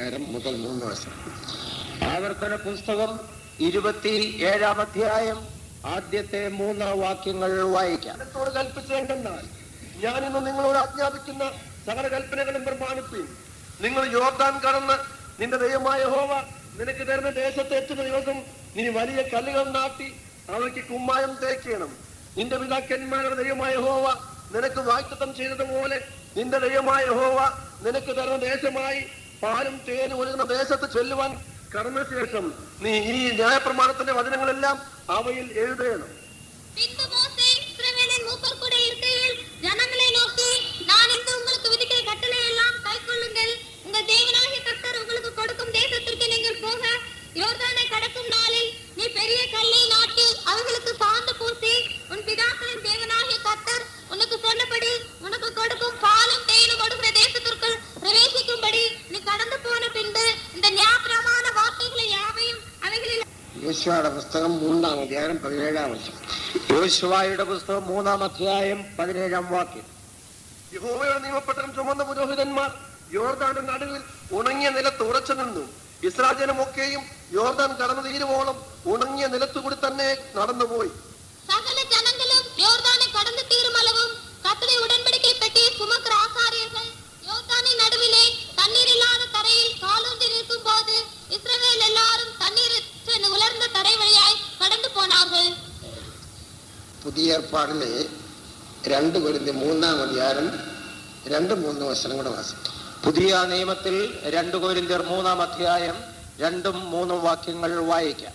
അധ്യായം മുതൽ മൂന്ന് വശം ആവർത്തന പുസ്തകം ഇരുപത്തി ഏഴാം അധ്യായം ആദ്യത്തെ മൂന്ന് വാക്യങ്ങൾ വായിക്കാം ജനത്തോട് കൽപ്പിച്ചേണ്ടെന്നാൽ ഞാൻ ഇന്ന് നിങ്ങളോട് ആജ്ഞാപിക്കുന്ന സകല കൽപ്പനകളും പ്രമാണിപ്പീൻ നിങ്ങൾ യോർദാൻ കടന്ന് നിന്റെ ദൈവമായ ഹോവ നിനക്ക് തരുന്ന ദേശത്ത് എത്തുന്ന ദിവസം നീ വലിയ കല്ലുകൾ നാട്ടി അവയ്ക്ക് കുമ്മായം തേക്കണം നിന്റെ പിതാക്കന്മാരുടെ ദൈവമായ ഹോവ നിനക്ക് വാഗ്ദത്തം ചെയ്തതുപോലെ നിന്റെ ദൈവമായ ഹോവ നിനക്ക് തരുന്ന ദേശമായി പാലും തേനും ഒഴുകുന്ന ദേശത്ത് ചെല്ലുവാൻ കടന്ന ശേഷം നീ ഈ ന്യായപ്രമാണത്തിന്റെ വചനങ്ങളെല്ലാം അവയിൽ എഴുതണം பின்பு மோசே இஸ்ரவேலின் மூப்பர் கூட இருக்கையில் ஜனங்களை நோக்கி நான் இன்று உங்களுக்கு விதிக்கிற கட்டளை எல்லாம் கைக்கொள்ளுங்கள் உங்கள் தேவனாகிய கர்த்தர் உங்களுக்கு கொடுக்கும் தேசத்திற்கு நீங்கள் போக யோர்தானை கடக்கும் நாளில் நீ பெரிய கல்லை நாட்டி அவர்களுக்கு சாந்து பூசி உன் பிதாக்களின் தேவனாகிய கர்த்தர் உனக்கு சொன்னபடி உனக்கு கொடுக்கும் பாலும் தேனும் கொடுக்கிற தேசத்திற்குள் பிரவேசிக்கும்படி நீ கடந்து போன பின்பு இந்த ஞாபகமான வார்த்தைகளை யாவையும் அவைகளில் യോശുവയുടെ പുസ്തകം മൂന്നാം അധ്യായം പതിനേഴാം വശം യോശുവായുടെ പുസ്തകം മൂന്നാം അധ്യായം പതിനേഴാം വാക്യം യഹോവയുടെ നിയമപത്രം ചുമന്ന പുരോഹിതന്മാർ യോർദാന്റെ നടുവിൽ ഉണങ്ങിയ നിലത്ത് ഉറച്ചു നിന്നു ഇസ്രാജനമൊക്കെയും യോർദാൻ കടന്നു തീരുവോളം ഉണങ്ങിയ നിലത്തുകൂടി തന്നെ നടന്നുപോയി சகல ஜனங்களும் யோர்தானை கடந்து தீரும் அளவும் கர்த்தருடைய உடன்படிக்கை பெட்டியை சுமக்கிற ஆசாரியர்கள் யோர்தானின் நடுவிலே தண்ணீர் இல்லாத தரையில் காலூன்றி நிற்கும் போது இஸ்ரவேல் எல்லாரும் தண்ணீரற்ற உலர்ந்த தரை வழியாய் கடந்து போனார்கள் പുതിയ ഏർപ്പാടിലെ രണ്ട് വരുന്ന മൂന്നാം അധ്യായം രണ്ട് മൂന്ന് വശനം കൂടെ വാസിക്കും പുതിയ നിയമത്തിൽ രണ്ടു കോരിന്ത്യർ മൂന്നാം അധ്യായം രണ്ടും മൂന്നും വാക്യങ്ങൾ വായിക്കാം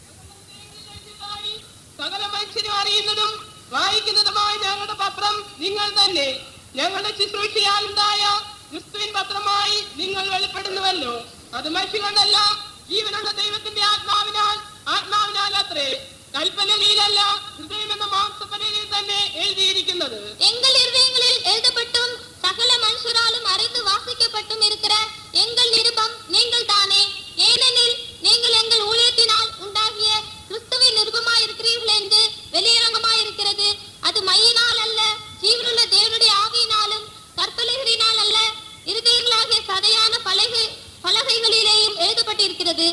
സകല മനുഷ്യരും അറിയുന്നതും വായിക്കുന്നതുമായ ഞങ്ങളുടെ പത്രം നിങ്ങൾ തന്നെ ഞങ്ങളുടെ ശുശ്രൂഷയാലുണ്ടായ ക്രിസ്തുവിൻ പത്രമായി നിങ്ങൾ വെളിപ്പെടുന്നുവല്ലോ അത് മനുഷ്യ കൊണ്ടല്ല ജീവനുള്ള ദൈവത്തിന്റെ ആത്മാവിനാൽ ആത്മാവിനാൽ അത്രേ കൽപ്പനയിലല്ല ഹൃദയം എന്ന മാംസപ്പനയിൽ തന്നെ എഴുതിയിരിക്കുന്നത് எங்கள் இருதயங்களில் எழுதப்பட்டும் சகல மனுஷராலும் அறிந்து வாசிக்கப்பட்டும் இருக்கிற எங்கள் நிருபம் நீங்கள் தானே ஏனெனில் நீங்கள் எங்கள் ஊழியத்தினால் உண்டாகிய கிறிஸ்துவின் நிருபமாய் இருக்கிறீர்கள் என்று வெளியரங்கமாய் இருக்கிறது அது மையினால் அல்ல ஜீவனுள்ள தேவனுடைய ஆவியினாலும் கற்பலைகளினால் அல்ல இருதயங்களாகிய சதையான பலகை பலகைகளிலேயும் எழுதப்பட்டிருக்கிறது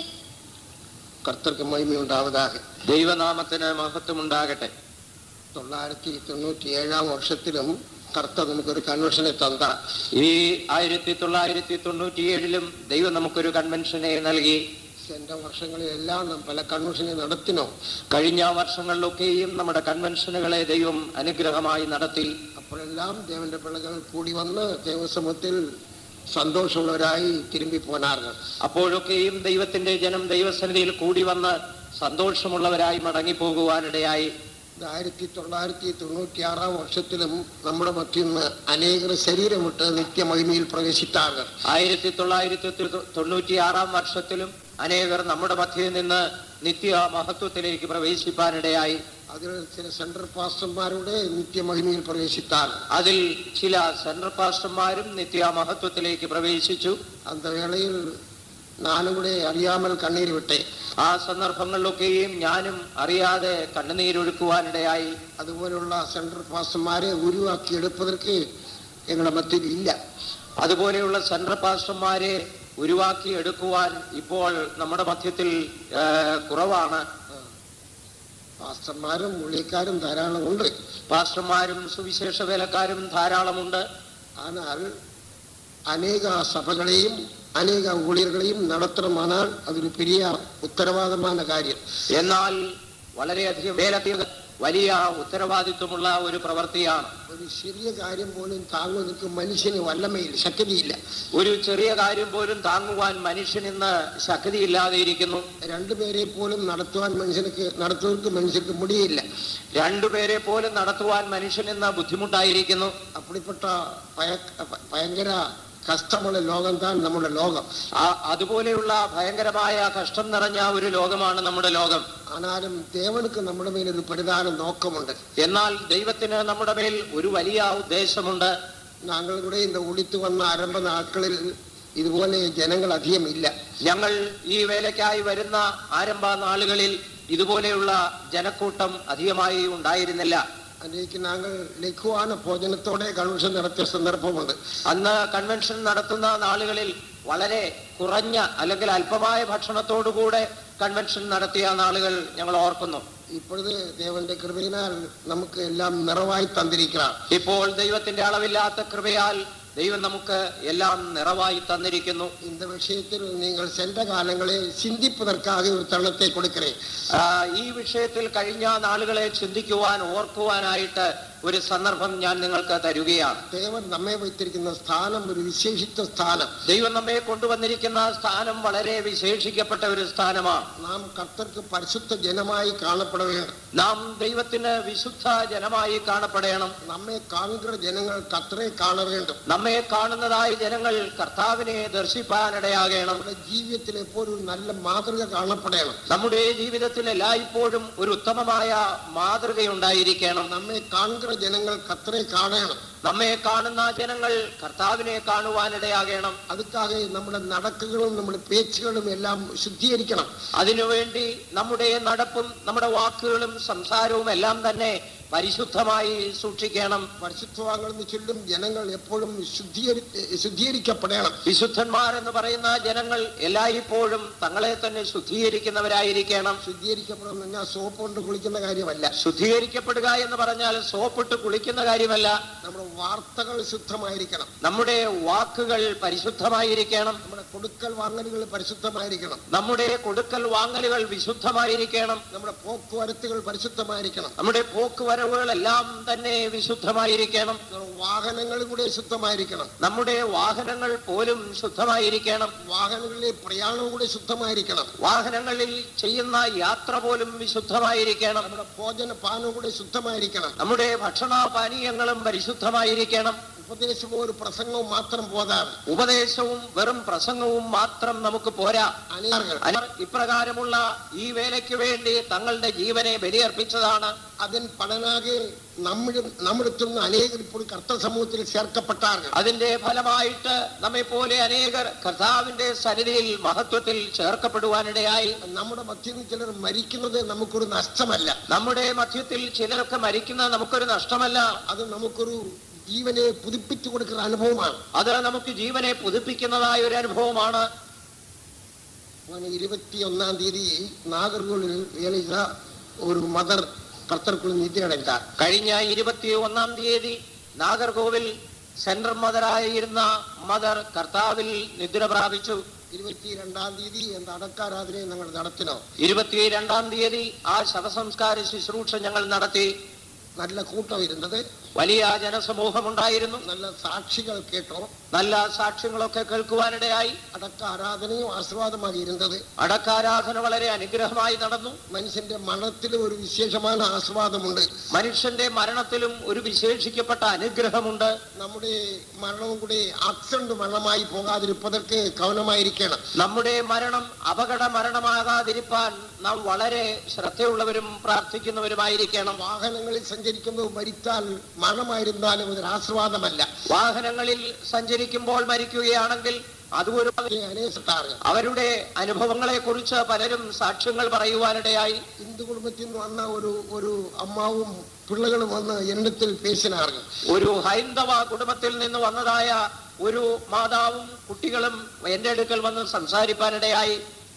കർത്തർക്ക് മഹിമയുണ്ടാവதாக ദൈവനാമത്തിന് മഹത്വം ഉണ്ടാകട്ടെ തൊള്ളായിരത്തി തൊണ്ണൂറ്റി ഏഴാം വർഷത്തിലും കർത്തർ നമുക്കൊരു കൺവെൻഷനെ തന്ന ഈ ആയിരത്തി തൊള്ളായിരത്തി തൊണ്ണൂറ്റിയേഴിലും ദൈവം നമുക്കൊരു കൺവെൻഷനെ നൽകി സെന്റെ വർഷങ്ങളിലെല്ലാം നാം പല കൺവെൻഷനെ നടത്തിനോ കഴിഞ്ഞ വർഷങ്ങളിലൊക്കെയും നമ്മുടെ കൺവെൻഷനുകളെ ദൈവം അനുഗ്രഹമായി നടത്തി അപ്പോഴെല്ലാം ദേവന്റെ പിള്ളകൾ കൂടി വന്ന് ദേവസമൂഹത്തിൽ സന്തോഷമുള്ളവരായി തിരുമ്പി പോനാറുകൾ അപ്പോഴൊക്കെയും ദൈവത്തിന്റെ ജനം ദൈവസന്നിധിയിൽ കൂടി വന്ന് സന്തോഷമുള്ളവരായി മടങ്ങിപ്പോകുവാനിടയായി ആയിരത്തി തൊള്ളായിരത്തി തൊണ്ണൂറ്റി ആറാം വർഷത്തിലും നമ്മുടെ മധ്യ നിന്ന് അനേകർ ശരീരം വിട്ട് നിത്യമഹിമയിൽ പ്രവേശിത്താറുകൾ ആയിരത്തി തൊള്ളായിരത്തി തൊണ്ണൂറ്റി ആറാം വർഷത്തിലും അനേകർ നമ്മുടെ മധ്യയിൽ നിന്ന് നിത്യ മഹത്വത്തിലേക്ക് പ്രവേശിപ്പാനിടയായി അതിൽ ചില സെൻട്രൽ പാസ്റ്റർമാരുടെ നിത്യമഹിമയിൽ പ്രവേശിത്താർ അതിൽ ചില സെൻട്രൽ പാസ്റ്റർമാരും നിത്യ മഹത്വത്തിലേക്ക് പ്രവേശിച്ചു അന്ത വേളയിൽ നാനും കൂടെ അറിയാമൽ കണ്ണീര് വിട്ടെ ആ സന്ദർഭങ്ങളിലൊക്കെയും ഞാനും അറിയാതെ കണ്ണുനീരൊഴുക്കുവാനിടയായി അതുപോലുള്ള സെൻട്രൽ പാസ്റ്റർമാരെ ഉരുവാക്കി എടുപ്പதற்கு ഞങ്ങളുടെ മധ്യയിൽ ഇല്ല അതുപോലെയുള്ള സെൻട്രൽ പാസ്റ്റർമാരെ ഉരുവാക്കി എടുക്കുവാൻ ഇപ്പോൾ നമ്മുടെ മധ്യത്തിൽ ആ, കുറവാണ് പാസ്റ്റർമാരും ഉള്ളിക്കാരും ധാരാളം ഉണ്ട് പാസ്റ്റർമാരും സുവിശേഷ വേലക്കാരും ധാരാളമുണ്ട് ஆனால் அநேக சபைகளையும் அநேக ஊழியர்களையும் நடத்தணுமானால் அது ஒரு பெரிய உத்தரவாதமான காரியம் എന്നാൽ വളരെയധികം വേല വലിയ ഉത്തരവാദിത്വമുള്ള ഒരു പ്രവൃത്തിയാണ് ഒരു ചെറിയ കാര്യം പോലും താങ്ങുന്നതിന് മനുഷ്യന് വല്ലമയില്ല ശക്തിയില്ല ഒരു ചെറിയ കാര്യം പോലും താങ്ങുവാൻ മനുഷ്യൻ ഇന്ന് ശക്തിയില്ലാതെ ഇരിക്കുന്നു രണ്ടുപേരെ പോലും നടത്തുവാൻ മനുഷ്യർക്ക് നടത്തുന്നവർക്ക് മനുഷ്യർക്ക് മുടിയില്ല രണ്ടുപേരെ പോലും നടത്തുവാൻ മനുഷ്യൻ ഇന്ന് ബുദ്ധിമുട്ടായിരിക്കുന്നു அப்படிப்பட்ட பய பயங்கர കഷ്ടമുള്ള ലോകം താൻ നമ്മുടെ ലോകം ആ- അതുപോലെയുള്ള ഭയങ്കരമായ കഷ്ടം നിറഞ്ഞ ഒരു ലോകമാണ് നമ്മുടെ ലോകം ആനാലും ദേവനുക്ക് നമ്മുടെ മേൽ ഒരു പ്രധാന നോക്കമുണ്ട് എന്നാൽ ദൈവത്തിന് നമ്മുടെ മേൽ ഒരു വലിയ ഉദ്ദേശമുണ്ട് ഞങ്ങൾ കൂടെ இந்த ഒളിത്തു വന്ന ആരംഭ നാட்களிൽ ഇതുപോലെ ജനങ്ങൾ അധികം ഇല്ല ഞങ്ങൾ ഈ വേലയ്ക്കായി വരുന്ന ആരംഭ നാളുകളിൽ ഇതുപോലെയുള്ള ജനക്കൂട്ടം അധികമായി ഉണ്ടായിരുന്നില്ല அன்றைக்கு நாங்கள் ലഘുവാன ഭോജനത്തോടെ കൺവെൻഷൻ നടത്തിയ സന്ദർഭമുണ്ട് അന്ന് കൺവെൻഷൻ നടത്തുന്ന നാളുകളിൽ വളരെ കുറഞ്ഞ അല്ലെങ്കിൽ അല്പമായ ഭക്ഷണത്തോടുകൂടെ കൺവെൻഷൻ നടത്തിയ നാളുകൾ ഞങ്ങൾ ഓർക്കുന്നു இப்பொழுது தேவனுடைய கிருபையினால் நமக்கு எல்லாம் நிறைவாய் தந்திருக்கிறார் ഇപ്പോൾ ദൈവത്തിന്റെ അളവില്ലാത്ത കൃപയാൽ ദൈവം നമുക്ക് എല്ലാം നിറവായി തന്നിരിക്കുന്നു இந்த விஷயத்தில் நீங்கள் சென்ற காலங்களை சிந்திப்பதற்காக ஒரு தருணத்தை கொடுக்கிறேன் ആ, ഈ വിഷയത്തിൽ കഴിഞ്ഞ നാളുകളെ ചിന്തിക്കുവാൻ ഓർക്കുവാനായിട്ട് ഒരു സന്ദർഭം ഞാൻ നിങ്ങൾക്ക് തരുകയാണ് தேவன் നമ്മെ வைத்திருக்கின்ற സ്ഥാനം ഒരു വിശേഷിத்த സ്ഥാനം ദൈവം നമ്മെ കൊണ്ടുവന്നിരിക്കുന്ന സ്ഥാനം വളരെ വിശേഷിക്കപ്പെട്ട ഒരു സ്ഥാനമാണ് നാം കർത്തർക്ക് പരിശുദ്ധ ജനമായി കാണപ്പെட வேண்டும் നാം ദൈവത്തിന് വിശുദ്ധ ജനമായി കാണപ്പെടണം നമ്മെ കാണുന്ന ജനങ്ങൾ കർത്തരെ കാണ வேண்டும் നമ്മെ കാണുന്നതായ ജനങ്ങൾ കർത്താവിനെ ദർശിപ്പാനിടയാകണം നമ്മുടെ ജീവിതത്തിൽ എപ്പോഴും ഒരു നല്ല മാതൃക കാണപ്പെടണം നമ്മുടെ ജീവിതത്തിൽ എല്ലായ്പ്പോഴും ഒരു ഉത്തമമായ മാതൃകയുണ്ടായിരിക്കണം നമ്മെ കാണുന്ന ജനങ്ങൾ കർത്തരെ കാണണം നമ്മെ കാണുന്ന ജനങ്ങൾ കർത്താവിനെ കാണുവാനിടയാകണം അതുക്കാக നമ്മുടെ നടക്കുകളും നമ്മുടെ പേച്ചുകളും എല്ലാം ശുദ്ധീകരിക്കണം അതിനുവേണ്ടി നമ്മുടെ നടപ്പും നമ്മുടെ വാക്കുകളും സംസാരവും എല്ലാം തന്നെ പരിശുദ്ധമായി സൂക്ഷിക്കണം പരിശുദ്ധവാങ്ങളെന്ന് ചൊല്ലും ജനങ്ങൾ എപ്പോഴും ശുദ്ധീകരി ശുദ്ധീകരിക്കപ്പെടണം വിശുദ്ധന്മാരെന്ന് പറയുന്ന ജനങ്ങൾ എല്ലായ്പ്പോഴും തങ്ങളെ തന്നെ ശുദ്ധീകരിക്കുന്നവരായിരിക്കണം ശുദ്ധീകരിക്കപ്പെടണം എന്ന് പറഞ്ഞാൽ സോപ്പ് കൊണ്ട് കുളിക്കുന്ന കാര്യമല്ല ശുദ്ധീകരിക്കപ്പെടുക എന്ന് പറഞ്ഞാൽ സോപ്പിട്ട് കുളിക്കുന്ന കാര്യമല്ല നമ്മുടെ വാർത്തകൾ ശുദ്ധമായിരിക്കണം നമ്മുടെ വാക്കുകൾ പരിശുദ്ധമായിരിക്കണം നമ്മുടെ കൊടുക്കൽ വാങ്ങലുകൾ പരിശുദ്ധമായിരിക്കണം നമ്മുടെ കൊടുക്കൽ വാങ്ങലുകൾ വിശുദ്ധമായിരിക്കണം നമ്മുടെ പോക്കുവരത്തുകൾ പരിശുദ്ധമായിരിക്കണം നമ്മുടെ പോക്കുവരവുകളെല്ലാം തന്നെ വിശുദ്ധമായിരിക്കണം നമ്മുടെ വാഹനങ്ങൾ കൂടെ ശുദ്ധമായിരിക്കണം നമ്മുടെ വാഹനങ്ങൾ പോലും ശുദ്ധമായിരിക്കണം വാഹനങ്ങളിലെ പ്രയാണം കൂടെ ശുദ്ധമായിരിക്കണം വാഹനങ്ങളിൽ ചെയ്യുന്ന യാത്ര പോലും വിശുദ്ധമായിരിക്കണം നമ്മുടെ ഭോജന പാനം കൂടെ ശുദ്ധമായിരിക്കണം നമ്മുടെ ഭക്ഷണ പാനീയങ്ങളും പരിശുദ്ധമായിരിക്കണം ഉപദേശമോ ഒരു പ്രസംഗവും മാത്രം പോതാതെ ഉപദേശവും വെറും പ്രസംഗവും മാത്രം നമുക്ക് പോരാ അനേകർ അവർ ഇപ്രകാരമുള്ള ഈ വേലയ്ക്ക് വേണ്ടി തങ്ങളുടെ ജീവനെ ബലിയർപ്പിച്ചതാണ് அதன் பலனாக நம்மிடம் நம்மிடத்தில் നിന്ന് അനേകർ ഇപ്പോൾ കർത്ത സമൂഹത്തിൽ ചേർക്കപ്പെട്ടാர்கள் അതിന്റെ ഫലമായിട്ട് നമ്മെ പോലെ അനേകർ കർത്താവിന്റെ സന്നിധിയിൽ മഹത്വത്തിൽ ചേർക്കപ്പെടുവാനിടയായി നമ്മുടെ മധ്യത്തിൽ ചിലർ മരിക്കുന്നത് നമുക്കൊരു നഷ്ടമല്ല നമ്മുടെ മധ്യത്തിൽ ചിലർക്ക് മരിക്കുന്ന നമുക്കൊരു നഷ്ടമല്ല അത് നമുക്കൊരു ജീവനെ പുതുപ്പിച്ചു കൊടുക്കുന്ന അനുഭവമാണ് അത് നമുക്ക് ജീവനെ പുതുപ്പിക്കുന്നതായ ഒരു അനുഭവമാണ് போன இருபத்தி ஒன்னாம் தேதி நாகர்கோவில் வேலையில ஒரு மதர் கர்த்தருக்குள் நிதி அடைந்தார் കഴിഞ്ഞ ഇരുപത്തി ഒന്നാം തീയതി നാഗർകോവിൽ സെൻട്രൽ മദറായിരുന്ന മദർ കർത്താവിൽ നിദ്ര പ്രാപിച്ചു இருபத்தி இரண்டாம் தேதி அந்த அடக்காராதனை நாங்கள் நடத்தினோம் ഇരുപത്തിരണ്ടാം തീയതി ആ ശവസംസ്കാര ശുശ്രൂഷ ഞങ്ങൾ നടത്തി நல்ல கூட்டம் இருந்தது വലിയ ജനസമൂഹമുണ്ടായിരുന്നു நல்ல சாட்சிகள் கேட்டோம் നല്ല സാക്ഷ്യങ്ങളൊക്കെ കേൾക്കുവാനിടയായി അടക്ക ആരാധനയും ആശീർവാദമായി ഇരുന്നത് അടക്കാരാധന വളരെ അനുഗ്രഹമായി നടന്നു മനുഷ്യന്റെ മരണത്തിൽ ഒരു വിശേഷമായ ആസ്വാദമുണ്ട് മനുഷ്യന്റെ മരണത്തിലും ഒരു വിശേഷിക്കപ്പെട്ട അനുഗ്രഹമുണ്ട് നമ്മുടെ മരണവും കൂടി ആക്സിഡന്റ് മരണമായി പോകാതിരിപ്പതற்கு കവനമായിരിക്കണം നമ്മുടെ മരണം അപകട മരണമാകാതിരിപ്പാൻ നാം വളരെ ശ്രദ്ധയുള്ളവരും പ്രാർത്ഥിക്കുന്നവരുമായിരിക്കണം വാഹനങ്ങളിൽ സഞ്ചരിക്കുന്നത് മരിച്ചാൽ മരണമായിരുന്നാലും അതൊരു ആസ്വാദമല്ല വാഹനങ്ങളിൽ സഞ്ചരിക്കുമ്പോൾ മരിക്കുകയാണെങ്കിൽ അതും ഒരു അനേകത്താറ് അവരുടെ അനുഭവങ്ങളെ കുറിച്ച് പലരും സാക്ഷ്യങ്ങൾ പറയുവാനിടയായി ഹിന്ദു കുടുംബത്തിൽ നിന്ന് വന്ന ഒരു ഒരു അമ്മാവും പിള്ളകളും വന്ന് എണ്ണത്തിൽ പേശിനാറുകൾ ഒരു ഹൈന്ദവ കുടുംബത്തിൽ നിന്ന് വന്നതായ ഒരു മാതാവും കുട്ടികളും എന്റെ അടുക്കൽ വന്ന് സംസാരിപ്പാനിടയായി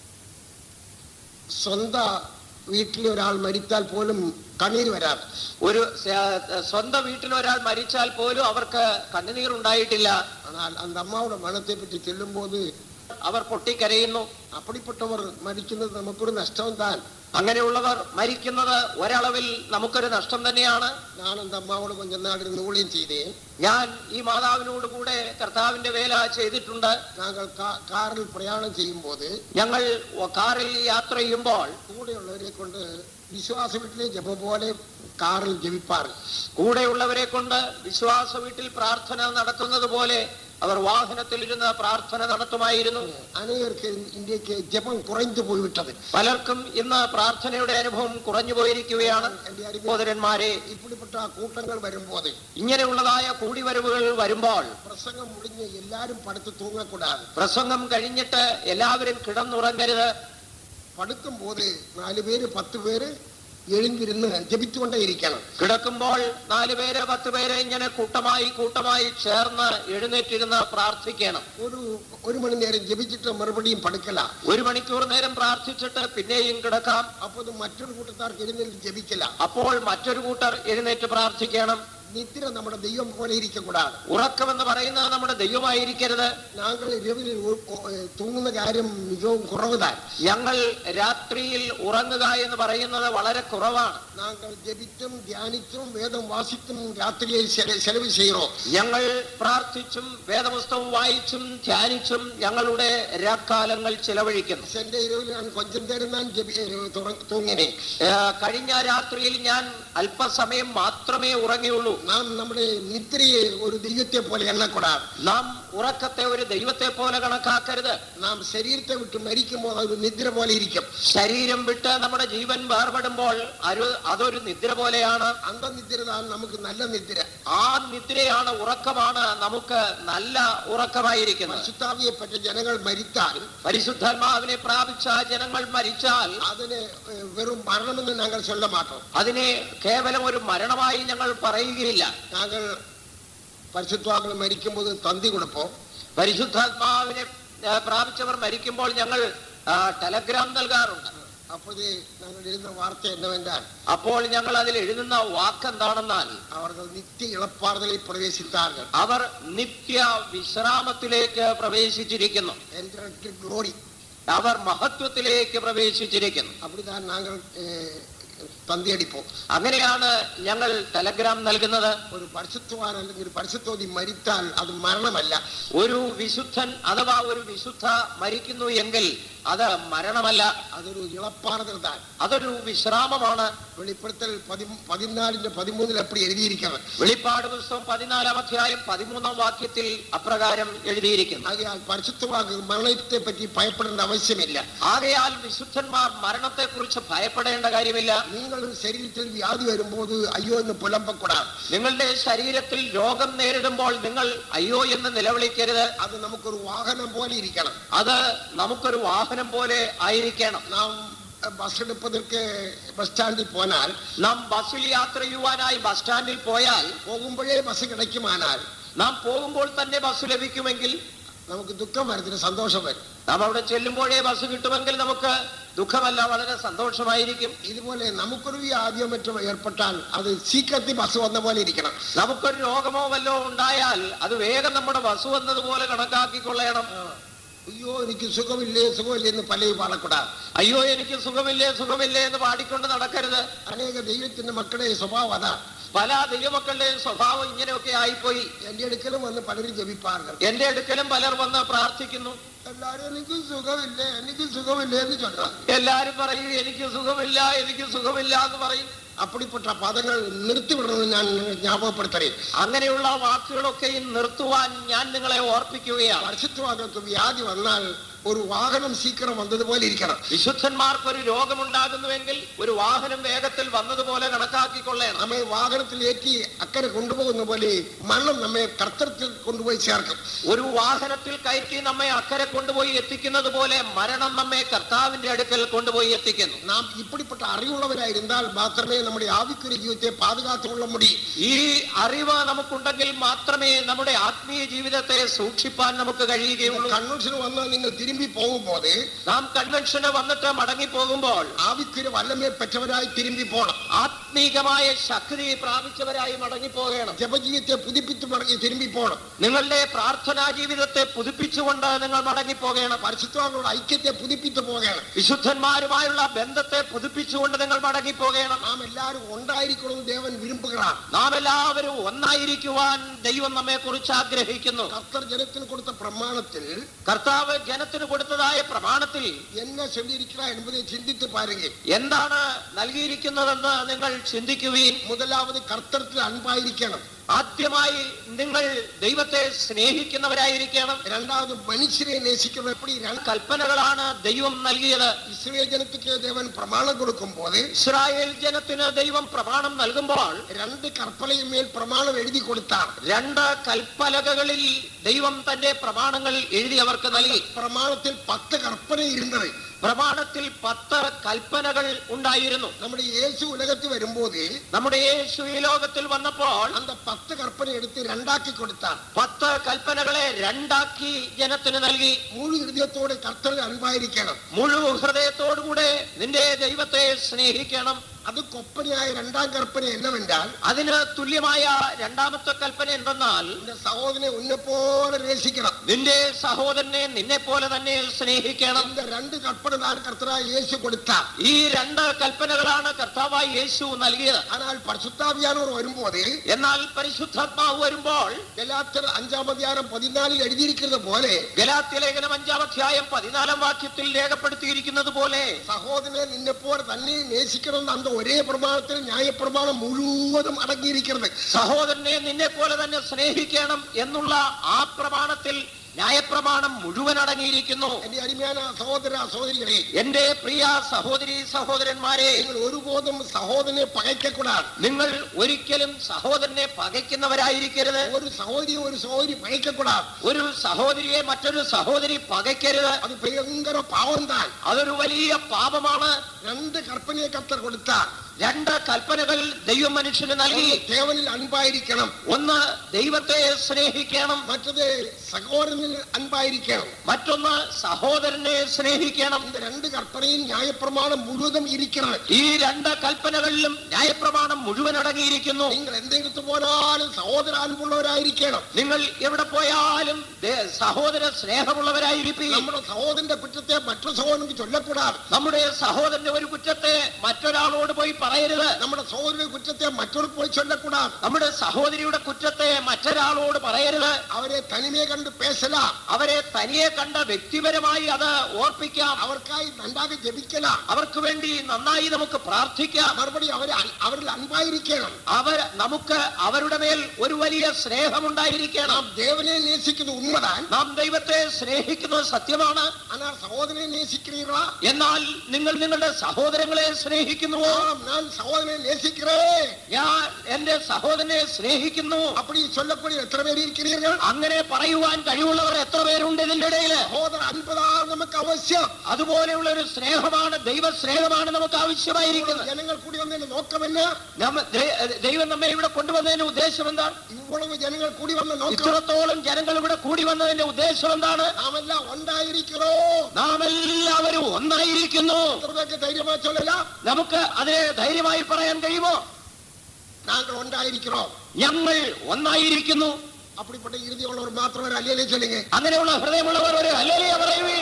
സ്വന്തം വീട്ടിൽ ഒരാൾ മരിച്ചാൽ പോലും കണ്ണീര് വരാറ് ഒരു സ- സ്വന്തം വീട്ടിൽ ഒരാൾ മരിച്ചാൽ പോലും അവർക്ക് കണ്ണുനീർ ഉണ്ടായിട്ടില്ല ஆனால் அந்த அம்மாவோட மரணத்தை பற்றி சொல்லும்போது അവർ പൊട്ടിക്കരയുന്നു அப்படிப்பட்டவர் மறிക്കുന്നത് നമുക്കൊരു നഷ്ടം താൻ അങ്ങനെയുള്ളവർ മരിക്കുന്നത് ഒരളവിൽ നമുക്കൊരു നഷ്ടം തന്നെയാണ് ഞാൻ அந்த അമ്മാവോട് கொஞ்ச നാൾ ഇരുന്ന് ഊഴിയം ചെയ്തேன் ഞാൻ ഈ മാതാവിനോട് കൂടെ കർത്താവിന്റെ വേല ചെയ്തിട്ടുണ്ട് நாங்கள் கா- காரில் பிரயாணம் ചെയ്യുമ്പോൾ ഞങ്ങൾ കാറിൽ യാത്ര ചെയ്യുമ്പോൾ കൂടെയുള്ളവരെ കൊണ്ട് വിശ്വാസ വീട്ടിലെ ജപം പോലെ കാറിൽ ജപിപ്പാറ് കൂടെയുള്ളവരെ കൊണ്ട് വിശ്വാസ വീട്ടിൽ പ്രാർത്ഥന നടത്തുന്നത് പോലെ അവർ വാഹനത്തിൽ ഇരുന്ന് പ്രാർത്ഥന നടത്തുമായിരുന്നു അനേകർക്ക് ഇന്ത്യക്ക് ജപം കുറഞ്ഞു പോയിവിട്ടത് പലർക്കും ഇന്ന് പ്രാർത്ഥനയുടെ അനുഭവം കുറഞ്ഞു പോയിരിക്കുകയാണ് എന്റെ അറിവിൽ സഹോദരന്മാരെ ഇപ്പിടിപ്പെട്ട കൂട്ടങ്ങൾ വരുമ്പോൾ ഇങ്ങനെയുള്ളതായ കൂടിവരവുകൾ വരുമ്പോൾ പ്രസംഗം മുടിഞ്ഞ് എല്ലാരും പടുത്ത് തൂങ്ങക്കൂടാതെ പ്രസംഗം കഴിഞ്ഞിട്ട് എല്ലാവരും കിടന്നുറങ്ങരുത് പടുക്കുമ്പോൾ നാല് പേര് പത്ത് പേര് എഴുന്നിരുന്ന് ജപിച്ചുകൊണ്ടേയിരിക്കണം കിടക്കുമ്പോൾ നാല് പേര് പത്ത് പേര് ഇങ്ങനെ കൂട്ടമായി കൂട്ടമായി ചേർന്ന് എഴുന്നേറ്റിരുന്ന് പ്രാർത്ഥിക്കണം ഒരു ഒരു മണി നേരം ജപിച്ചിട്ട് മറുപടിയും പടുക്കല ഒരു മണിക്കൂർ നേരം പ്രാർത്ഥിച്ചിട്ട് പിന്നെയും കിടക്കാം അപ്പൊ ഇത് മറ്റൊരു കൂട്ടത്താർക്ക് എഴുന്നേറ്റ് ജപിക്കല അപ്പോൾ മറ്റൊരു കൂട്ടർ എഴുന്നേറ്റ് പ്രാർത്ഥിക്കണം നിദ്ര നമ്മുടെ ദൈവം പോലെ ഇരിക്കക്കൂടാതെ ഉറക്കമെന്ന് പറയുന്നത് നമ്മുടെ ദൈവമായിരിക്കരുത് ഞങ്ങൾ ഇരവിൽ ഉ- ഉ- തൂങ്ങുന്ന കാര്യം മികവും കുറവുതാൻ ഞങ്ങൾ രാത്രിയിൽ ഉറങ്ങുക എന്ന് പറയുന്നത് വളരെ കുറവാണ് நாங்கள் ஜெபித்தும் தியானித்தும் வேதம் வாசித்தும் ராத்திரியை செல- செலவு செய்கிறோம் ഞങ്ങൾ പ്രാർത്ഥിച്ചും വേദപുസ്തകം വായിച്ചും ധ്യാനിച്ചും ഞങ്ങളുടെ രാക്കാലങ്ങൾ ചിലവഴിക്കുന്നു சென்ற இரவில் நான் கொஞ்சம் நேரம் தான் ஜெபி- அஹ் துற- தூங்கினேன் ഏ, കഴിഞ്ഞ രാത്രിയിൽ ഞാൻ അല്പസമയം മാത്രമേ ഉറങ്ങിയുള്ളൂ நாம் நம்முடைய நித்திரையை ஒரு தெய்வத்தை போல எண்ணக்கூடாது നാം ഉറക്കത്തെ ഒരു ദൈവത്തെ പോലെ കണക്കാക്കരുത് நாம் சரீரத்தை விட்டு மறிக்கும் போது அது நித்திரை போல இருக்கும் ശരീരം വിട്ട് നമ്മുടെ ജീവൻ വേർപെടുമ്പോൾ അരു അതൊരു നിദ്ര പോലെയാണ് அந்த நித்திரை தான் நமக்கு நல்ல நித்திரை ആ നിദ്രയാണ് ഉറക്കമാണ് നമുക്ക് നല്ല ഉറക്കമായിരിക്കുന്നത് சுத்தாவியை பெற்ற ஜனங்கள் மறித்தால் പരിശുദ്ധാത്മാവിനെ പ്രാപിച്ച ജനങ്ങൾ മരിച്ചാൽ അതിനെ அஹ், வெறும் மரணம் என்று நாங்கள் சொல்ல மாட்டோம் അതിനെ കേവലം ഒരു മരണമായി ഞങ്ങൾ പറയുകയില്ല நாங்கள் பரிசுத்தாக்கள் மறிக்கும் போது தந்தி கொடுப்போம் പരിശുദ്ധാത്മാവിനെ ഏ, പ്രാപിച്ചവർ മരിക്കുമ്പോൾ ഞങ്ങൾ ആ, ടെലഗ്രാം നൽകാറുണ്ട് அப்போது நாங்கள் எழுந்த வார்த்தை என்னவென்றால் അപ്പോൾ ഞങ്ങൾ അതിൽ എഴുതുന്ന വാക്കെന്താണെന്നാൽ அவர்கள் நித்திய இழப்பாறுதலை பிரவேசித்தார்கள் അവർ നിത്യ വിശ്രാമത്തിലേക്ക് പ്രവേശിച്ചിരിക്കുന്നു என்ற க்ளோரி അവർ മഹത്വത്തിലേക്ക് പ്രവേശിച്ചിരിക്കുന്നു அப்படிதான் நாங்கள் அஹ், தந்தி அடிப்போம் അങ്ങനെയാണ് ഞങ്ങൾ ടെലഗ്രാം നൽകുന്നത് ஒரு பரிசுத்தவான் அல்லது ஒரு பரிசுத்தோதி மரித்தால் அது மரணமல்ல ഒരു വിശുദ്ധൻ അഥവാ ഒരു വിശുദ്ധ മരിക്കുന്നു എങ്കിൽ അത് മരണമല്ല അതൊരു ഇളപ്പാറുതൽ താൻ അതൊരു വിശ്രാമമാണ് വെളിപ്പെടുത്തൽ പതി പതിനാലിന്റെ പതിമൂന്നിൽ അപ്പടി എഴുതിയിരിക്കുന്നത് വെളിപ്പാട് പുസ്തകം പതിനാലാം അധ്യായം പതിമൂന്നാം വാക്യത്തിൽ അപ്രകാരം എഴുതിയിരിക്കുന്നു ആകയാൽ പരിശുദ്ധവാക്ക് മരണത്തെ പറ്റി ഭയപ്പെടേണ്ട ആവശ്യമില്ല ആകയാൽ വിശുദ്ധന്മാർ മരണത്തെക്കുറിച്ച് ഭയപ്പെടേണ്ട കാര്യമില്ല നിങ്ങൾ ശരീരത്തിൽ വ്യാധി വരുമ്പോൾ അയ്യോ എന്ന് പുലമ്പക്കൂടാതെ നിങ്ങളുടെ ശരീരത്തിൽ രോഗം നേരിടുമ്പോൾ നിങ്ങൾ അയ്യോ എന്ന് നിലവിളിക്കരുത് അത് നമുക്കൊരു വാഹനം പോലെ ഇരിക്കണം അത് നമുക്കൊരു വാഹനം പോലെ ആയിരിക്കണം നാം ബസ് എടുപ്പതற்கு ബസ് സ്റ്റാൻഡിൽ പോനാൽ നാം ബസ്സിൽ യാത്ര ചെയ്യുവാനായി ബസ് സ്റ്റാൻഡിൽ പോയാൽ പോകുമ്പോഴേ ബസ് കിടക്കുമാനാൽ നാം പോകുമ്പോൾ തന്നെ ബസ് ലഭിക്കുമെങ്കിൽ നമുക്ക് ദുഃഖം വരത്തിന് സന്തോഷം വരും നാം അവിടെ ചെല്ലുമ്പോഴേ ബസ് കിട്ടുമെങ്കിൽ നമുക്ക് ദുഃഖമല്ല വളരെ സന്തോഷമായിരിക്കും ഇതുപോലെ നമുക്കൊരു വ്യാധിയോ മറ്റോ ഏർപ്പെട്ടാൽ അത് സീക്രത്തിൽ ബസ് വന്ന പോലെ ഇരിക്കണം നമുക്കൊരു രോഗമോ വല്ലോ ഉണ്ടായാൽ അത് വേഗം നമ്മുടെ ബസ് വന്നതുപോലെ കണക്കാക്കിക്കൊള്ളണം അയ്യോ എനിക്ക് സുഖമില്ലേ സുഖമില്ലേ എന്ന് പലരും പാടக்கூடாது അയ്യോ എനിക്ക് സുഖമില്ലേ സുഖമില്ലേ എന്ന് പാടിക്കൊണ്ട് നടക്കരുത് അനേക ദൈവത്തിന്റെ മക്കളുടെ സ്വഭാവം അതാണ് പല ദൈവമക്കളുടെയും സ്വഭാവം ഇങ്ങനെയൊക്കെ ആയിപ്പോയി എന്റെ അടുക്കലും വന്ന് പലരും ജപിപ്പാറുകൾ എന്റെ അടുക്കലും പലർ വന്ന് പ്രാർത്ഥിക്കുന്നു എല്ലാരും എനിക്ക് സുഖമില്ലേ എനിക്ക് സുഖമില്ലേ എന്ന് ചൊല്ലാം എല്ലാരും പറയും എനിക്ക് സുഖമില്ല എനിക്ക് സുഖമില്ല എന്ന് പറയും അപ്പടിപ്പെട്ട പദങ്ങൾ നിർത്തിവിടണമെന്ന് ഞാൻ നിങ്ങൾ ஞாபகப்படுത്തറേ അങ്ങനെയുള്ള വാക്കുകളൊക്കെയും നിർത്തുവാൻ ഞാൻ നിങ്ങളെ ഓർപ്പിക്കുകയാണ് പരിശുദ്ധവാദർക്ക് വ്യാധി വന്നാൽ ഒരു വാഹനം സീക്രം വന്നതുപോലെ ഇരിക്കണം വിശുദ്ധന്മാർക്ക് ഒരു രോഗമുണ്ടാകുന്നുവെങ്കിൽ ഒരു വാഹനം വേഗത്തിൽ വന്നതുപോലെ കണക്കാക്കിക്കൊള്ളണം നമ്മെ വാഹനത്തിൽ ഏറ്റി അക്കരെ കൊണ്ടുപോകുന്ന പോലെ മരണം നമ്മെ കർത്തരത്തിൽ കൊണ്ടുപോയി ചേർക്കും ഒരു വാഹനത്തിൽ കയറ്റി നമ്മെ അക്കരെ കൊണ്ടുപോയി എത്തിക്കുന്നത് പോലെ മരണം നമ്മെ കർത്താവിന്റെ അടുക്കൽ കൊണ്ടുപോയി എത്തിക്കുന്നു നാം ഇപ്പടിപ്പെട്ട അറിവുള്ളവരായിരുന്നാൽ മാത്രമേ നമ്മുടെ ആവിക്കുரிய ജീവിതത്തെ പാതുകാത്തുകൊള്ള മുടിയും ഈ അറിവ് നമുക്കുണ്ടെങ്കിൽ മാത്രമേ നമ്മുടെ ആത്മീയ ജീവിതത്തെ സൂക്ഷിപ്പാൻ നമുക്ക് കഴിയുകയുള്ളൂ കൺവെൻഷന് വന്ന് നിങ്ങൾ തിരുമ്പി പോകുമ്പോൾ നാം കൺവെൻഷന് വന്നിട്ട് മടങ്ങി പോകുമ്പോൾ ആവിക്കുரிய വല്ലമേ പെറ്റവരായി തിരുമ്പി പോകണം ആത്മീകമായ ശക്തി പ്രാപിച്ചവരായി മടങ്ങി പോകണം ജപജീവിതത്തെ പുതുപ്പിച്ച് മടങ്ങി തിരുമ്പി പോകണം നിങ്ങളുടെ പ്രാർത്ഥനാ ജീവിതത്തെ പുതുപ്പിച്ചുകൊണ്ട് നിങ്ങൾ മടങ്ങി പോകണം പരിശുദ്ധവാനോട് ഐക്യത്തെ പുതുപ്പിച്ച് പോകണം വിശുദ്ധന്മാരുമായുള്ള ബന്ധത്തെ പുതുപ്പിച്ചുകൊണ്ട് നിങ്ങൾ മടങ്ങി പോകണം നാം എല്ലാവരും ഉണ്ടായിരിക്കണമെന്ന് ദേവൻ വിരുമ്പുകളാണ് നാം എല്ലാവരും ഒന്നായിരിക്കുവാൻ ദൈവം നമ്മെ കുറിച്ച് ആഗ്രഹിക്കുന്നു കർത്തർ ജനത്തിന് കൊടുത്ത പ്രമാണത്തിൽ കർത്താവ് ജനത്തിന് കൊടുത്തതായ പ്രമാണത്തിൽ എന്നെ ചൊല്ലിയിരിക്കുക என்பதை ചിന്തിച്ച് പാരുക എന്താണ് നൽകിയിരിക്കുന്നതെന്ന് നിങ്ങൾ ചിന്തിക്കുവീൻ മുതലാവത് കർത്തരത്തിൽ അൻപായിരിക്കണം ആദ്യമായി നിങ്ങൾ ദൈവത്തെ സ്നേഹിക്കുന്നവരായിരിക്കണം இரண்டாவது மனுஷரை நேசிக்கிறது எப்படி ரெண்டு കൽപ്പനകളാണ് ദൈവം നൽകിയത് இஸ்ரேல் ஜனத்துக்கு தேவன் பிரமாணம் கொடுக்கும் போது ഇസ്രായേൽ ജനത്തിന് ദൈവം പ്രമാണം നൽകുമ്പോൾ ரெண்டு கற்பனையின் மேல் பிரமாணம் எழுதி கொடுத்தார் രണ്ട് കൽപ്പലകകളിൽ ദൈവം തന്റെ പ്രമാണങ്ങൾ എഴുതി അവർക്ക് നൽകി பிரமாணத்தில் பத்து கற்பனை இருந்தது പ്രമാണത്തിൽ പത്ത് കൽപ്പനകൾ ഉണ്ടായിരുന്നു നമ്മുടെ യേശു ഉലകത്തിൽ വരുമ്പോது നമ്മുടെ യേശു ഈ ലോകത്തിൽ വന്നപ്പോൾ அந்த பத்து கற்பனை எடுத்து ரெண்டாக்கி கொடுத்தார் പത്ത് കൽപ്പനകളെ രണ്ടാക്കി ജനത്തിന് നൽകി முழு ഹൃദയത്തോടെ കർത്തൽ അൻപായിരിക്കണം മുഴുവൻ ഹൃദയത്തോടുകൂടെ നിന്റെ ദൈവത്തെ സ്നേഹിക്കണം അത് കൊപ്പനയായ രണ്ടാം കற்பന എന്നവെന്നാൽ അതിന് തുല്യമായ രണ്ടാമത്തെ കൽപ്പന എന്തെന്നാൽ இந்த സഹോദരനെ ഉന്നെ പോലെ നേസിക്കണം നിന്റെ സഹോദരനെ നിന്നെ പോലെ തന്നെ സ്നേഹിക്കണം இந்த രണ്ട് കற்பന താൻ കർത്തനായ യേശു കൊടുത്താർ ഈ രണ്ട് കൽപ്പനകളാണ് കർത്താവായി യേശു നൽകിയത് ஆனால் பரிசுத்தாவியானவர் வரும்போது എന്നാൽ പരിശുദ്ധാത്മാവ് വരുമ്പോൾ ഗലാത്യർ അഞ്ചാം അധ്യായം പതിനാലിൽ എഴുതിയിരിക്കുന്നത് പോലെ ഗലാത്യ ലേഖനം അഞ്ചാം അധ്യായം പതിനാലാം വാക്യത്തിൽ രേഖപ്പെടുത്തിയിരിക്കുന്നത് പോലെ സഹോദരനെ നിന്നെ പോലെ തന്നെ നേസിക്കണം അന്ത ഒരേ പ്രമാണത്തിൽ ന്യായപ്രമാണം മുഴുവതും അടങ്ങിയിരിക്കുന്നത് സഹോദരനെ നിന്നെ പോലെ തന്നെ സ്നേഹിക്കണം എന്നുള്ള ആ പ്രമാണത്തിൽ ന്യായപ്രമാണം മുഴുവൻ അടങ്ങിയിരിക്കുന്നു എന്റെ അരുമயான സഹോദര സഹോദരികളെ എന്റെ പ്രിയ സഹോദരി സഹോദരന്മാരെ നിങ്ങൾ ഒരുപോതും സഹോദരനെ പകയ്ക്കൂടാതെ നിങ്ങൾ ഒരിക്കലും സഹോദരനെ പകയ്ക്കുന്നവരായിരിക്കരുത് ഒരു സഹോദരി ഒരു സഹോദരി പകയ്ക്കൂടാതെ ഒരു സഹോദരിയെ മറ്റൊരു സഹോദരി പകയ്ക്കരുത് അത് ഭയങ്കര പാവം താൻ അതൊരു വലിയ പാപമാണ് രണ്ട് കற்பനയെ കർത്തർ കൊടുത്താൽ രണ്ട് കൽപ്പനകൾ ദൈവം മനുഷ്യന് നൽകി ദേവനിൽ അൻപായിരിക്കണം ഒന്ന് ദൈവത്തെ സ്നേഹിക്കണം മറ്റത് സഹോദരനിൽ അൻപായിരിക്കണം മറ്റൊന്ന് സഹോദരനെ സ്നേഹിക്കണം இந்த രണ്ട് കற்பനയും ന്യായപ്രമാണം മുഴുവതും ഇരിക്കണം ഈ രണ്ട് കൽപ്പനകളിലും ന്യായപ്രമാണം മുഴുവൻ അടങ്ങിയിരിക്കുന്നു നിങ്ങൾ എന്തെങ്കിലും പോനാലും സഹോദര അൻപുള്ളവരായിരിക്കണം നിങ്ങൾ എവിടെ പോയാലും ദേ- സഹോദര സ്നേഹമുള്ളവരായിരിക്കും നമ്മുടെ സഹോദരന്റെ കുറ്റത്തെ മറ്റൊരു സഹോദരന് ചൊല്ലக்கூடாது നമ്മുടെ സഹോദരന്റെ ഒരു കുറ്റത്തെ മറ്റൊരാളോട് പോയി പറയരുത് നമ്മുടെ സഹോദരന്റെ കുറ്റത്തെ മറ്റൊരു പോയി ചൊല്ലக்கூடாது നമ്മുടെ സഹോദരിയുടെ കുറ്റത്തെ മറ്റൊരാളോട് പറയരുത് അവരെ തനിമയെ കണ്ട് പേശലാം അവരെ തനിയെ കണ്ട വ്യക്തിപരമായി അത് ഓർപ്പിക്കാം അവർക്കായി നന്നാകെ ജപിക്കണം അവർക്ക് വേണ്ടി നന്നായി നമുക്ക് പ്രാർത്ഥിക്കാം മറുപടി അവരെ അൻ- അവരിൽ അൻപായിരിക്കണം അവർ നമുക്ക് അവരുടെ മേൽ ഒരു വലിയ സ്നേഹമുണ്ടായിരിക്കണം നാം ദേവനെ നേസിക്കുന്ന ഉണ്മതാൻ നാം ദൈവത്തെ സ്നേഹിക്കുന്നത് സത്യമാണ് ஆனால் സഹോദരനെ നേസിக்கிறீர்களா എന്നാൽ നിങ്ങൾ നിങ്ങളുടെ സഹോദരങ്ങളെ സ്നേഹിക്കുന്നുവോ ஆம், நான் சகோதரனை நேசிக்கிறேன் ഞാൻ എന്റെ സഹോദരനെ സ്നേഹിക്കുന്നു அப்படி சொல்லக்கூடிய எத்தனை பேர் இருக்கிறீர்கள் അങ്ങനെ പറയുവാൻ കഴിവുള്ളവർ എത്ര പേരുണ്ട് ഇതിന്റെ ഇടയില് சகோதர அன்புதான் நமக்கு அவசியம் അതുപോലെയുള്ള ഒരു സ്നേഹമാണ് ദൈവ സ്നേഹമാണ് നമുക്ക് ആവശ്യമായിരിക്കുന്നത് ജനങ്ങൾ കൂടി വന്നതിന്റെ നോക്കം என்ன നമ്മ- ദൈ- ദൈവം നമ്മെ ഇവിടെ കൊണ്ടുവന്നതിന്റെ ഉദ്ദേശം എന്താണ് ഇவ்வளவு ജനങ്ങൾ കൂടി വന്ന നോക്കം ഇത്രത്തോളം ജനങ്ങൾ ഇവിടെ കൂടി വന്നതിന്റെ ഉദ്ദേശം എന്താണ് നാം എല്ലാം ഉണ്ടായിരിக்கிறോ നാം എല്ലാവരും ഒന്നായിരിക്കുന്നു എത്ര പേർക്ക് ധൈര്യമായി ചൊല്ലലാം നമുക്ക് അതിനെ ധൈര്യമായി പറയാൻ കഴിയുമോ நாங்கள் ഉണ്ടായിരിக்கிறோம் ഞങ്ങൾ ഒന്നായിരിക്കുന്നു அப்படிப்பட்ட இறுதியுள்ளவர் மாத்திரம் ஒரு அல்லையிலே சொல்லுங்க അങ്ങനെയുള്ള ഹൃദയമുള്ളവർ ഒരു അല്ലേലിയ പറയുവേ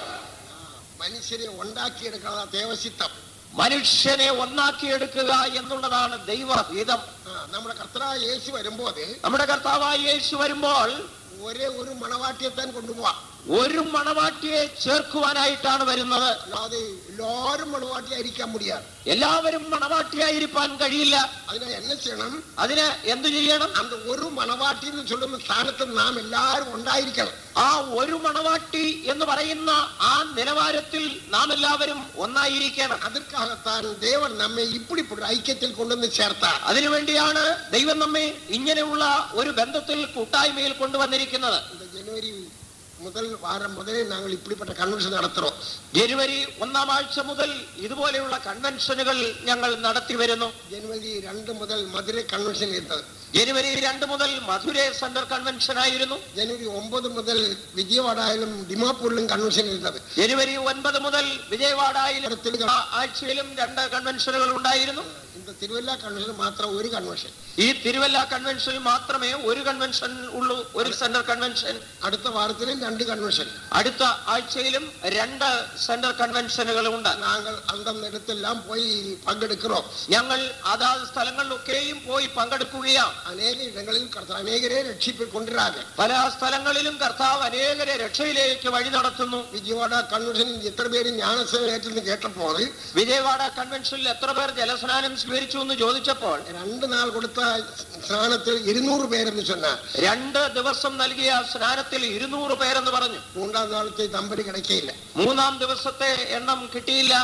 മനുഷ്യരെ ഉണ്ടാക്കിയെടുക്കണം ദേവസിത്തം മനുഷ്യനെ ഒന്നാക്കിയെടുക്കുക എന്നുള്ളതാണ് ദൈവഹിതം ആ, നമ്മുടെ കർത്തനായ യേശു വരുമ്പോൾ നമ്മുടെ കർത്താവായ യേശു വരുമ്പോൾ ഒരേ ഒരു മണവാട്ടിയെ താൻ കൊണ്ടുപോവാം ഒരു മണവാട്ടിയെ ചേർക്കുവാനായിട്ടാണ് വരുന്നത് അല്ലാതെ എല്ലാവരും മണവാട്ടിയായിരിക്കാൻ മുടിயாது എല്ലാവരും മണവാട്ടിയായിരിക്കാൻ കഴിയില്ല അതിനെ എന്നെ ചെയ്യണം അതിന് എന്തു ചെയ്യണം அந்த ஒரு மனவாட்டி എന്ന് சொல்லுന്ന സ്ഥാനത്ത് നാം എല്ലാവരും ഉണ്ടായിരിക്കണം ആ ഒരു മണവാട്ടി എന്ന് പറയുന്ന ആ നിലവാരത്തിൽ നാം എല്ലാവരും ഒന്നായിരിക്കണം அதற்காகத்தான் தேவன் நம்மை இப்படிப்பட்ட ஐக்கியத்தில் கொண்டு வந்து சேர்த்தார் അതിനുവേണ്ടിയാണ് ദൈവം നമ്മെ ഇങ്ങനെയുള്ള ഒരു ബന്ധത്തിൽ കൂട്ടായ്മയിൽ കൊണ്ടുവന്നിരിക്കുന്നത് இந்த ஜனவரி முதல் வாரம் முதலே நாங்கள் இப்படிப்பட்ட கன்வென்ஷன் நடத்துறோம் ജനുവരി ഒന്നാം ആഴ്ച മുതൽ ഇതുപോലെയുള്ള കൺവെൻഷനുകൾ ഞങ്ങൾ നടത്തി വരുന്നു ജനുവരി രണ്ട് മുതൽ മധുര കൺവെൻഷൻ ഇരുന്നത് ജനുവരി രണ്ട് മുതൽ മധുര സെന്റർ കൺവെൻഷൻ ആയിരുന്നു ജനുവരി ഒമ്പത് മുതൽ വിജയവാഡയിലും ഡിമാപൂരിലും കൺവെൻഷൻ ഇരുന്നത് ജനുവരി ഒൻപത് മുതൽ വിജയവാഡയിലും ഇടത്തിൽ ആ ആഴ്ചയിലും രണ്ട് കൺവെൻഷനുകൾ ഉണ്ടായിരുന്നു இந்த തിരുവല്ല കൺവെൻഷൻ മാത്രം ഒരു കൺവെൻഷൻ ഈ തിരുവല്ല കൺവെൻഷനിൽ മാത്രമേ ഒരു കൺവെൻഷൻ ഉള്ളൂ ഒരു സെന്റർ കൺവെൻഷൻ അടുത്ത വാരത്തിലും രണ്ട് കൺവെൻഷൻ അടുത്ത ആഴ്ചയിലും രണ്ട് സെന്റർ കൺവെൻഷനുകൾ ഉണ്ട് நாங்கள் அந்தந்த இடத்தெல்லாம் போய் பங்கெடுக்கிறோம் ഞങ്ങൾ അതാത് സ്ഥലങ്ങളിലൊക്കെയും പോയി പങ്കെടുക്കുകയാണ് அநேக இடங்களில் கர்த்தர் அநேகரே ரட்சிப்பு கொண்டுறாங்க പല സ്ഥലങ്ങളിലും കർത്താവ് അനേകരെ രക്ഷയിലേക്ക് വഴി നടത്തുന്നു விஜயவாடா கன்வென்ஷனில் எத்தனை பேர் ஞானசேவை ஏற்று கேட்ட போது വിജയവാഡ കൺവെൻഷനിൽ എത്ര പേർ ജലസ്നാനം സ്വീകരിച്ചു എന്ന് ചോദിച്ചപ്പോൾ രണ്ട് നാൾ കൊടുത്ത സ്നാനത്തിൽ ഇരുന്നൂറ് പേരെന്ന് சொன்னார் രണ്ട് ദിവസം നൽകിയ സ്നാനത്തിൽ ഇരുന്നൂറ് പേരെന്ന് പറഞ്ഞു മൂന്നാം നാളത്തെ തമ്പരി കിടക്കയില്ല മൂന്നാം ദിവസത്തെ എണ്ണം കിട്ടിയില്ല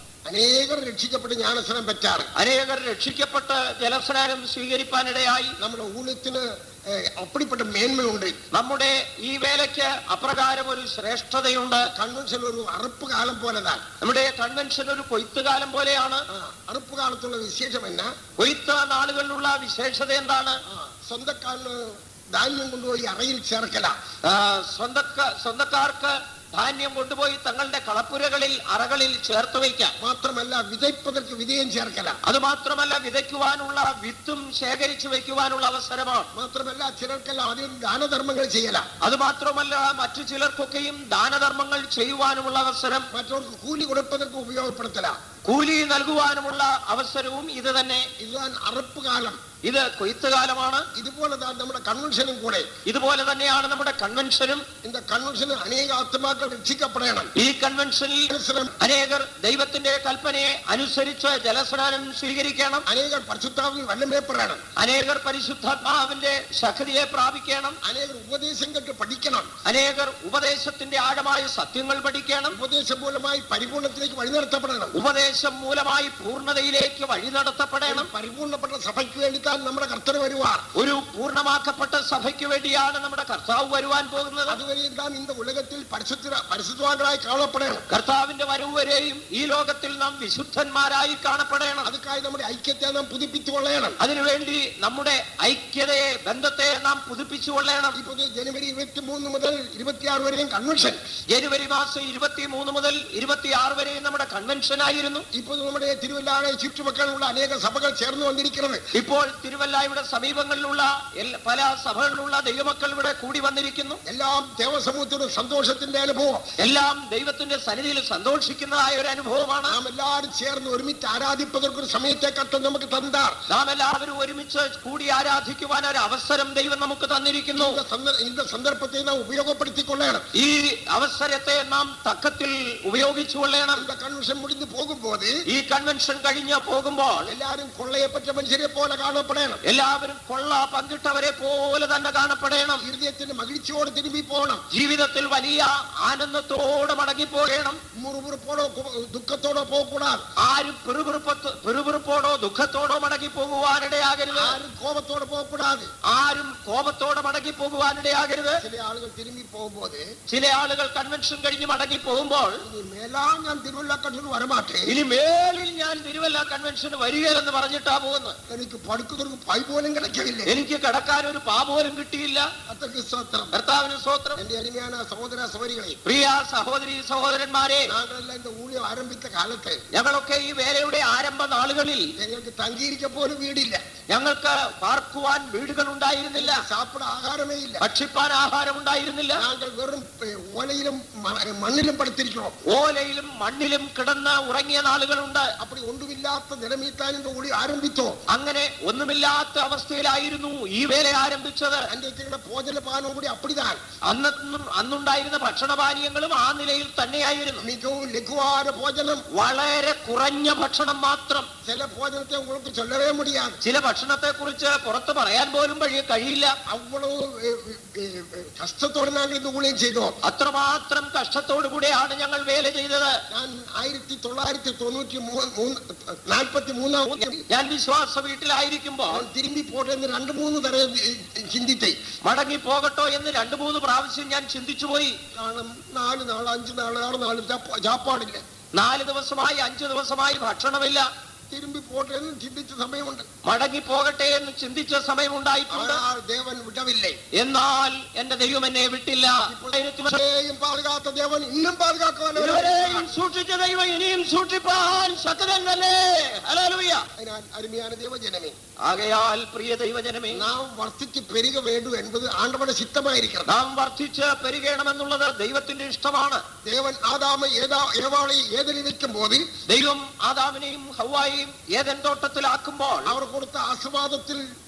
അനേകർ രക്ഷിക്കപ്പെട്ട് ജ്ഞാനസ്നാനം പറ്റാറ് അനേകർ രക്ഷിക്കപ്പെട്ട് ജലസ്നാനം സ്വീകരിപ്പാനിടയായി നമ്മുടെ ഊഴത്തിന് ഏഹ്, അപ്പടിപ്പെട്ട മേന്മയുണ്ട് നമ്മുടെ ഈ വേലയ്ക്ക് അപ്രകാരം ഒരു ശ്രേഷ്ഠതയുണ്ട് കൺവെൻഷൻ ഒരു അറുപ്പ് കാലം പോലെതാണ് നമ്മുടെ കൺവെൻഷൻ ഒരു കൊയ്ത്തുകാലം പോലെയാണ് ആ, അറുപ്പ് കാലത്തുള്ള വിശേഷം എന്നാ കൊയ്ത്ത് നാളുകളിലുള്ള വിശേഷത എന്താണ് ആ, സ്വന്തക്കാരന് ധാന്യം കൊണ്ടുപോയി അറയിൽ ചേർക്കല ആ, സ്വന്തക്ക സ്വന്തക്കാർക്ക് ധാന്യം കൊണ്ടുപോയി തങ്ങളുടെ കളപ്പുരകളിൽ അറകളിൽ ചേർത്ത് വയ്ക്കാം മാത്രമല്ല വിതയ്പ്പതற்கு വിധേയം ചേർക്കല അത് മാത്രമല്ല വിതയ്ക്കുവാനുള്ള വിത്തും ശേഖരിച്ചു വയ്ക്കുവാനുള്ള അവസരമാണ് മാത്രമല്ല ചിലർക്കെല്ലാം ആദ്യം ദാനധർമ്മങ്ങൾ ചെയ്യല അത് മാത്രമല്ല മറ്റു ചിലർക്കൊക്കെയും ദാനധർമ്മങ്ങൾ ചെയ്യുവാനുമുള്ള അവസരം മറ്റവർക്ക് കൂലി കൊടുപ്പതற்கு ഉപയോഗപ്പെടുത്തല കൂലി നൽകുവാനുമുള്ള അവസരവും ഇത് തന്നെ ഇതാണ് അറുപ്പ് കാലം ഇത് കൊയ്ത്തുകാലമാണ് ഇതുപോലെ தான் നമ്മുടെ കൺവെൻഷനും കൂടെ ഇതുപോലെ തന്നെയാണ് നമ്മുടെ കൺവെൻഷനും இந்த കൺവെൻഷന് അനേക ആത്മാക്കൾ രക്ഷിക്കപ്പെടണം ഈ കൺവെൻഷനിൽ മനസ്സിലും അനേകർ ദൈവത്തിന്റെ കൽപ്പനയെ അനുസരിച്ച് ജലസ്നാനം സ്വീകരിക്കണം അനേകർ പരിശുദ്ധാവിൽ വല്ലമേപ്പെടണം അനേകർ പരിശുദ്ധാത്മാവിന്റെ ശക്തിയെ പ്രാപിക്കണം അനേകർ ഉപദേശം കേട്ട് പഠിക്കണം അനേകർ ഉപദേശത്തിന്റെ ആഴമായ സത്യങ്ങൾ പഠിക്കണം ഉപദേശം മൂലമായി പരിപൂർണത്തിലേക്ക് വഴി നടത്തപ്പെടണം ഉപദേശം മൂലമായി പൂർണ്ണതയിലേക്ക് വഴി നടത്തപ്പെടണം പരിപൂർണപ്പെട്ട സഭയ്ക്ക് വേണ്ടിത്താൻ നമ്മുടെ കർത്തർ വരുവാർ ഒരു പൂർണ്ണമാക്കപ്പെട്ട സഭയ്ക്ക് വേണ്ടിയാണ് നമ്മുടെ കർത്താവ് വരുവാൻ പോകുന്നത് അതുവരെയും താൻ ഇന്ന് ഉലകത്തിൽ പരിശുദ്ധ പരിശുദ്ധവാന്കളായി കാണപ്പെടണം കർത്താവിന്റെ വരവ് വരെയും ഈ ലോകത്തിൽ നാം വിശുദ്ധന്മാരായി കാണപ്പെടണം അതുക്കായി നമ്മുടെ ഐക്യത്തെ നാം പുതുപ്പിച്ചുകൊള്ളണം അതിനുവേണ്ടി നമ്മുടെ ഐക്യതയെ ബന്ധത്തെ നാം പുതുപ്പിച്ചു കൊള്ളണം ഇപ്പോൾ ജനുവരി ഇരുപത്തി മൂന്ന് മുതൽ ഇരുപത്തിയാറ് വരെയും കൺവെൻഷൻ ജനുവരി മാസം ഇരുപത്തി മൂന്ന് മുതൽ ഇരുപത്തിയാറ് വരെയും നമ്മുടെ കൺവെൻഷൻ ആയിരുന്നു ഇപ്പോൾ നമ്മുടെ തിരുവല്ലാടെ ചുറ്റുമക്കളുള്ള അനേക സഭകൾ ചേർന്ന് വന്നിരിക്കുന്നത് ഇപ്പോൾ തിരുവല്ലായുടെ സമീപങ്ങളിലുള്ള എല്ലാ- പല സഭകളിലുള്ള ദൈവമക്കൾ ഇവിടെ കൂടി വന്നിരിക്കുന്നു എല്ലാം ദേവസമൂഹത്തിന്റെ സന്തോഷത്തിന്റെ അനുഭവം എല്ലാം ദൈവത്തിന്റെ സന്നിധിയിൽ സന്തോഷിക്കുന്നതായ ഒരു അനുഭവമാണ് നാം എല്ലാവരും ചേർന്ന് ഒരുമിച്ച് ആരാധിപ്പതற்கൊരു സമയത്തെ കത്ത് നമുക്ക് തന്നാർ നാം എല്ലാവരും ഒരുമിച്ച് കൂടി ആരാധിക്കുവാൻ ഒരു അവസരം ദൈവം നമുക്ക് തന്നിരിക്കുന്നു இந்த சந்த- இந்த சந்தர்ப்பத்தை நாம் உபயோகப்படுத்திக் கொள்ளணும் ഈ അവസരത്തെ നാം തക്കത്തിൽ ഉപയോഗിച്ചു കൊള്ളണം இந்த கன்வென்ஷன் முடிந்து போகும்போது ഈ കൺവെൻഷൻ കഴിഞ്ഞ് പോകുമ്പോൾ எல்லாரும் கொள்ளையப்பட்ட மனுஷரை போல காணப்படணும் എല്ലാവരും കൊള്ള പങ്കിട്ടവരെ പോലെ തന്നെ കാണപ്പെടണം இருதயത്തിന് மகிழ்ச்சியோடு திரும்பி போகணும் ജീവിതത്തിൽ വലിയ ആനന്ദത്തോടെ മടങ്ങിപ്പോകണം முறுமுறுப்போடோ கு- துக்கத்தோடோ போக கூடாது ആരും പിറുപിറുപ്പത്ത് പിറുപിറുപ്പോടോ ദുഃഖത്തോടോ മടങ്ങി പോകുവാനിടയാകരുത് யாரும் கோபத்தோட போக கூடாது ആരും കോപത്തോടെ മടങ്ങി പോകുവാനിടയാകരുത് சில ஆளுகள் திரும்பி போகும்போது ചില ആളുകൾ കൺവെൻഷൻ കഴിഞ്ഞ് മടങ്ങി പോകുമ്പോൾ இனி மேலாம் நான் திருவிழா கன்வென்ஷன் வரமாட்டேன் ഇനി മേലിൽ ഞാൻ തിരുവല്ല കൺവെൻഷന് വരികയെന്ന് പറഞ്ഞിട്ടാ പോകുന്നത് எனக்கு படுக்கிறதுக்கு பை போலும் கிடைக்கவில்லை എനിക്ക് കടക്കാൻ ഒരു പാ പോലും കിട്ടിയില്ല அத்தகைய சோத்திரம் കർത്താവിന് സ്തോത്രം என் அருமையான சகோதர சகோதரிகளை പ്രിയ സഹോദരി സഹോദരന്മാരെ நாங்களெல்லாம் இந்த ஊழியம் ஆரம்பித்த காலத்தில் ഞങ്ങളൊക്കെ ഈ വേലയുടെ ആരംഭ നാളുകളിൽ எங்களுக்கு தங்கியிருக்க போலும் வீடு இல்ல ഞങ്ങൾക്ക് പാർക്കുവാൻ വീടുകൾ ഉണ്ടായിരുന്നില്ല சாப்பிட ஆகாரமே இல்ல ഭക്ഷിപ്പാൻ ആഹാരം ഉണ്ടായിരുന്നില്ല நாங்கள் வெறும் ப- ஓலையிலும் ம- மண்ணிலும் படுத்திருக்கிறோம் ഓലയിലും മണ്ണിലും കിടന്ന് ഉറങ്ങിയ നാളുകളുണ്ട് அப்படி ஒன்றுமில்லாத நிலைமைத்தான் இந்த ஊழி ஆரம்பித்தோம் അങ്ങനെ ഒന്നുമില്ലാത്ത അവസ്ഥയിലായിരുന്നു ഈ വേല ആരംഭിച്ചത് அன்றைக்கு போஜன பானம் கூட அப்படிதான் അന്നും അന്നുണ്ടായിരുന്ന ഭക്ഷണപാനീയങ്ങളും ആ നിലയിൽ തന്നെയായിരുന്നു மிகவும் லெகுவான போஜனம் വളരെ കുറഞ്ഞ ഭക്ഷണം മാത്രം சில போஜனத்தை உங்களுக்கு சொல்லவே முடியாது ചില ഭക്ഷണത്തെ കുറിച്ച് പുറത്ത് പറയാൻ പോലും വഴി കഴിയില്ല அவ்வளவு அஹ், அஹ், அஹ், கஷ்டத்தோடு நாங்கள் இந்த ஊழியம் செய்தோம் അത്രമാത്രം കഷ്ടത്തോടു കൂടെയാണ് ഞങ്ങൾ വേല ചെയ്തത് நான் ஆயிரத்தி தொள்ளாயிரத்தி தொண்ணூற்றி மூணு மூணு நாற்பத்தி மூணாம் ഞാൻ വിശ്വാസ വീട്ടിലായിരിക്കുമ്പോൾ நான் திரும்பி போட்டேன்னு ரெண்டு மூணு தடவை சிந்தித்தேன் മടങ്ങി പോകട്ടോ എന്ന് രണ്ടു മൂന്ന് പ്രാവശ്യം ഞാൻ ചിന്തിച്ചു പോയി കാരണം നാല് നാൾ അഞ്ച് നാൾ ആറ് നാൾ ചാപ്പ- ചാപ്പാടില്ല നാല് ദിവസമായി അഞ്ചു ദിവസമായി ഭക്ഷണമില്ല திரும்பி போட்டேன்னு சிந்திச்ச സമയമുണ്ട് മടങ്ങി പോകട്ടെ എന്ന് ചിന്തിച്ച സമയമുണ്ടായിട്ടുണ്ട് ஆனால் தேவன் விடவில்லை എന്നാൽ എന്റെ ദൈവം എന്നെ വിട്ടില്ല ഇപ്പോഴേയും പാതുകാത്ത ദേവൻ ഇന്നും പാതുകാക്കുവാൻ ഇതുവരെയും സൂക്ഷിച്ച ദൈവം ഇനിയും സൂക്ഷിപ്പാൻ ശക്തൻ തന്നെ ഹല്ലേലൂയ. അതിനാൽ അരുமையான தேவஜனமே ആകയാൽ പ്രിയ ദൈവജനമേ நாம் വർദ്ധിച്ച് പെരുക വേണ്ടു என்பது ആണ്ടവയുടെ ചിത്തമായിരിക്കണം നാം വർദ്ധിച്ച് പെരുകണമെന്നുള്ളത് ദൈവത്തിന്റെ ഇഷ്ടമാണ് ദേവൻ ആദാമ ഏതാ ഏവാളെ ഏതിൽ വെക്കും പോത് ദൈവം ആദാമിനെയും ഹൗവായെയും ഏതൻ തോട്ടത്തിലാക്കുമ്പോൾ അവർ കൊടുത്ത ആശീർവാദത്തിൽ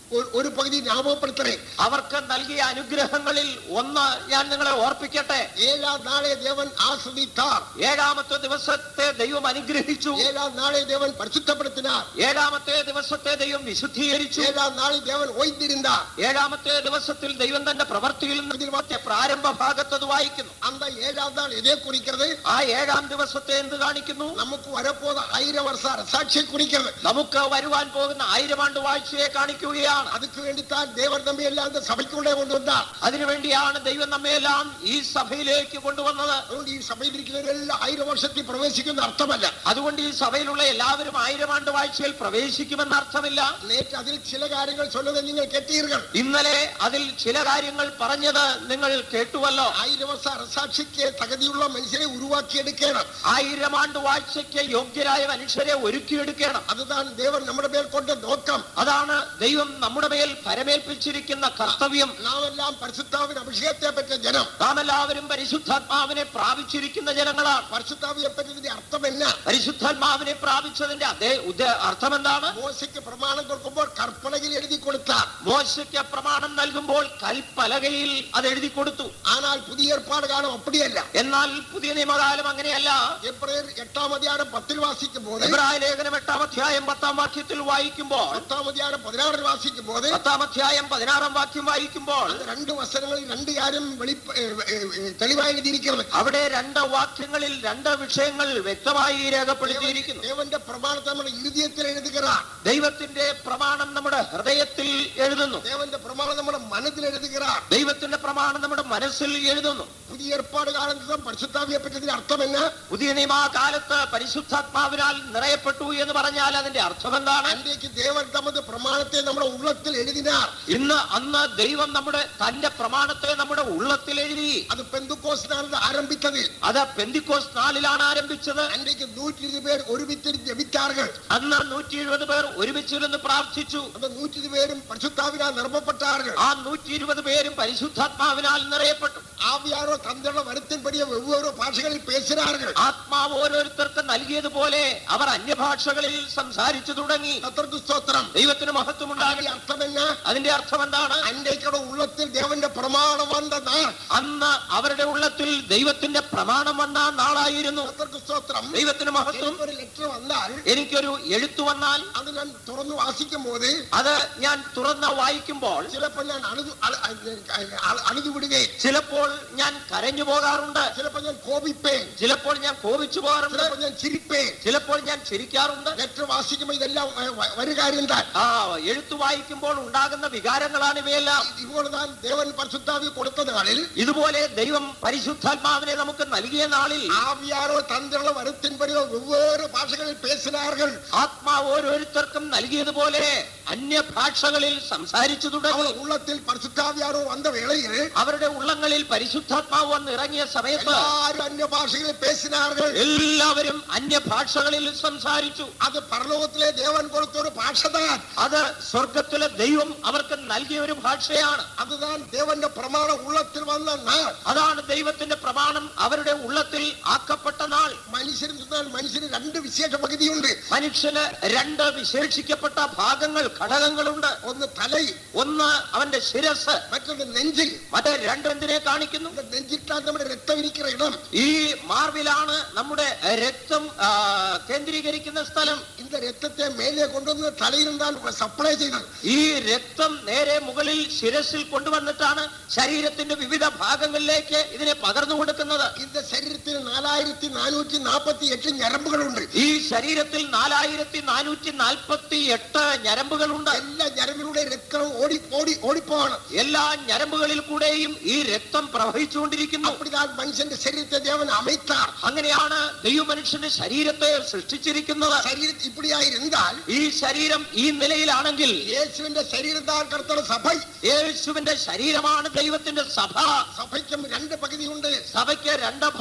ഒരു- ഒരു പകുതി ஞாபகப்படுத்துறேன் അവർക്ക് നൽകിയ അനുഗ്രഹങ്ങളിൽ ഒന്ന് ഞാൻ നിങ്ങളെ ഓർപ്പിക്കട്ടെ ஏழாம் நாளே தேவன் ஆசிரித்தார் ഏഴാമത്തെ ദിവസത്തെ ദൈവം അനുഗ്രഹിച്ചു ஏழாம் நாளே தேவன் பரிசுத்தப்படுத்தினார் ഏഴാമത്തെ ദിവസത്തെ ദൈവം വിശുദ്ധീകരിച്ചു ஏழாம் நாளில் தேவன் ஓய்ந்திருந்தார் ഏഴാമത്തെ ദിവസത്തിൽ ദൈവം തന്റെ പ്രവർത്തിയിൽ നിന്ന് പ്രാരംഭ ഭാഗത്തത് വായിക്കുന്നു அந்த ஏழாம் நாள் எதை குறிக்கிறது ആ ഏഴാം ദിവസത്തെ എന്ത് കാണിക്കുന്നു நமக்கு வரப்போத ஆயிரம் வருஷ அரசாட்சியை குறிக்கிறது നമുക്ക് വരുവാൻ പോകുന്ന ആയിരം ആണ്ട് വാഴ്ചയെ കാണിക്കുകയാണ് அதுக்கு வேண்டித்தான் தேவன் தம்பி எல்லாம் அந்த சபைக்குள்ளே கொண்டு வந்தார் അതിനുവേണ്ടിയാണ് ദൈവം നമ്മയെല്ലാം ഈ സഭയിലേക്ക് കൊണ്ടുവന്നത് അതുകൊണ്ട് ഈ സഭയിൽ ഇരിക്കുന്നവരെല്ലാം ആയിരം വർഷത്തിൽ പ്രവേശിക്കുന്ന അർത്ഥമല്ല അതുകൊണ്ട് ഈ സഭയിലുള്ള എല്ലാവരും ആയിരം ആണ്ട് വാഴ്ചയിൽ പ്രവേശിക്കുമെന്ന് അർത്ഥമില്ല നേറ്റ് അതിൽ ചില കാര്യങ്ങൾ ചൊല്ലത് നിങ്ങൾ കേട്ടീர்கள் ഇന്നലെ അതിൽ ചില കാര്യങ്ങൾ പറഞ്ഞത് നിങ്ങൾ കേട്ടുവല്ലോ ആയിരം വർഷ அரசாட்சிக்கு தகுதியுள்ள மனுஷனை உருவாக்கிയെടുക്കണം ആയിരം ആണ്ട് വാഴ്ചയ്ക്ക് യോഗ്യരായ മനുഷ്യരെ ഒരുക്കിയെടുക്കണം அதுதான் தேவன் നമ്മുടെ மேல் கொண்ட நோக்கம் അതാണ് ദൈവം നമ്മുടെ മേൽ പരമേൽപ്പിച്ചിരിക്കുന്ന കർത്തവ്യം നാമെല്ലാം പരിശുദ്ധാവിൻ അഭിഷേകത്തെ പറ്റ ജനം നാം എല്ലാവരും പരിശുദ്ധാത്മാവിനെ പ്രാപിച്ചിരിക്കുന്ന ജനങ്ങളാണ് പരിശുദ്ധാവിയെ പറ്റിയതിന്റെ അർത്ഥം എന്നാ പരിശുദ്ധാത്മാവിനെ പ്രാപിച്ചതിന്റെ അതേ ഉദ്ദേ- അർത്ഥം എന്താണ് മോശയ്ക്ക് പ്രമാണം കൊടുക്കുമ്പോൾ കற்பലകിൽ എഴുതി കൊടുത്താർ മോശയ്ക്ക് പ്രമാണം നൽകുമ്പോൾ കൽപ്പലകയിൽ അത് എഴുതി കൊടുത്തു ஆனால் புதிய ஏற்பாடு காலம் அப்படியല്ല എന്നാൽ പുതിയ നിയമകാലം അങ്ങനെയല്ല എബ്രയർ എട്ടാം അധികാരം പത്തിൽ വാസിക്കും പോലെ എബ്രായ ലേഖനം എട്ടാം അധ്യായം പത്താം വാക്യത്തിൽ വായിക്കുമ്പോൾ പത്താം അധികാരം പതിനാറിൽ വാസിക്കും പോലെ പത്താം അധ്യായം പതിനാറാം വാക്യം വായിക്കുമ്പോൾ അത് രണ്ട് വസനങ്ങളിൽ രണ്ട് കാര്യം വെളി തെളിവായി എഴുതിയിരിക്കുന്നത് അവിടെ രണ്ട് വാക്യങ്ങളിൽ രണ്ട് വിഷയങ്ങൾ വ്യക്തമായി രേഖപ്പെടുത്തിയിരിക്കുന്നു ദേവന്റെ പ്രമാണത്തെ നമ്മുടെ ഇരുദയത്തിൽ എഴുതുகிறாർ ദൈവത്തിന്റെ പ്രമാണം നമ്മുടെ ഹൃദയത്തിൽ എഴുതുന്നു ദേവന്റെ പ്രമാണം നമ്മുടെ മനസ്സിൽ എഴുതുகிறாർ ദൈവത്തിന്റെ പ്രമാണം നമ്മുടെ മനസ്സിൽ എഴുതുന്നു പുതിയ ഏർപ്പാട് കാലത്ത് പരിശുദ്ധാവിയെ പറ്റിയതിന്റെ അർത്ഥം എന്നാ പുതിയ നിയമകാലത്ത് പരിശുദ്ധാത്മാവിനാൽ നിറയപ്പെട്ടു എന്ന് പറഞ്ഞാൽ അതിന്റെ അർത്ഥം എന്താണ് അന്റേക്ക് ദേവൻ തമത് പ്രമാണത്തെ നമ്മുടെ ഉള്ളത്തിൽ എഴുതിനാർ ഇന്ന് അന്ന് ദൈവം നമ്മുടെ തന്റെ പ്രമാണത്തെ നമ്മുടെ ഉള്ളത്തിൽ എഴുതി അത് പെന്തുക്കോസിനാണ് ആരംഭിച്ചത് അത് പെന്തിക്കോസ് നാളിലാണ് ആരംഭിച്ചത് അന്റേക്ക് നൂറ്റി ഇരുപത് പേർ ഒരുമിച്ച് ജപിച്ചാர்கள் അന്ന് നൂറ്റി എഴുപത് പേർ ഒരുമിച്ചിരുന്ന് പ്രാർത്ഥിച്ചു അത് നൂറ്റി ഇരുപത് പേരും പരിശുദ്ധാവിനാൽ നിർമ്മപ്പെട്ടാர்கள் ആ നൂറ്റി ഇരുപത് പേരും പരിശുദ്ധാത്മാവിനാൽ നിറയപ്പെട്ടു ആവിയാരോ തന്തയുടെ വരുത്തിൻപടിയ വെവ്വേറെ ഭാഷകളിൽ പേശിനാர்கள் ആത്മാവ് ഓരോരുത്തർക്ക് നൽകിയതുപോലെ അവർ അന്യഭാഷകളിൽ സംസാരിച്ചു തുടങ്ങി അത്രക്ക് സ്തോത്രം ദൈവത്തിന് അതിന്റെ മഹത്വമുണ്ടാകട്ടെ അർത്ഥം എന്നാ അതിന്റെ അർത്ഥം എന്താണ് അന്റേക്കടെ ഉള്ളത്തിൽ ദേവന്റെ പ്രമാണം വന്ന നാൾ അന്ന് അവരുടെ ഉള്ളത്തിൽ ദൈവത്തിന്റെ പ്രമാണം വന്ന നാളായിരുന്നു അത്രക്ക് സ്തോത്രം ദൈവത്തിന് മഹത്വം ഒരു ലെറ്റർ വന്നാൽ എനിക്കൊരു എഴുത്തു വന്നാൽ അത് ഞാൻ തുറന്നു വാസിക്കും പോത് അത് ഞാൻ തുറന്ന് വായിക്കുമ്പോൾ ചിലപ്പോൾ ഞാൻ അഴുതു അഴു- അഴു- അഴുതു വിടുകയും ചിലപ്പോൾ ഞാൻ കരഞ്ഞു പോകാറുണ്ട് ചിലപ്പോൾ ഞാൻ കോപിപ്പേൻ ചിലപ്പോൾ ഞാൻ കോപിച്ചു പോകാറുണ്ട് ചിലപ്പോൾ ഞാൻ ചിരിപ്പേൻ ചിലപ്പോൾ ഞാൻ ചിരിക്കാറുണ്ട് ലെറ്റർ വാസിക്കുമ്പോൾ ഇതെല്ലാം വ- വ- ഒരു കാര്യം താൻ ആ എഴുത്തു വായിക്കുമ്പോൾ ഉണ്ടാകുന്ന വികാരങ്ങളാണ് ഇവയെല്ലാം ഇപ്പോൾ താൻ ദേവൻ പരിശുദ്ധാവി കൊടുത്ത നാളിൽ ഇതുപോലെ ദൈവം പരിശുദ്ധാത്മാവിനെ നമുക്ക് നൽകിയ നാളിൽ ആവിയാരോ തന്ത്രമുള്ള വരുത്തിൻപടിയോ വെവ്വേറെ ഭാഷകളിൽ പേശിനാர்கள் ആത്മാവ് ഓരോരുത്തർക്കും നൽകിയതുപോലെ അന്യഭാഷകളിൽ സംസാരിച്ചു തുടങ്ങി അവർ ഉള്ളത്തിൽ പരിശുദ്ധാവിയാരോ വന്ന വേളയിൽ അവരുടെ ഉള്ളങ്ങളിൽ പരിശുദ്ധാത്മാവ് വന്ന് ഇറങ്ങിയ സമയത്ത് എല്ലാരും അന്യഭാഷകളിൽ പേശിനാர்கள் എല്ലാവരും അന്യഭാഷകളിൽ സംസാരിച്ചു അത് പരലോകത്തിലെ ദേവൻ കൊടുത്ത ഒരു ഭാഷ താൻ അത് സ്വർഗത്തിലെ ദൈവം അവർക്ക് നൽകിയ ഒരു ഭാഷയാണ് അതുതാൻ ദേവന്റെ പ്രമാണം ഉള്ളത്തിൽ വന്ന നാൾ അതാണ് ദൈവത്തിന്റെ പ്രമാണം അവരുടെ ഉള്ളത്തിൽ ആക്കപ്പെട്ട നാൾ മനുഷ്യന് ചെന്നാൽ മനുഷ്യന് രണ്ട് വിശേഷ പകുതിയുണ്ട് മനുഷ്യന് രണ്ട് വിശേഷിക്കപ്പെട്ട ഭാഗങ്ങൾ ഘടകങ്ങളുണ്ട് ഒന്ന് തലയിൽ ഒന്ന് അവന്റെ ശിരസ് മറ്റൊന്ന് നെഞ്ചിൽ മറ്റേ രണ്ടെന്തിനെ കാണിക്കുന്നു இந்த നെഞ്ചിട്ടാൽ നമ്മുടെ രക്തം ഇരിക്കുന്ന ഇടം ഈ മാർവിലാണ് നമ്മുടെ രക്തം ആ, കേന്ദ്രീകരിക്കുന്ന സ്ഥലം இந்த രക്തത്തെ മേലെ കൊണ്ടുവന്ന് തലയിൽ നിന്നാണ് സപ്ലൈ ചെയ്തത് ഈ രക്തം നേരെ മുകളിൽ ശിരസിൽ കൊണ്ടുവന്നിട്ടാണ് ശരീരത്തിന്റെ വിവിധ ഭാഗങ്ങളിലേക്ക് ഇതിനെ പകർന്നു കൊടുക്കുന്നത് இந்த ശരീരത്തിൽ നാലായിരത്തി നാനൂറ്റി നാൽപ്പത്തി എട്ട് ഞരമ്പുകളുണ്ട് ഈ ശരീരത്തിൽ നാലായിരത്തി നാനൂറ്റി നാൽപ്പത്തി എട്ട് ഞരമ്പുകളുണ്ട് എല്ലാ ഞരമ്പിലൂടെ രക്തം ഓടി ഓടി ഓടിപ്പോകണം എല്ലാ ഞരമ്പുകളിൽ കൂടെയും ഈ രക്തം പ്രവഹിച്ചുകൊണ്ടിരിക്കുന്നു அப்படிதான் മനുഷ്യന്റെ ശരീരത്തെ ദേവൻ அமைத்தார் അങ്ങനെയാണ് ദൈവമനുഷ്യന്റെ ശരീരത്തെ സൃഷ്ടിച്ചിരിക്കുന്നത് ശരീരം ഇപ്പിടിയായിരുന്നാൽ ഈ ശരീരം ഈ നിലയിലാണെങ്കിൽ യേശുവിന്റെ ശരീരം താൻ കർത്തയുടെ സഭ യേശുവിന്റെ ശരീരമാണ് ദൈവത്തിന്റെ സഭ സഭയ്ക്കും രണ്ട് പകുതിയുണ്ട് സഭയ്ക്ക് രണ്ട് ഭാഗങ്ങളുണ്ട്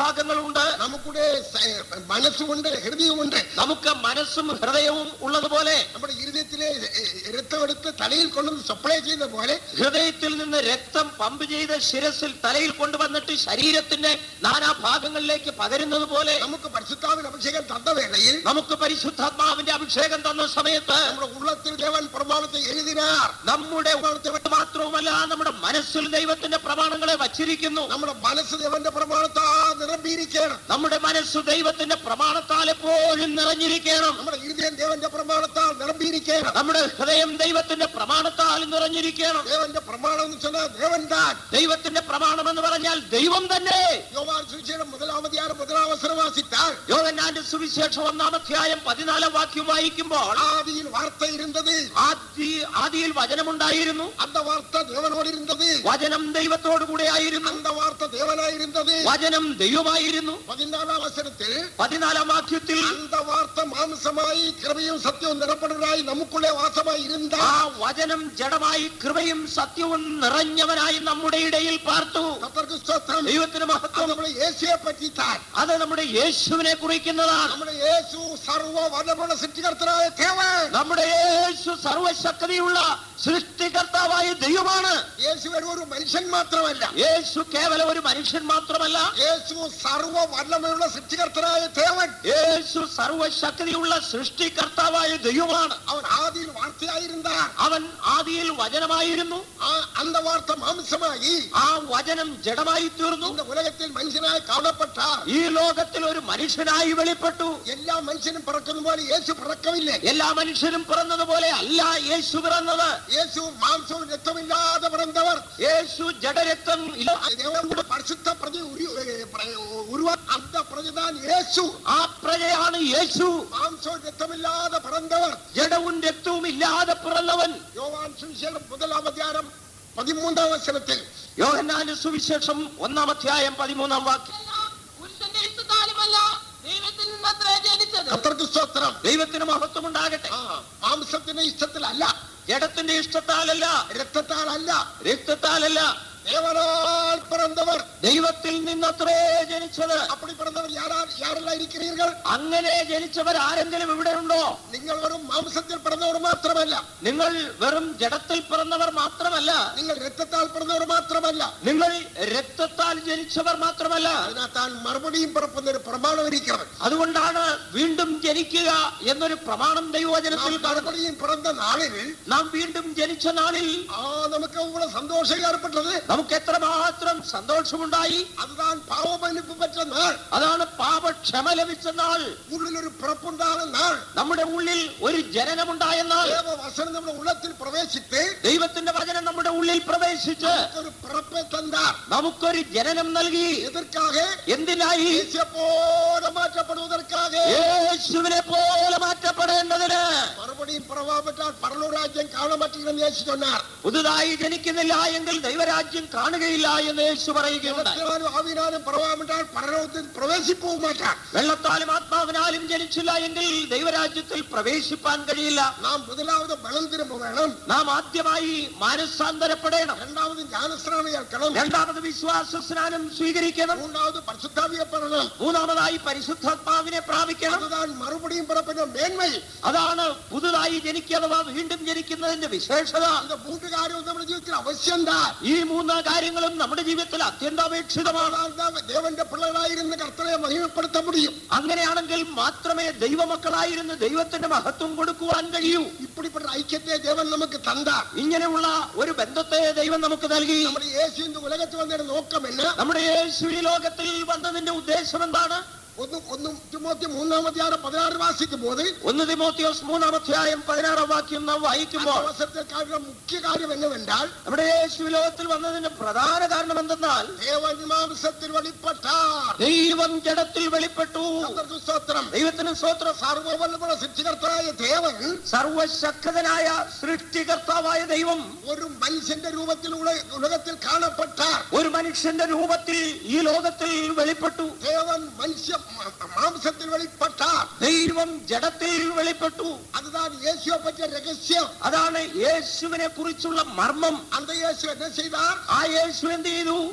ശരീരമുണ്ട് നമുക്കൂടെ സ- മനസ്സുമുണ്ട് ഹൃദയമുണ്ട് നമുക്ക് മനസ്സും ഹൃദയവും ഉള്ളതുപോലെ നമ്മുടെ ഹൃദയത്തിലെ രക്തമെടുത്ത് തലയിൽ കൊണ്ടുവന്ന് സപ്ലൈ ചെയ്യുന്ന പോലെ ഹൃദയത്തിൽ നിന്ന് രക്തം പമ്പ് ചെയ്ത് ശിരസിൽ തലയിൽ കൊണ്ടുവന്നിട്ട് ശരീരത്തിന്റെ നാനാഭാഗങ്ങളിലേക്ക് പകരുന്നത് പോലെ നമുക്ക് പരിശുദ്ധാവിന് അഭിഷേകം തന്ന വേളയിൽ നമുക്ക് പരിശുദ്ധാത്മാവിന്റെ അഭിഷേകം തന്ന സമയത്ത് നമ്മുടെ ഉള്ളത്തിൽ ദേവൻ പ്രമാണത്തെ എഴുതിനാർ നമ്മുടെ ഉള്ളത്തെ മാത്രവുമല്ല നമ്മുടെ മനസ്സിൽ ദൈവത്തിന്റെ പ്രമാണങ്ങളെ വച്ചിരിക്കുന്നു നമ്മുടെ മനസ്സ് ദേവന്റെ പ്രമാണത്താൽ നിറമ്പിയിരിക്കണം നമ്മുടെ മനസ്സ് ദൈവത്തിന്റെ പ്രമാണത്താൽ എപ്പോഴും നിറഞ്ഞിരിക്കണം നമ്മുടെ ഹൃദയം ദേവന്റെ പ്രമാണത്താൽ നിറമ്പിയിരിക്കണം നമ്മുടെ ഹൃദയം ദൈവത്തിന്റെ പ്രമാണത്താൽ നിറഞ്ഞിരിക്കണം ദേവന്റെ പ്രമാണം എന്ന് சொன்னா ദേവൻ താൻ ദൈവത്തിന്റെ പ്രമാണം എന്ന് പറഞ്ഞാൽ ദൈവം തന്നെ യോവാൻ സുവിശേഷം മുതലാമതിയാറ് മുതലാവസരം വാസിത്താൽ യോഹന്നാന്റെ സുവിശേഷം ഒന്നാമധ്യായം പതിനാലാം വാക്യം വായിക്കുമ്പോൾ ആദിയിൽ വാർത്ത ഇരുന്നത് ആദി ആദിയിൽ വചനമുണ്ടായിരുന്നു அந்த வார்த்தை தேவனோடு இருந்தது വചനം ദൈവത്തോടു കൂടെ ആയിരുന്നു அந்த வார்த்தை தேவனாய் இருந்தது വചനം ദൈവമായിരുന്നു பதினாலாம் வசனத்தில் പതിനാലാം വാക്യത്തിൽ அந்த வார்த்தை மாംசமாய் கிருபையும் சத்தியம் நிரப்படுவதாய் நமக்குள்ளே வாசமாய் ആ இருந்தால் വചനം ജഡമായി കൃപയും സത്യവും നിറഞ്ഞവനായി നമ്മുടെ ഇടയിൽ പാർത്തു கர்த்தருக்கு ஸ்தோத்திரம் ദൈവത്തിന് அது മഹത്വം நம்முடைய இயேசுவை பற்றி தான் അത് നമ്മുടെ യേശുവിനെ കുറിക്കുന്നതാണ് நம்முடைய இயேசு சர்வ வல்லமுள்ள சிருஷ்டிகர்த்தராയ தேவன் നമ്മുടെ യേശു സർവശക്തിയുള്ള സൃഷ്ടികർത്താവായ ദൈവമാണ് യേശു ഒരു മനുഷ്യൻ മാത്രമല്ല യേശു കേവലം ഒരു മനുഷ്യൻ മാത്രമല്ല യേശു സർവ വല്ലമുള്ള സൃഷ്ടികർത്തരായ ദേവൻ യേശു സർവശക്തിയുള്ള സൃഷ്ടികർത്താവായ ദൈവമാണ് അവൻ ആദിയിൽ വാർത്തയായിരുന്നാർ അവൻ ആദിയിൽ വചനമായിരുന്നു ആ அந்த வார்த்தை மாம்சமாகி ആ വചനം ജഡമായി തീർന്നു இந்த உலகத்தில் மனுஷனாய் காணப்பட்டார் ഈ ലോകത്തിൽ ഒരു മനുഷ്യനായി വെളിപ്പെട്ടു எல்லா மனுஷனும் பிறக்கும் போது இயேசு பிறக்கவில்லை എല്ലാ മനുഷ്യരും പിറന്നതുപോലെ അല്ല യേശു പിറന്നത് இயேசு மாம்சம் ரத்தம் இல்லாத பிறந்தவர் യേശു ജഡരക്തം ഇല്ല தேவனுடைய பரிசுத்த பிரதி உருவ அந்த பிரதிதான் இயேசு ആ പ്രജയാണ് യേശു மாம்சம் ரத்தம் இல்லாத பிறந்தவர் ജഡവും രക്തവും ഇല്ലാതെ പിറന്നവൻ யோவான் சுவிசேஷம் முதலாம் அதிகாரம் பதிமூன்றாம் வசனத்தில் യോഹന്നാന്റെ സുവിശേഷം ഒന്നാം അധ്യായം പതിമൂന്നാം വാക്യം പുരുഷന്റെ ഇഷ്ടത്താലുമല്ല ദൈവത്തിൽ നിന്നത്രേ ജനിച്ചത് கத்தருக்கு ஸ்தோத்திரம் ദൈവത്തിന് മഹത്വം ഉണ്ടാകട്ടെ ആ, മാംസത്തിന്റെ ഇഷ്ടത്തിൽ അല്ല ജഡത്തിന്റെ ഇഷ്ടത്താലല്ല രക്തത്താൽ അല്ല രക്തത്താലല്ല தேவனால் பிறந்தவர் ദൈവത്തിൽ നിന്നത്രേ ജനിച്ചത് அப்படி பிறந்தவர் யாரா யாரெல்லாம் இருக்கிறீர்கள் അങ്ങനെ ജനിച്ചവർ ആരെങ്കിലും ഇവിടെ ഉണ്ടോ നിങ്ങൾ വെറും മാംസത്തിൽ പിറന്നവർ മാത്രമല്ല നിങ്ങൾ വെറും ജഡത്തിൽ പിറന്നവർ മാത്രമല്ല നിങ്ങൾ രക്തത്താൽ പിറന്നവർ മാത്രമല്ല നിങ്ങൾ രക്തത്താൽ ജനിച്ചവർ മാത്രമല്ല അതിനകത്താൽ മറുപടിയും പിറപ്പുന്ന ഒരു പ്രമാണം ഇരിക്കുന്നത് അതുകൊണ്ടാണ് വീണ്ടും ജനിക്കുക എന്നൊരു പ്രമാണം ദൈവവചനത്തിൽ നാം കാണുന്നത് മറുപടിയും പിറന്ന നാളിൽ നാം വീണ്ടും ജനിച്ച നാളിൽ ആ നമുക്ക് ഇവിടെ സന്തോഷം ഏർപ്പെട്ടത് നമുക്ക് എത്രമാത്രം സന്തോഷമുണ്ടായി അതുதான் പാവമനുപ്പ് പറ്റ നാൾ അതാണ് പാപക്ഷമ ലഭിച്ച നാൾ ഉള്ളിലൊരു പിറപ്പുണ്ടാകുന്ന നാൾ നമ്മുടെ ഉള്ളിൽ ഒരു ജനനമുണ്ടായ നാൾ ദേവവസനം നമ്മുടെ ഉള്ളത്തിൽ പ്രവേശിച്ച് ദൈവത്തിന്റെ വചനം നമ്മുടെ ഉള്ളിൽ പ്രവേശിച്ച് ഒരു പിറപ്പെ തന്നാർ നമുക്കൊരു ജനനം നൽകി എതിർക്കാക എന്തിനായി പോലെ മാറ്റപ്പെടുവதற்காக യേശുവിനെ പോലെ മാറ്റപ്പെടേണ്ടതിന് மறுபடியும் பரவாவிட்டால் பரலூர் ராஜ்யம் காண மாட்டேங்கிறது இயேசு சொன்னார் പുതുതായി ജനിക്കുന്നില്ല എങ്കിൽ ദൈവരാജ്യം കാണുകയില്ല എന്ന് യേശു പറയുകയുണ്ടായി ஜலத்தினாலும் ஆவினாலும் பரவாவிட்டால் பரலோகத்தில் பிரவேசிப்பவும் மாட்டார் വെള്ളത്താലും ആത്മാവിനാലും ജനിച്ചില്ല എങ്കിൽ ദൈവരാജ്യത്തിൽ പ്രവേശിപ്പാൻ കഴിയില്ല நாம் முதலாவது பலம் திரும்ப வேணும் നാം ആദ്യമായി മാനസാന്തരപ്പെടണം இரண்டாவது ஞானஸ்நானம் ஏற்கணும் രണ്ടാമത് വിശ്വാസ സ്നാനം സ്വീകരിക്കണം மூன்றாவது பரிசுத்தாவிய பெறணும் മൂന്നാമതായി പരിശുദ്ധാത്മാവിനെ പ്രാപിക്കണം அதுதான் மறுபடியும் பிறப்பின மேன்மை അതാണ് പുതുതായി ജനിക്കുക അഥവാ വീണ്ടും ജനിക്കുന്നതിന്റെ വിശേഷത அந்த மூன்று காரியம் നമ്മുടെ ജീവിതത്തിൽ അവശ്യംதான் ഈ മൂന്ന് കാര്യങ്ങളും നമ്മുടെ ജീവിതത്തിൽ അത്യന്താപേക്ഷിതമാണ് தான் தேவന്റെ പിള്ളകളായിരുന്ന കർത്തനെ മഹിമപ്പെടുത്ത முடியும் അങ്ങനെയാണെങ്കിൽ മാത്രമേ ദൈവമക്കളായിരുന്ന് ദൈവത്തിന്റെ മഹത്വം കൊടുക്കുവാൻ കഴിയൂ இப்படிப்பட்ட ஐக்கியத்தை தேவன் நமக்கு தந்தார் ഇങ്ങനെയുള്ള ഒരു ബന്ധത്തെ ദൈവം നമുക്ക് നൽകി നമ്മുടെ യേശു இந்த உலகத்தில் വന്നതിന്റെ നോക്കം என்ன നമ്മുടെ യേശു ഈ ലോകത്തിൽ വന്നതിന്റെ ഉദ്ദേശം എന്താണ് ഒന്നും ഒന്നും തിമോത്തി മൂന്നാമത്തെ പതിനാറ് വാസിക്കും പോത് ഒന്ന് തിമോത്തിയോസ് മൂന്നാം അധ്യായം പതിനാറാം വാക്യം നാം വായിക്കുമ്പോൾ അവസരത്തിൽ കാര്യം മുഖ്യ കാര്യം എന്നവെന്നാൽ നമ്മുടെ യേശു ഈ ലോകത്തിൽ വന്നതിന്റെ പ്രധാന കാരണം എന്തെന്നാൽ ദേവൻ മാംസത്തിൽ വെളിപ്പെട്ടാർ ദൈവം ജഡത്തിൽ വെളിപ്പെട്ടു കർത്തർക്ക് സ്തോത്രം ദൈവത്തിന് സ്വോത്രം സർവവല്ലമുള്ള സൃഷ്ടികർത്തായ ദേവൻ സർവശക്തനായ സൃഷ്ടികർത്താവായ ദൈവം ഒരു മനുഷ്യന്റെ രൂപത്തിൽ ഉല- ഉലകത്തിൽ കാണപ്പെട്ടാർ ഒരു മനുഷ്യന്റെ രൂപത്തിൽ ഈ ലോകത്തിൽ വെളിപ്പെട്ടു ദേവൻ മനുഷ്യ മ- മാംസത്തിൽ വെളിപ്പെട്ടാർ ദൈവം ജഡത്തിൽ വെളിപ്പെട്ടു അതുதான் യേശുവെ പറ്റിയ രഹസ്യം അതാണ് യേശുവിനെ കുറിച്ചുള്ള മർമ്മം அந்த യേശു என்ன செய்தார் ആ യേശു എന്ത് ചെയ്തു ബെത്ലഹേം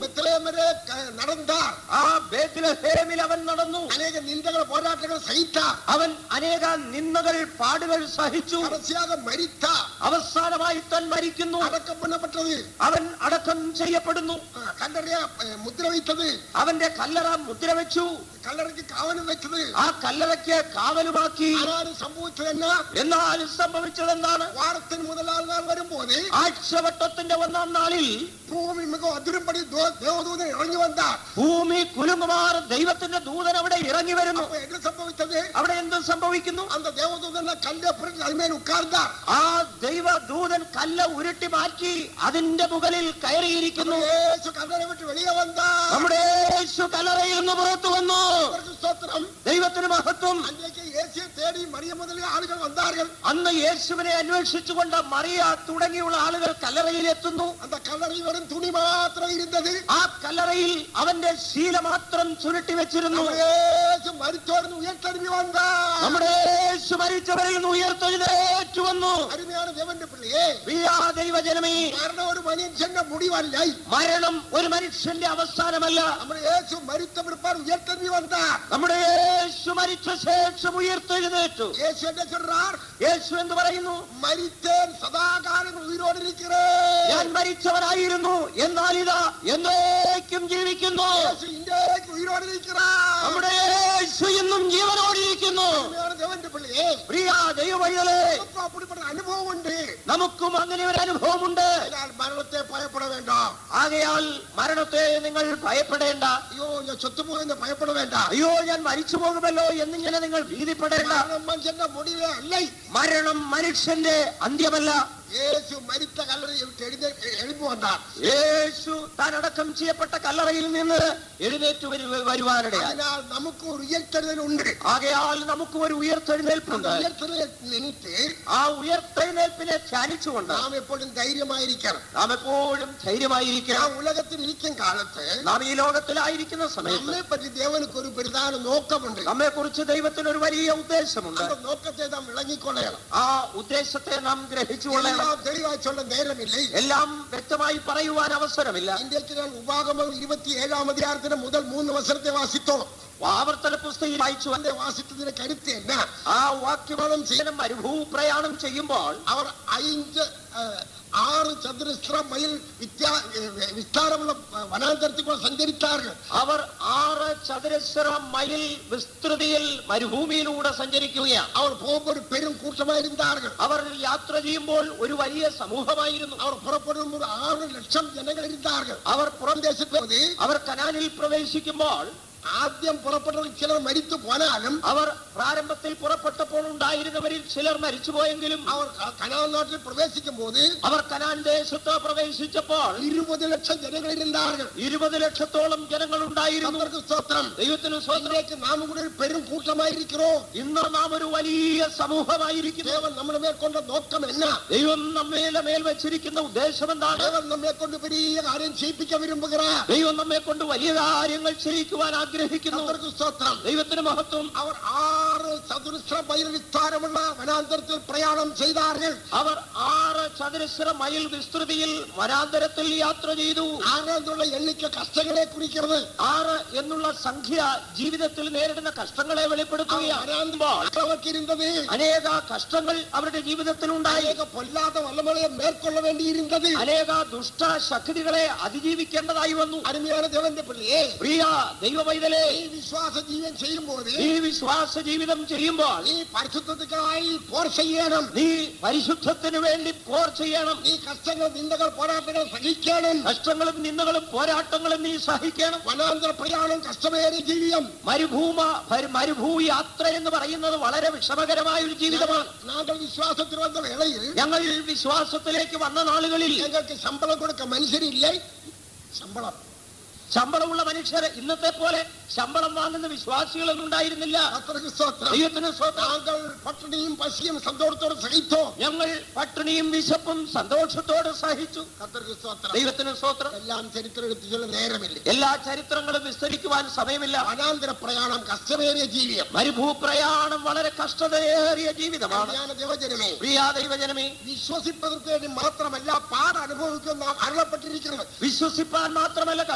பெத்லகேமிலே க- நடந்தார் ആ ബേത്ലഹേമിൽ അവൻ നടന്നു அநேக நிந்தகள் போராட்டங்கள் சகித்தார் അവൻ അനേക നിന്ദകൾ പാടുകൾ സഹിച്ചു கடைசியாக மரித்தார் അവസാനമായി താൻ മരിക്കുന്നു அடக்கம் பண்ணப்பட்டது അവൻ അടക്കം ചെയ്യപ്പെടുന്നു ஆ, கல்லறையா அஹ், முத்திர வைத்தது അവന്റെ കല്ലറ മുദ്ര വെച്ചു கல்லறைக்கு காவலும் வைத்தது ആ കല്ലറയ്ക്ക് കാവലുമാക്കി ஆனாலும் சம்பவித்தது என்ன എന്നാൽ സംഭവിച്ചതെന്താണ് வாரத்தின் முதலாள் நாள் வரும்போது ആഴ്ചവട്ടത്തിന്റെ ഒന്നാം നാളിൽ பூமி மிக அதிரும்படி தோ- தேவதூதன் இறங்கி வந்தார் ഭൂമി കുലുങ്ങുമാർ ദൈവത്തിന്റെ ദൂതൻ അവിടെ ഇറങ്ങി വരുന്നു அப்ப என்ன சம்பவித்தது അവിടെ എന്ത് സംഭവിക്കുന്നു அந்த தேவதூதன் கல்லை புரட்டி அது மேல் உட்கார்ந்தார் ആ ദൈവ ദൂതൻ കല്ല് ഉരുട്ടി മാറ്റി അതിന്റെ മുകളിൽ കയറിയിരിക്കുന്നു இயேசு கல்லறை விட்டு வெளியே வந்தார் നമ്മുടെ യേശു കല്ലറയിൽ നിന്ന് പുറത്തു വന്നു அவருக்கு ஸ்தோத்திரம் ദൈവത്തിന് മഹത്വം அன்றைக்கு இயேசுவை தேடி மரிய முதலில் ஆளுகள் வந்தார்கள் അന്ന് യേശുവിനെ അന്വേഷിച്ചുകൊണ്ട് മറിയ തുടങ്ങിയുള്ള ആളുകൾ കല്ലറയിൽ എത്തുന്നു அந்த கல்லறையில் வெறும் துணி மாத்திரம் இருந்தது ആ കല്ലറയിൽ അവന്റെ ശീല മാത്രം ചുരുട്ടി വെച്ചിരുന്നു நம்ம இயேசு மரித்தோர்ந்து உயர்த்தெழுப்பி வந்தார் നമ്മുടെ യേശു മരിച്ചവരിൽ നിന്ന് ഉയർത്തെഴുന്നേറ്റു വന്നു அருமையான தேவന്റെ பிள்ளையே പ്രിയാ ദൈവജനമേ மரணம் ஒரு மனுஷன் முடிவல்லை മരണം ഒരു മനുഷ്യന്റെ അവസാനമല്ല நம்ம இயேசு மரித்த பிற்பாடு உயர்த்தெழுப்பி வந்தார் നമ്മുടെ യേശു മരിച്ച ശേഷം ഉയർത്തെഴുന്നേറ്റു இயேசு என்ன சொல்றார் യേശു എന്ന് പറയുന്നു மரித்தேன் சதாகாலம் உயிரோடு இருக்கிறேன் ഞാൻ മരിച്ചവനായിരുന്നു എന്നാൽ ഇതാ എന്നേക്കും ജീവിക്കുന്നു இயேசு இன்றைக்கு உயிரோடு இருக்கிறார் നമ്മുടെ യേശു ഇന്നും ജീവനോടിരിക്കുന്നു அருமையான தேவന്റെ பிள்ளையே പ്രിയ ദൈവവൈതലേ நமக்கும் அப்படிப்பட்ட அனுபவம் உண்டு നമുക്കും അങ്ങനെ ഒരു അനുഭവമുണ്ട് அதனால் மரணத்தை பயப்பட வேண்டாம் ആകയാൽ മരണത്തെ നിങ്ങൾ ഭയപ്പെടേണ്ട ஐயோ இந்த சொத்து போக பயப்பட வேண்டாம் അയ്യോ ഞാൻ മരിച്ചു പോകുമല്ലോ എന്നിങ്ങനെ നിങ്ങൾ ഭീതിപ്പെടേണ്ട மரணம் மனுஷன் முடிவே இல்லை മരണം മനുഷ്യന്റെ അന്ത്യമല്ല இயேசு மரித்த கல்லறையை விட்டு எழுந்து எழுப்பி வந்தார் യേശു താൻ അടക്കം ചെയ്യപ്പെട്ട കല്ലറയിൽ നിന്ന് എഴുന്നേറ്റ് വരു- വരുവാനിടയായി அதனால் நமக்கு ஒரு உயர்த்தெழுதல் உண்டு ആകയാൽ നമുക്ക് ഒരു அந்த ഉയർത്തെഴുന്നേൽപ്പുണ്ട് உயர்த்தெழுதலை நினைத்து ആ ഉയർത്തെഴുന്നേൽപ്പിനെ ധ്യാനിച്ചുകൊണ്ട് நாம் எப்பொழுதும் தைரியமாயிருக்கிறோம் നാം എപ്പോഴും ധൈര്യമായിരിക്കണം நாம் உலகத்தில் இருக்கும் காலத்து നാം ഈ ലോകത്തിലായിരിക്കുന്ന സമയത്ത് நம்மை பற்றி தேவனுக்கு ஒரு பிரதான நோக்கம் உண்டு നമ്മെ കുറിച്ച് ദൈവത്തിന് ഒരു വലിയ ഉദ്ദേശമുണ്ട് அந்த நோக்கத்தை நாம் விளங்கிக் கொள்ளலாம் ആ ഉദ്ദേശത്തെ നാം ഗ്രഹിച്ചുകൊള്ളണം எல்லாம் தெளிவாய் சொல்ல நேரம் இல்லை എല്ലാം വ്യക്തമായി പറയുവാൻ അവസരമില്ല இன்றைக்கு நான் உபாகமம் இருபத்தி ஏழாம் அதிகாரத்தின முதல் மூணு வசனத்தை வாசித்தோம் ആവർത്തന പുസ്തകം വായിച്ചു அந்த வாசித்ததின கருத்து என்ன ആ വാക്യമാനം ചെയ്യണം മരുഭൂ പ്രയാണം ചെയ്യുമ്പോൾ அவர் ஐந்து அஹ், ஆறு சதுரஸ்ர மைல் வித்தியா அஹ், விஸ்தாரமுள்ள வனாந்தரத்துக்குள்ள சஞ்சரித்தார்கள் അവർ ആറ് ചതുരശ്ര മൈൽ വിസ്തൃതിയിൽ മരുഭൂമിയിലൂടെ സഞ്ചരിക്കുകയാണ് அவர் போகும்போது பெரும் கூட்டமா இருந்தார்கள் അവർ യാത്ര ചെയ്യുമ്പോൾ ഒരു വലിയ സമൂഹമായിരുന്നു அவர் புறப்படும் போது ஆறு லட்சம் ஜனங்கள் இருந்தார்கள் അവർ പുറം புறம் தேசத்தோடு അവർ കനാലിൽ പ്രവേശിക്കുമ്പോൾ ஆத்தியம் புறப்பட்டவர்கள் சிலர் மரித்து போனாலும் അവർ പ്രാരംഭത്തിൽ പുറപ്പെട്ടപ്പോൾ ഉണ്ടായിരുന്നവരിൽ ചിലർ മരിച്ചുപോയെങ്കിലും அவர் க- கனான் நாட்டில் பிரவேசிக்கும் போது അവർ കനാൻ ദേശത്ത് പ്രവേശിച്ചപ്പോൾ இருபது லட்சம் ஜனங்கள் இருந்தார்கள் ഇരുപത് ലക്ഷത്തോളം ജനങ്ങൾ ഉണ്ടായിരുന്നു கர்த்தருக்கு ஸ்தோத்திரம் ദൈവത്തിന് സ്വന്തം இன்றைக்கு நாம கூட ஒரு பெரும் கூட்டமாய் இருக்கிறோம் ഇന്ന് നാം ഒരു വലിയ സമൂഹമായിരിക്കുന്നു தேவன் நம்மளை மேற்கொண்ட நோக்கம் என்ன ദൈവം നമ്മേലെ മേൽ വെച്ചിരിക്കുന്ന ഉദ്ദേശം എന്താണ് தேவன் நம்மை கொண்டு பெரிய காரியம் செய்யிக்க விரும்புகிறார் ദൈവം നമ്മെ കൊണ്ട് വലിയ കാര്യങ്ങൾ ചെയ്യിക്കുവാൻ ആഗ്രഹിക്കുന്നു கர்த்தருக்கு ஸ்தோத்திரம் ദൈവത്തിന് മഹത്വം அவர் ஆறு சதுரஸ்ர மயில் விஸ்தாரமுள்ள வனாந்தரத்தில் பிரயாணம் செய்தார்கள் അവർ ആറ് ചതുരശ്ര മൈൽ വിസ്തൃതിയിൽ വനാന്തരത്തിൽ യാത്ര ചെയ്തു ஆறாந்துள்ள எண்ணிக்கை கஷ்டங்களே குறிக்கிறது ആറ് എന്നുള്ള സംഖ്യ ജീവിതത്തിൽ നേരിടുന്ന കഷ്ടങ്ങളെ വെളിപ്പെടുത്തുകയാണ് அவருக்கு இருந்தது അനേക കഷ്ടങ്ങൾ അവരുടെ ജീവിതത്തിൽ ഉണ്ടായി அநேக பொல்லாத வல்லமலையை மேற்கொள்ள வேண்டி இருந்தது അനേക ദുഷ്ട ശക്തികളെ അതിജീവിക്കേണ്ടതായി വന്നു அருமையான தேவന്റെ பிள்ளையே പ്രിയ ദൈവവൈതലേ நீ விசுவாச ஜீவன் செய்யும் போது നീ വിശ്വാസ ജീവിതം ചെയ്യുമ്പോൾ நீ பரிசுத்தத்துக்காய் போர் செய்யணும் നീ പരിശുദ്ധത്തിന് വേണ്ടി പോർ ചെയ്യണം நீ கஷ்டங்கள் நிந்தகள் போராட்டங்கள் சகிக்கணும் കഷ്ടങ്ങളും നിന്ദകളും പോരാട്ടങ്ങളും നീ സഹിക്കണം வனாந்தர பிரயாணம் கஷ்டமேறிய ஜீவியம் മരുഭൂമ പരി- മരുഭൂ യാത്ര എന്ന് പറയുന്നത് വളരെ വിഷമകരമായ ഒരു ജീവിതമാണ് நாங்கள் விசுவாசத்தில் வந்த வேளையில் ഞങ്ങൾ വിശ്വാസത്തിലേക്ക് വന്ന നാളുകളിൽ எங்களுக்கு சம்பளம் கொடுக்க மனுஷர் இல்லை சம்பளம் ശമ്പളമുള്ള മനുഷ്യർ ഇന്നത്തെ പോലെ ശമ്പളം വാങ്ങുന്ന വിശ്വാസികളൊന്നും ഉണ്ടായിരുന്നില്ല கர்த்தருக்கு ஸ்தோத்திரம் ദൈവത്തിന് സ്വന്തം நாங்கள் பட்டினியும் பசியும் சந்தோஷத்தோடு சகித்தோம் ഞങ്ങൾ പട്ടിണിയും വിശപ്പും സന്തോഷത്തോടെ സഹിച്ചു கர்த்தருக்கு ஸ்தோத்திரம் ദൈവത്തിന് സ്വത്രം எல்லாம் சரித்திரம் எடுத்து சொல்ல நேரம் இல்லை എല്ലാ ചരിത്രങ്ങളും വിസ്തരിക്കുവാൻ സമയമില്ല வனாந்திர பிரயாணம் கஷ்டமேறிய ஜீவியம் മരുഭൂ പ്രയാണം വളരെ കഷ്ടതയേറിയ ജീവിതമാണ് அருமையான தேவஜனமே പ്രിയാ ദൈവജനമേ விசுவசிப்பதற்கு வேண்டி மாத்திரமல்ல பாட அனுபவிக்கும் நாம் அருளப்பட்டிருக்கிறது വിശ്വസിപ്പാൻ മാത്രമല്ല കഷ്ടമനുഭവിക്കാൻ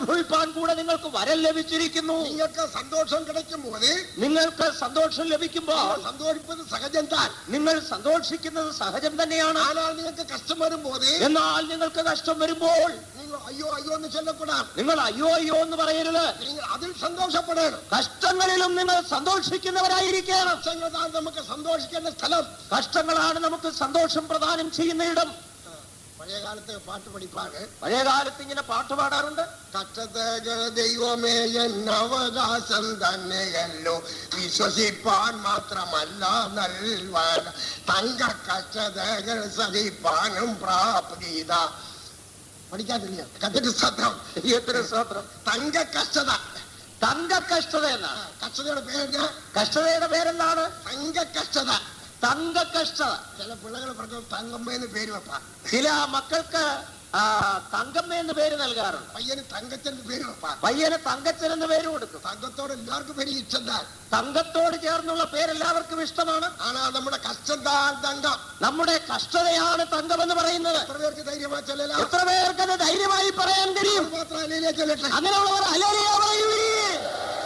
അനുഭവിപ്പാൻ കൂടെ നിങ്ങൾക്ക് വരം ലഭിച്ചിരിക്കുന്നു നിങ്ങൾക്ക് സന്തോഷം கிடைக்கும் போது നിങ്ങൾക്ക് സന്തോഷം ലഭിക്കുമ്പോൾ சந்தோஷிப்பது சகஜம்தான் നിങ്ങൾ സന്തോഷിക്കുന്നത് സഹജം തന്നെയാണ് ஆனால் നിങ്ങൾക്ക് കഷ്ടം വരുம்போது എന്നാൽ നിങ്ങൾക്ക് കഷ്ടം വരുമ്പോൾ നിങ്ങൾ അയ്യോ അയ്യോ എന്ന് ചൊല്ലக்கூடாது നിങ്ങൾ അയ്യോ അയ്യോ എന്ന് പറയരുത് നിങ്ങൾ അതിൽ സന്തോഷപ്പെടണം കഷ്ടങ്ങളിലും നിങ്ങൾ സന്തോഷിക്കുന്നവരായിരിക്കണം കഷ്ടങ്ങൾ താൻ നമുക്ക് സന്തോഷിക്കേണ്ട സ്ഥലം കഷ്ടങ്ങളാണ് നമുക്ക് സന്തോഷം പ്രദാനം ചെയ്യുന്ന ഇടം പഴയ കാലത്ത് പാട്ട് പഠിപ്പാണ് പഴയ കാലത്ത് ഇങ്ങനെ പാട്ട് പാടാറുണ്ട് കഷ്ടതകൾ ദൈവമേ എന്നവകാശം തന്നെയല്ലോ വിശ്വസിപ്പാൻ മാത്രമല്ല നൽവാൻ തങ്ക കഷ്ടതകൾ സഹിപ്പാനും പ്രാപ്തിത പഠിക്കാതില്ല കത്തിട്ട് സത്രം ദൈവത്തിന് സ്തോത്രം തങ്ക കഷ്ടത തങ്ക കഷ്ടത എന്നാണ് കഷ്ടതയുടെ പേര് കഷ്ടതയുടെ പേരെന്താണ് തങ്ക കഷ്ടത തങ്ക കഷ്ടത ചില പിള്ളകൾ പറഞ്ഞു തങ്കമ്മ എന്ന് പേര് വെപ്പാ ചില മക്കൾക്ക് ആ, തങ്കമ്മ എന്ന് പേര് നൽകാറുണ്ട് പയ്യന് തങ്കച്ചന്റെ പേര് വെപ്പാ പയ്യന് തങ്കച്ചൻ എന്ന് പേര് കൊടുക്കും തങ്കത്തോട് എല്ലാവർക്കും പേര് ഇഷ്ടം താൻ തങ്കത്തോട് ചേർന്നുള്ള പേരെല്ലാവർക്കും ഇഷ്ടമാണ് ആണാ നമ്മുടെ കഷ്ടം താൻ തങ്കം നമ്മുടെ കഷ്ടതയാണ് തങ്കം എന്ന് പറയുന്നത് എത്ര പേർക്ക് ധൈര്യമായി ചൊല്ലല എത്ര പേർക്ക് അത് ധൈര്യമായി പറയാൻ കഴിയും മാത്രം അല്ലേ ചൊല്ലട്ടെ അങ്ങനെയുള്ളവർ ഹല്ലേലൂയ പറയുവിൻ.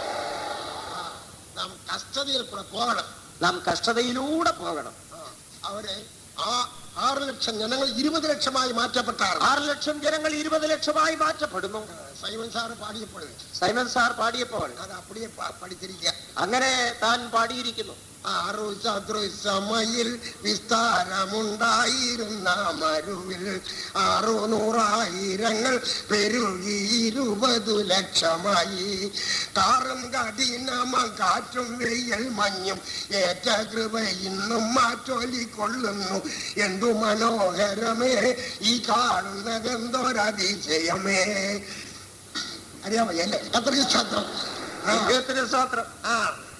നാം കഷ്ടതയിൽ കൂടെ പോകണം നാം കഷ്ടതയിലൂടെ പോകണം ആ, അവരെ ആ ആറ് ലക്ഷം ജനങ്ങൾ ഇരുപത് ലക്ഷമായി മാറ്റപ്പെട്ടാറ് ആറ് ലക്ഷം ജനങ്ങൾ ഇരുപത് ലക്ഷമായി മാറ്റപ്പെടുന്നു സൈമൻ സാറ് പാടിയപ്പോൾ സൈമൻ സാർ പാടിയപ്പോൾ അത് അപ്പടിയെ പ- പഠിച്ചിരിക്കുക അങ്ങനെ താൻ പാടിയിരിക്കുന്നു ആറു ശത്രുസമയിൽ വിസ്താരമുണ്ടായിരുന്ന മരുവിൽ ആറു നൂറായിരങ്ങൾ പെരുകി ഇരുപതു ലക്ഷമായി കാറും കഠിനമ കാറ്റും വെയിൽ മഞ്ഞും ഏറ്റ കൃപ ഇന്നും മാറ്റൊലിക്കൊള്ളുന്നു എന്തു മനോഹരമേ ഈ കാണുന്നതെന്തോരതിശയമേ അറിയാൻ വയ്യല്ലേ അത്രയും ശബ്ദം ആ. ദൈവത്തിന് സ്തോത്രം ആ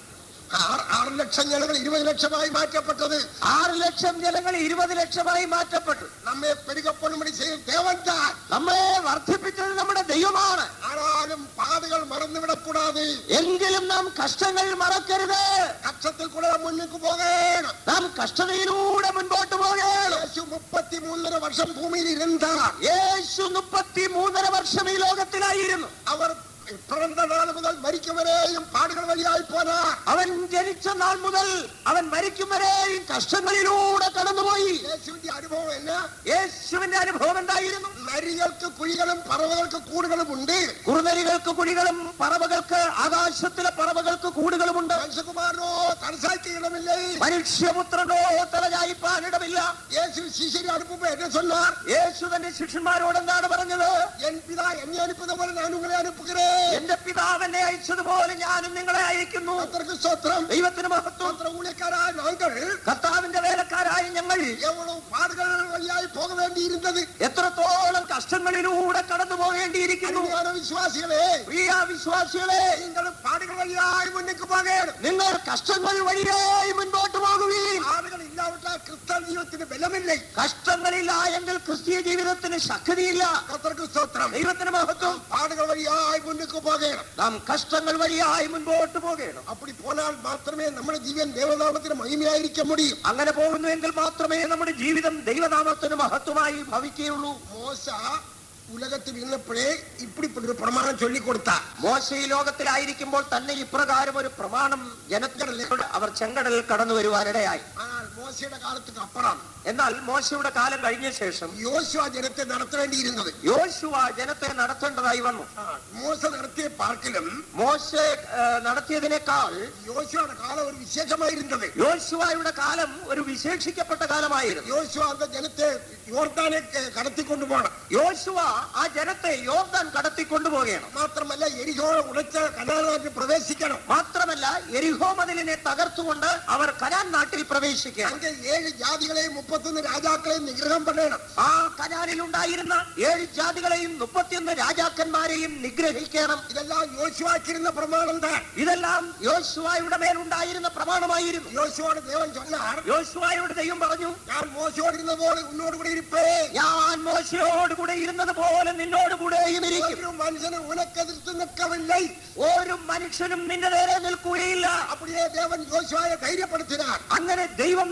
ആറ് ആറ് ലക്ഷം ജനങ്ങൾ ഇരുപത് ലക്ഷമായി മാറ്റപ്പെട്ടത് ആറ് ലക്ഷം ജനങ്ങൾ ഇരുപത് ലക്ഷമായി മാറ്റപ്പെട്ടു നമ്മെ പെരുകപ്പെടുമ്പടി ചെയ്യും ദേവൻ താൻ നമ്മളെ വർദ്ധിപ്പിച്ചത് നമ്മുടെ ദൈവമാണ് ആരാലും പാതകൾ മറന്നുവിടക്കൂടാതെ എങ്കിലും നാം കഷ്ടങ്ങൾ മറക്കരുത് കക്ഷത്തിൽ കൂടെ മുന്നിക്ക് പോകണം നാം കഷ്ടതയിലൂടെ മുൻപോട്ട് പോകണം യേശു മുപ്പത്തിമൂന്നര വർഷം ഭൂമിയിൽ ഇരുന്നാർ യേശു മുപ്പത്തി മൂന്നര വർഷം ഈ ലോകത്തിലായിരുന്നു അവർ പിറന്ന നാൾ മുതൽ മരിക്കുവരെയും പാടുകൾ വഴിയായി പോനാർ അവൻ ജനിച്ച നാൾ മുതൽ അവൻ മരിക്കും വരെയും കഷ്ടങ്ങളിലൂടെ കടന്നുപോയി യേശുവിന്റെ അനുഭവം എന്നാ യേശുവിന്റെ അനുഭവം എന്തായിരുന്നു നരികൾക്ക് കുഴികളും പറവകൾക്ക് കൂടുകളും ഉണ്ട് കുറുനരികൾക്ക് കുഴികളും പറവകൾക്ക് ആകാശത്തിലെ പറവകൾക്ക് കൂടുകളുമുണ്ട് മനുഷ്യകുമാരനോ തടസ്സാക്കിയിടമില്ലേ മനുഷ്യപുത്രനോ തലചായിപ്പാനിടമില്ല യേശു ശിശിരി അനുഭവം എന്നെ சொன்னார் യേശു തന്റെ ശിഷ്യന്മാരോട് എന്താണ് പറഞ്ഞത് என் பிதா என்னை அனுப்புத போல நான் உங்களை அனுப்புகிறேன் എന്റെ പിതാവിനെ അയച്ചതുപോലെ ഞാനും നിങ്ങളെ അയക്കുന്നു கர்த்தருக்கு ஸ்தோத்திரம் ദൈവത്തിന് മഹത്വം ஸ்தோத்திர ஊழியக்காராய் நாங்கள் കർത്താവിന്റെ വേലക്കാരായി ഞങ്ങൾ எவ்வளவு பாடுகள் வழியாய் போக வேண்டி இருந்தது എത്രത്തോളം കഷ്ടങ്ങളിലൂടെ കടന്നു പോകേണ്ടിയിരിക്കുന്നു அருமையான விசுவாசிகளே പ്രിയ വിശ്വാസികളെ நீங்களும் பாடுகள் வழியாய் முன்னுக்கு போக നിങ്ങൾ കഷ്ടങ്ങൾ വഴിയായി മുൻപോട്ട് പോകുകയും பாடுகள் இல்லாவிட்டால் கிறிஸ்தவ ஜீவத்திற்கு பலமில்லை കഷ്ടങ്ങളില്ല എങ്കിൽ ക്രിസ്തീയ ജീവിതത്തിന് ശക്തിയില്ല கர்த்தருக்கு ஸ்தோத்திரம் ദൈവത്തിന് മഹത്വം பாடுகள் வழியாய் முன்னுக்கு போகணும் നാം കഷ്ടങ്ങൾ വഴിയായി മുൻപോട്ട് പോകണം அப்படி போனால் மாத்திரமே നമ്മുടെ ജീവൻ ദേവനാമത്തിന് മഹിമയായിരിക്കാൻ முடியும் അങ്ങനെ പോകുന്നുവെങ്കിൽ മാത്രമേ നമ്മുടെ ജീവിതം ദൈവനാമത്തിന് മഹത്വമായി ഭവിക്കുകയുള്ളൂ மோச உலகத்தில் இருந்தപ്പോഴേ இப்படிப்பட்ட ஒரு பிரமாணம் சொல்லி கொடுத்தா മോശ ഈ ലോകത്തിലായിരിക്കുമ്പോൾ തന്നെ ഇപ്രകാരം ഒരു പ്രമാണം ജനത്തിനോട് അവർ ചെങ്കടലിൽ കടന്നു വരുവാനിടയായി ஆனால் மோசையோட காலத்துக்கு அப்புறம் എന്നാൽ മോശയുടെ കാലം കഴിഞ്ഞ ശേഷം யோசுவா ஜனத்தை நடத்த வேண்டி இருந்தது യോശുവ ജനത്തെ നടത്തേണ്ടതായി വന്നു மோச நடத்திய பார்க்கிலும் മോശ ഏഹ്, നടത്തിയതിനേക്കാൾ யோசுவோட காலம் ஒரு விசேஷமா இருந்தது യോശുവയുടെ കാലം ഒരു വിശേഷിക്കപ്പെട്ട കാലമായിരുന്നു யோசுவா அந்த ஜனத்தை யோர்தானை க- கடத்தி கொண்டு போனான் യോശുവ ആ ജനത്തെ യോർദാൻ കടത്തി കൊണ്ടുപോവുകയാണ് മാത്രമല്ല എരിഹോ ഉടച്ച കനാനാട്ടിൽ പ്രവേശിക്കണം മാത്രമല്ല എരിഹോ മതിലിനെ തകർത്തുകൊണ്ട് അവർ കനാൻ നാട്ടിൽ പ്രവേശിക്കുകയാണ് அங்கே ஏழு ஜாதிகளையும் முப்பத்தொன்னு ராஜாக்களையும் நிகிரகம் பண்ணணும் ആ കനാലിൽ ഉണ്ടായിരുന്ന ഏഴ് ജാതികളെയും മുപ്പത്തിയൊന്ന് രാജാക്കന്മാരെയും നിഗ്രഹിക്കണം இதெல்லாம் யோசுவாக்கிருந்த பிரமாணம் தான் ഇതെല്ലാം യോശുവായുടെ മേലുണ്ടായിരുന്ന പ്രമാണമായിരുന്നു யோசுவோட தேவன் சொன்னார் യോശുവായുടെ ദൈവം പറഞ്ഞു நான் மோசோடு இருந்த போது உன்னோடு கூட இருப்பேன் ഞാൻ മോശയോട് കൂടെ ഇരുന്നത് പോലെ നിന്നോട് കൂടെയും ഇരിക്കും ஒரு மனுஷனும் உனக்கு எதிர்த்து நிற்கவில்லை ഒരു മനുഷ്യനും നിന്റെ നേരെ നിൽക്കുകയില്ല அப்படியே தேவன் யோசுவாயை தைரியப்படுத்தினார் അങ്ങനെ ദൈവം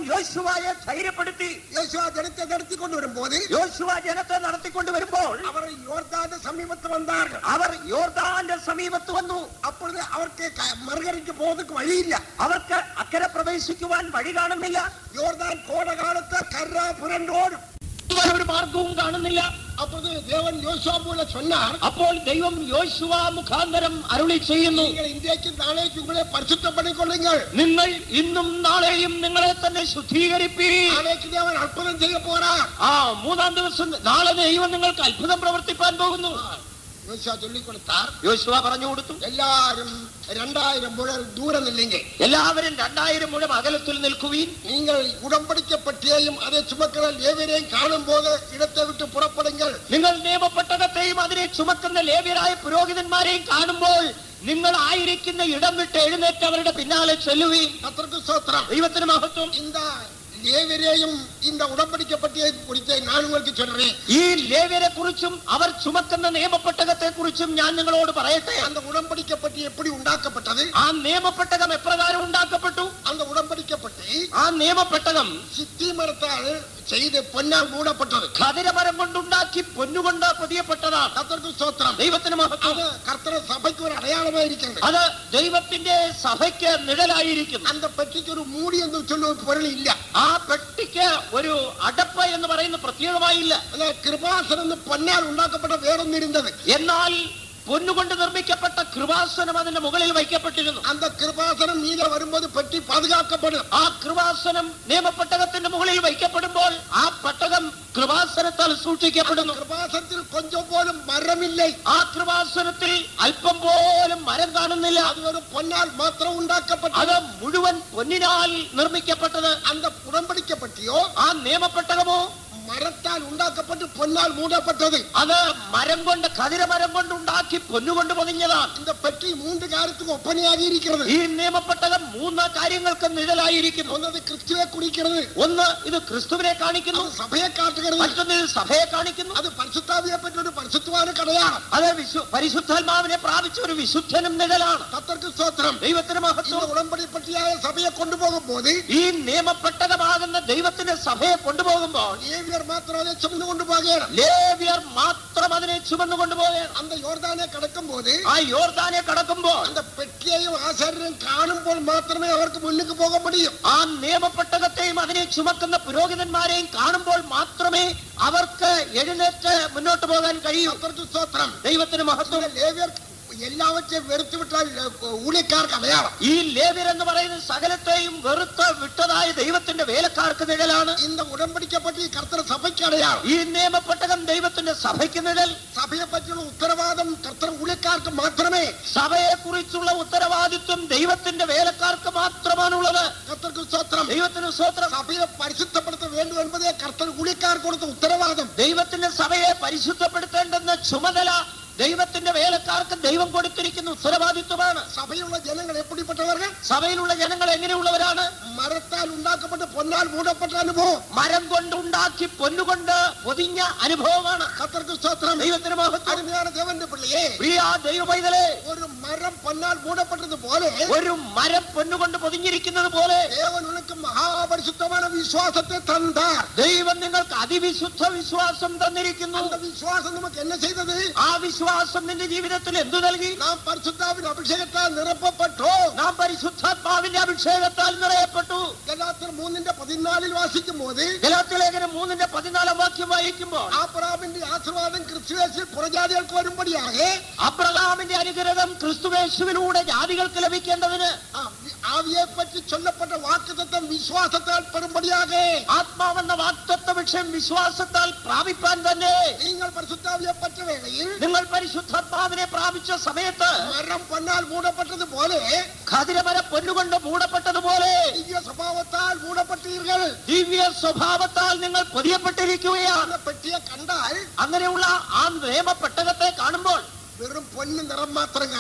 യോശുവായെ ധൈര്യപ്പെടുത്തി യോശുവ ജനത്തെ നടത്തിക്കൊണ്ട് വരുമ്പോൾ യോശുവ ജനത്തെ നടത്തിക്കൊണ്ട് വരുമ്പോൾ അവർ യോർദാന്റെ സമീപത്ത് വന്നാர்கள் അവർ യോർദാന്റെ സമീപത്ത് വന്നു അപ്പോൾ അവർക്ക് ക- മറുകരയ്ക്ക് പോകുന്നതിന് വഴിയില്ല അവർക്ക് അക്കരെ പ്രവേശിക്കുവാൻ വഴി കാണുന്നില്ല யோர்தான் கோட காலத்தை கர்ரா புரண்டோடும் ഇവർ ഒരു മാർഗവും കാണുന്നില്ല அப்போது தேவன் யோசுவா போல சொன்னார் അപ്പോൾ ദൈവം യോശുവ മുഖാന്തരം അരുളി ചെയ്യുന്നു நீங்கள் இன்றைக்கு நாளைக்கு உங்களை பரிசுத்தப்படிக் கொள்ளுங்கள் നിങ്ങൾ ഇന്നും നാളെയും നിങ്ങളെ തന്നെ ശുദ്ധീകരിപ്പീ நாளைக்கு தேவன் அற்புதம் செய்ய போறார் ആ മൂന്നാം ദിവസം നാളെ ദൈവം നിങ്ങൾക്ക് അത്ഭുതം പ്രവർത്തിപ്പാൻ പോകുന്നു யோசுவா சொல்லிக் கொடுத்தார் യോശുവ പറഞ്ഞു കൊടുത്തു எல்லாரும் இரண்டாயிரம் முழல் தூரம் இல்லைங்க എല്ലാവരും രണ്ടായിരം മുഴം അകലത്തിൽ നിൽക്കുവീൻ நீங்கள் உடம்படிக்கப்பட்டியையும் அதை சுமக்கிற லேவியரையும் காணும் போது இடத்தை விட்டு புறப்படுங்கள் നിങ്ങൾ നിയമപ്പെട്ടകത്തെയും അതിനെ ചുമക്കുന്ന ലേവ്യരായ പുരോഹിതന്മാരെയും കാണുമ്പോൾ നിങ്ങൾ ആയിരിക്കുന്ന ഇടം വിട്ട് എഴുന്നേറ്റ് അവരുടെ പിന്നാലെ ചെല്ലുവീൻ கர்த்தருக்கு சோத்திரம் ദൈവത്തിന് മഹത്വം இந்த லேவியரையும் இந்த உடம்படிக்கப்பட்டியை குறித்து நான் உங்களுக்கு சொல்றேன் ഈ ലേവ്യരെ കുറിച്ചും അവർ ചുമക്കുന്ന നിയമപ്പെട്ടകത്തെ കുറിച്ചും ഞാൻ നിങ്ങളോട് പറയട്ടെ அந்த உடம்படிக்கப்பட்டி எப்படி உண்டாக்கப்பட்டது ആ നിയമപ്പെട്ടകം എപ്രകാരം ഉണ്ടാക്കപ്പെട്ടു அந்த உடம்படிக்கப்பட்டி ആ നിയമപ്പെട്ടകം சித்தி மரத்தால் செய்து பொன்னால் மூடப்பட்டது ഖതിരമരം കൊണ്ടുണ്ടാക്കി പൊന്നുകൊണ്ട് പൊതിയപ്പെട്ടതാണ് கர்த்தருக்கு சோத்திரம் ദൈവത്തിന് മഹത്വം அது கர்த்தர சபைக்கு ஒரு அடையாளமா இருக்கின்றது അത് ദൈവത്തിന്റെ സഭയ്ക്ക് നിഴലായിരിക്കുന്നു அந்த பெட்டிக்கு ஒரு மூடி என்று சொல்ல ஒரு பொருள் இல்ல ആ പെട്ടിക്ക് ഒരു അടപ്പ് എന്ന് പറയുന്ന പ്രത്യേകമായില്ല அந்த கிருபாசனம் பொன்னால் உண்டாக்கப்பட்ட வேறொன்று இருந்தது എന്നാൽ പൊന്നുകൊണ്ട് നിർമ്മിക്കപ്പെട്ട കൃപാസനം അതിന്റെ മുകളിൽ വയ്ക്കപ്പെട്ടിരുന്നു அந்த கிருபாசனம் மீத வரும்போது பெட்டி பாதுகாக்கப்படும் ആ കൃപാസനം നിയമപ്പെട്ടകത്തിന്റെ മുകളിൽ വയ്ക്കപ്പെടുമ്പോൾ ആ പെട്ടകം കൃപാസനത്താൽ സൂക്ഷിക്കപ്പെടുന്നു கிருபாசனத்தில் கொஞ்சம் போலும் மரம் இல்லை ആ കൃപാസനത്തിൽ അല്പം പോലും മരം കാണുന്നില്ല அது ஒரு பொன்னால் மாத்திரம் உண்டாக்கப்பட்டது അത് മുഴുവൻ പൊന്നിനാൽ നിർമ്മിക്കപ്പെട്ടത് அந்த உடன்படிக்கப்பட்டியோ ആ നിയമപ്പെട്ടകമോ மரத்தால் உண்டாக்கப்பட்டு பொன்னால் மூடப்பட்டது അത് മരം കൊണ്ട് കതിരമരം കൊണ്ട് ഉണ്ടാക്കി പൊന്നുകൊണ്ട് പൊതിഞ്ഞതാണ് இந்த பெட்டி மூன்று காலத்துக்கு ஒப்பனையாகி இருக்கிறது ഈ നിയമപ്പെട്ടകം മൂന്ന് കാര്യങ്ങൾക്ക് നിഴലായിരിക്കുന്നു ஒന്നത് கிறிஸ்துவை குறிக்கிறது ഒന്ന് ഇത് ക്രിസ്തുവിനെ കാണിക്കുന്നു அது சபையை காட்டுகிறது മറ്റൊന്ന് ഇത് സഭയെ കാണിക്കുന്നു அது பரிசுத்தாவியை பற்றி ஒரு பரிசுத்தமான கடையாளம் അത് വിശു പരിശുദ്ധാത്മാവിനെ പ്രാപിച്ച ഒരു വിശുദ്ധനും നിഴലാണ് கத்தருக்கு சோத்திரம் ദൈവത്തിന് இந்த മഹത്വം உடன்படி பற்றியாக சபையை கொண்டு போகும் போது ഈ നിയമപ്പെട്ടകമാകുന്ന ദൈവത്തിന്റെ സഭയെ കൊണ്ടുപോകുമ്പോൾ லேவியர் மாத்திரம் அதை சுமந்து கொண்டு போகிறார் ലേവ്യർ മാത്രം അതിനെ ചുമന്നു കൊണ്ടുപോവുകയാണ് அந்த யோர்தானை கடக்கும் போது ആ യോർദാനെ കടക്കുമ്പോൾ அந்த பெட்டியையும் ஆசாரியரையும் കാണുമ്പോൾ മാത്രമേ അവർക്ക് മുന്നിലേക്ക് പോകാൻ முடியும் ആ നിയമപ്പെട്ടകത്തെയും അതിനെ ചുമക്കുന്ന പുരോഹിതന്മാരെയും കാണുമ്പോൾ മാത്രമേ അവർക്ക് എഴുന്നേറ്റ് മുന്നോട്ട് പോകാൻ കഴിയൂ கத்தருக்கு சோத்திரம் ദൈവത്തിന് മഹത്വം இந்த லேவியர் எல்லாவற்றையும் வெறுத்து விட்டால் ஊழியக்காருக்கு அடையாளம் ഈ ലേവ്യർ എന്ന് പറയുന്നത് സകലത്തെയും വെറുത്ത് വിട്ടതായ ദൈവത്തിന്റെ വേലക്കാർക്ക് നിഴലാണ് இந்த உடன்படிக்கப்பட்டு கர்த்தர சபைக்கு அடையாளம் ഈ നിയമപ്പെട്ടകം ദൈവത്തിന്റെ സഭയ്ക്ക് നിഴൽ സഭയെ പറ്റിയുള്ള ഉത്തരവാദം കർത്തർ ഊഴിയക്കാർക്ക് മാത്രമേ സഭയെ കുറിച്ചുള്ള ഉത്തരവാദിത്വം ദൈവത്തിന്റെ വേലക്കാർക്ക് മാത്രമാണുള്ളത് കർത്തർക്ക് സ്വത്രം ദൈവത്തിന് സ്വത്രം സഭയെ പരിശുദ്ധപ്പെടുത്ത വേണ്ടു എന്നതേ കർത്തർ ഊഴിയക്കാർക്ക് കൊടുത്ത ഉത്തരവാദം ദൈവത്തിന്റെ സഭയെ പരിശുദ്ധപ്പെടുത്തേണ്ടെന്ന ചുമതല ദൈവത്തിന്റെ വേലക്കാർക്ക് ദൈവം കൊടുത്തിരിക്കുന്ന ഉത്തരവാദിത്വമാണ് സഭയുള്ള ജനങ്ങൾ എപ്പിടിപ്പെട്ടവர்கள் സഭയിലുള്ള ജനങ്ങൾ എങ്ങനെയുള്ളവരാണ് മരത്താൽ ഉണ്ടാക്കപ്പെട്ട പൊന്നാൽ മൂടപ്പെട്ട അനുഭവം മരം കൊണ്ടുണ്ടാക്കി പൊന്നുകൊണ്ട് പൊതിഞ്ഞ അനുഭവമാണ് കർത്തർക്ക് സ്വത്രം ദൈവത്തിന് മഹത്വം അരുമയാണ് ദേവന്റെ പിള്ളയെ പ്രിയ ദൈവ പൈതലേ ഒരു മരം പൊന്നാൽ മൂടപ്പെട്ടതുപോലെ ഒരു മരം പൊന്നുകൊണ്ട് പൊതിഞ്ഞിരിക്കുന്നത് പോലെ ദേവൻ ഉനക്ക് മഹാപരിശുദ്ധമായ വിശ്വാസത്തെ തந்தார் ദൈവം നിങ്ങൾക്ക് അതിവിശുദ്ധ വിശ്വാസം തന്നിരിക്കുന്നു அந்த விசுவாசம் நமக்கு என்ன செய்தது ആ വിശ്വാസം നിന്റെ ജീവിതത്തിൽ എന്തു നൽകി நாம் பரிசுத்தாவின் அபிஷேகத்தால் நிரப்பப்பட்டோம் നാം പരിശുദ്ധാത്മാവിന്റെ അഭിഷേകത്താൽ നിറയപ്പെട്ടു ഗലാത്യർ മൂന്നിന്റെ പതിനാലിൽ വാസിക്കും പോത് ഗലാത്യലേഖനം മൂന്നിന്റെ പതിനാലാം വാക്യം വായിക്കുമ്പോൾ ആബ്രഹാമിന്റെ ആശീർവാദം ക്രിസ്തുവേശിൽ പുറജാതികൾക്ക് വരുമ്പടിയാകെ അബ്രഹാമിന്റെ അനുഗ്രഹം ക്രിസ്തുവേശുവിലൂടെ ജാതികൾക്ക് ലഭിക്കേണ്ടതിന് ആവിയെ പറ്റി ചൊല്ലപ്പെട്ട വാക്കുതത്വം വിശ്വാസത്താൽ പെടുമ്പടിയാകെ ആത്മാവെന്ന വാക്തത്വ വിഷയം വിശ്വാസത്താൽ പ്രാപിപ്പാൻ തന്നെ നിങ്ങൾ പരിശുദ്ധാവിയെ പറ്റ വേളയിൽ നിങ്ങൾ പരിശുദ്ധാത്മാവിനെ പ്രാപിച്ച സമയത്ത് മരം പൊന്നാൽ മൂടപ്പെട്ടതുപോലെ ഖതിരമര പൊന്നുകൊണ്ട് മൂടപ്പെട്ടതുപോലെ ദിവ്യ സ്വഭാവത്താൽ മൂടപ്പെട്ടീர்கள் ദിവ്യ സ്വഭാവത്താൽ നിങ്ങൾ പൊതിയപ്പെട്ടിരിക്കുകയാണ് എന്ന പെട്ടിയെ കണ്ടാൽ അങ്ങനെയുള്ള ആ നിയമപ്പെട്ടകത്തെ കാണുമ്പോൾ വെറും പൊന്ന് നിറം മാത്രം കാണാം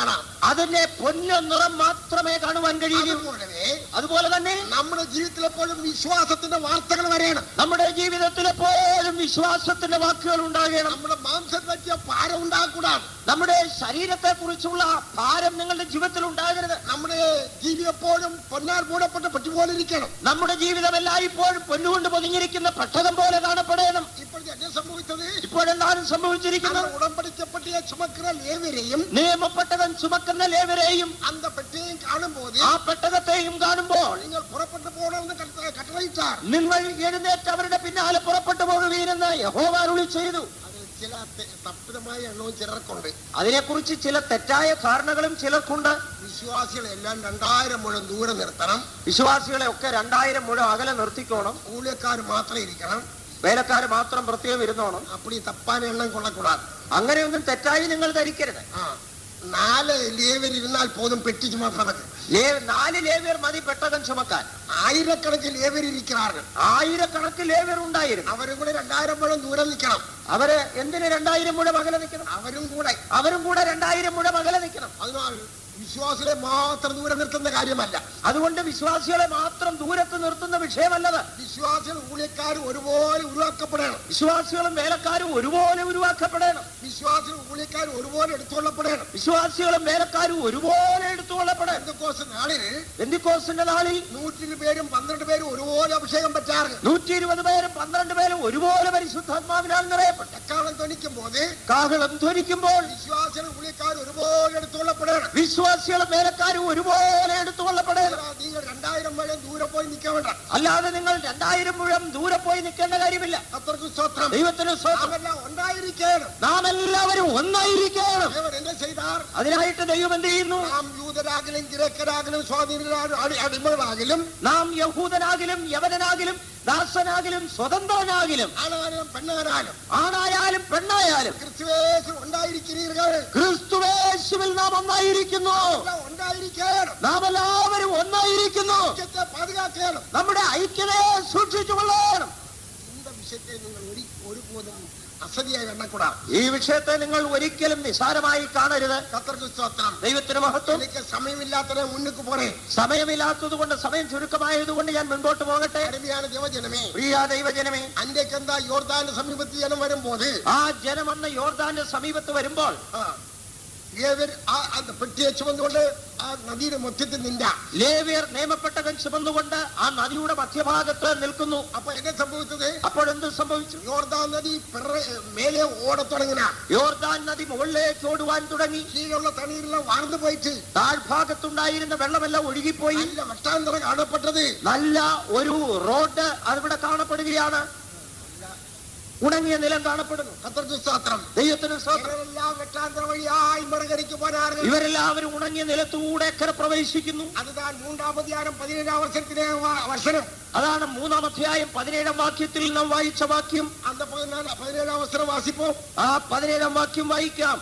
അതിന്റെ പൊന്ന നിറം മാത്രമേ കാണുവാൻ കഴിയൂ അതുപോലവേ അതുപോലെ തന്നെ നമ്മുടെ ജീവിതത്തിൽ എപ്പോഴും വിശ്വാസത്തിന്റെ വാർത്തകൾ വരെയാണ് നമ്മുടെ ജീവിതത്തിൽ എപ്പോഴും വിശ്വാസത്തിന്റെ വാക്കുകൾ ഉണ്ടാകണം നമ്മുടെ മാംസം പറ്റിയ ഭാരം ഉണ്ടാക്കൂടാണ് നമ്മുടെ ശരീരത്തെ കുറിച്ചുള്ള ഭാരം നിങ്ങളുടെ ജീവിതത്തിൽ ഉണ്ടാകരുത് നമ്മുടെ ജീവിതം എപ്പോഴും പൊന്നാർ മൂടപ്പെട്ട പറ്റുപോലെ ഇരിക്കണം നമ്മുടെ ജീവിതം എല്ലായ്പ്പോഴും പൊന്നുകൊണ്ട് പൊതിഞ്ഞിരിക്കുന്ന പെട്ടകം പോലെ കാണപ്പെടണം ഇപ്പോഴത്തെ എന്നെ സംഭവിച്ചത് ഇപ്പോഴെന്താണ് സംഭവിച്ചിരിക്കുന്നത് அந்த உடன்படிக்கப்பட்டிய சுமக்கிற லேவியரையும் നിയമപ്പെട്ടകൻ ചുമക്കുന്ന ലേവരെയും அந்த பெட்டியையும் காணும் போது ആ പെട്ടകത്തെയും കാണുമ്പോൾ நீங்கள் புறப்பட்டு போனோம்னு கட்ட- கட்டளையிட்டார் നിങ്ങൾ എഴുന്നേറ്റ് അവരുടെ പിന്നാലെ പുറപ്പെട്ടു പോകുകയെന്ന് യഹോവ അരുളി ചെയ്തു அது சில തെ- തപ്പിതമായ എണ്ണവും ചിലർക്കുണ്ട് അതിനെക്കുറിച്ച് ചില തെറ്റായ ധാരണകളും ചിലർക്കുണ്ട് വിശ്വാസികളെ എല്ലാം രണ്ടായിരം മുഴം ദൂരെ നിർത്തണം വിശ്വാസികളെ ഒക്കെ രണ്ടായിരം മുഴം അകലെ നിർത്തിക്കോണം ഊഴിയക്കാർ മാത്രം ഇരിക്കണം വേലക്കാർ മാത്രം പ്രത്യേകം ഇരുന്നോണം അപ്പടി തപ്പാൻ എണ്ണം കൊള്ളക്കൂടാതെ അങ്ങനെയൊന്നും തെറ്റായി നിങ്ങൾ ധരിക്കരുത് ആ നാല് ലേവർ ഇരുന്നാൽ പോലും പെട്ടി ചുമക്കുന്നത് ലേ- നാല് ലേവ്യർ മതി പെട്ടകം ചുമക്കാൻ ആയിരക്കണക്കിന് ലേവർ ഇരിക്കാറ് ആയിരക്കണക്കിന് ലേവ്യർ ഉണ്ടായിരുന്നു അവരും കൂടെ രണ്ടായിരം മുഴം ദൂരം നിൽക്കണം അവര് എന്തിന് രണ്ടായിരം മുഴം അകലെ നിൽക്കണം അവരും കൂടെ അവരും കൂടെ രണ്ടായിരം മുഴം അകലെ നിൽക്കണം അതിനാൽ വിശ്വാസികളെ മാത്രം ദൂരെ നിർത്തുന്ന കാര്യമല്ല അതുകൊണ്ട് വിശ്വാസികളെ മാത്രം ദൂരത്ത് നിർത്തുന്ന വിഷയമല്ലത് വിശ്വാസികൾ ഊഴിയക്കാർ ഒരുപോലെ ഉരുവാക്കപ്പെടണം വിശ്വാസികളും വേലക്കാരും ഒരുപോലെ ഉരുവാക്കപ്പെടണം വിശ്വാസികൾ ഊഴിയക്കാർ ഒരുപോലെ എടുത്തുകൊള്ളപ്പെടണം വിശ്വാസികളും വേലക്കാരും ഒരുപോലെ എടുത്തുകൊള്ളപ്പെടണം എന്തൊക്കെ നാളിൽ എന്തിക്കോസിന്റെ നാളിൽ നൂറ്റി പേരും പന്ത്രണ്ട് പേരും ഒരുപോലെ അഭിഷേകം പറ്റാറ് നൂറ്റി ഇരുപത് പേരും പന്ത്രണ്ട് പേരും ഒരുപോലെ പരിശുദ്ധാത്മാവിനാൽ നിറയപ്പെട്ടു എക്കാലം തൊണിക്കും പോത് കാഹളം ധ്വനിക്കുമ്പോൾ വിശ്വാസികൾ ഊഴിയക്കാർ ഒരുപോലെ എടുത്തുകൊള്ളപ്പെടണം വിശ്വാസികളും വേലക്കാരും ഒരുപോലെ എടുത്തുകൊള്ളപ്പെടണം നിങ്ങൾ രണ്ടായിരം വരെ ദൂരെ പോയി നിൽക്കാൻ വേണ്ട അല്ലാതെ നിങ്ങൾ രണ്ടായിരം മുഴം ദൂരെ പോയി നിൽക്കേണ്ട കാര്യമില്ല അത്രക്ക് സ്വത്രം ദൈവത്തിന് സ്വന്തം നാമെല്ലാം ഉണ്ടായിരിക്കണം നാം എല്ലാവരും ഒന്നായിരിക്കണം ദൈവം എന്നെ ചെയ്താർ അതിനായിട്ട് ദൈവം എന്ത് ചെയ്യുന്നു നാം യൂതരാകലും ഗ്രേക്കരാകലും സ്വാധീനരാകലും അടി- അടിമകളാകലും നാം യഹൂദനാകിലും യവനനാകിലും ദാസനാകിലും സ്വതന്ത്രനാകിലും ആണായാലും പെണ്ണായാലും ആണായാലും പെണ്ണായാലും ക്രിസ്തുവേശു ഉണ്ടായിരിക്കുന്നീர்கள் ക്രിസ്തുവേശുവിൽ നാം ഒന്നായിരിക്കുന്നു എല്ലാം ഉണ്ടായിരിക്കണം നാം എല്ലാവരും ഒന്നായിരിക്കുന്നു ഐക്യത്തെ പാതുകാക്കണം നമ്മുടെ ഐക്യതയെ സൂക്ഷിച്ചു കൊള്ളണം இந்த விஷயத்தை நீங்கள் ஒரு ஒருபோதும் அசதியாய் எண்ணக்கூடாது ഈ വിഷയത്തെ നിങ്ങൾ ഒരിക്കലും നിസാരമായി കാണരുത് கத்தருக்கு ஸ்தோத்திரம் ദൈവത്തിന് മഹത്വം எனக்கு சமயமில்லாத முன்னுக்கு போறேன் സമയമില്ലാത്തത് കൊണ്ട് സമയം ചുരുക്കമായത് കൊണ്ട് ഞാൻ മുൻപോട്ട് പോകട്ടെ அருமையான தேவஜனமே പ്രിയ ദൈവജനമേ அன்றைக்கு அந்த யோர்தான் சமீபத்தில் ஜனம் வரும்போது ആ ജനം അന്ന് യോർദാന്റെ സമീപത്ത് വരുമ്പോൾ ஆ, ஏவர் ஆ- அந்த பெட்டியை சுமந்து கொண்டு ആ നദിയുടെ മധ്യത്തിൽ നിന്ന ലേവിയർ നിയമപ്പെട്ടകൻ ചുമന്നുകൊണ്ട് ആ നദിയുടെ മധ്യഭാഗത്ത് നിൽക്കുന്നു അപ്പൊ എന്നെ സംഭവിച്ചത് അപ്പോഴെന്ത് സംഭവിച്ചു യോർദാൻ നദി പിറ- മേലെ ഓടത്തുടങ്ങിന യോർദാൻ നദി മുകളിലേക്ക് ഓടുവാൻ തുടങ്ങി കീഴുള്ള തണ്ണീരെല്ലാം വാർന്നു പോയിട്ട് താഴ്ഭാഗത്തുണ്ടായിരുന്ന വെള്ളമെല്ലാം ഒഴുകിപ്പോയി നല്ല വട്ടാന്തരം കാണപ്പെട്ടത് നല്ല ഒരു റോഡ് അവിടെ കാണപ്പെടുകയാണ് ഉണങ്ങിയ നിലം കാണപ്പെടുന്നു കത്തർക്ക് സ്തോത്രം ദൈവത്തിന് സ്തോത്രം. ഇവരെല്ലാം വെട്ടാന്തര വഴിയായി മറുകരയ്ക്ക് പോനാറ് ഇവരെല്ലാവരും ഉണങ്ങിയ നിലത്തൂടെ അക്കരെ പ്രവേശിക്കുന്നു അതുതാൻ മൂന്നാമതിയാരം പതിനേഴാം വർഷത്തിലെ വ- വർഷനം അതാണ് മൂന്നാം അധ്യായം പതിനേഴാം വാക്യത്തിൽ നാം വായിച്ച വാക്യം അന്ത പതിനാല് പതിനേഴാം വർഷം വാസിപ്പോ ആ പതിനേഴാം വാക്യം വായിക്കാം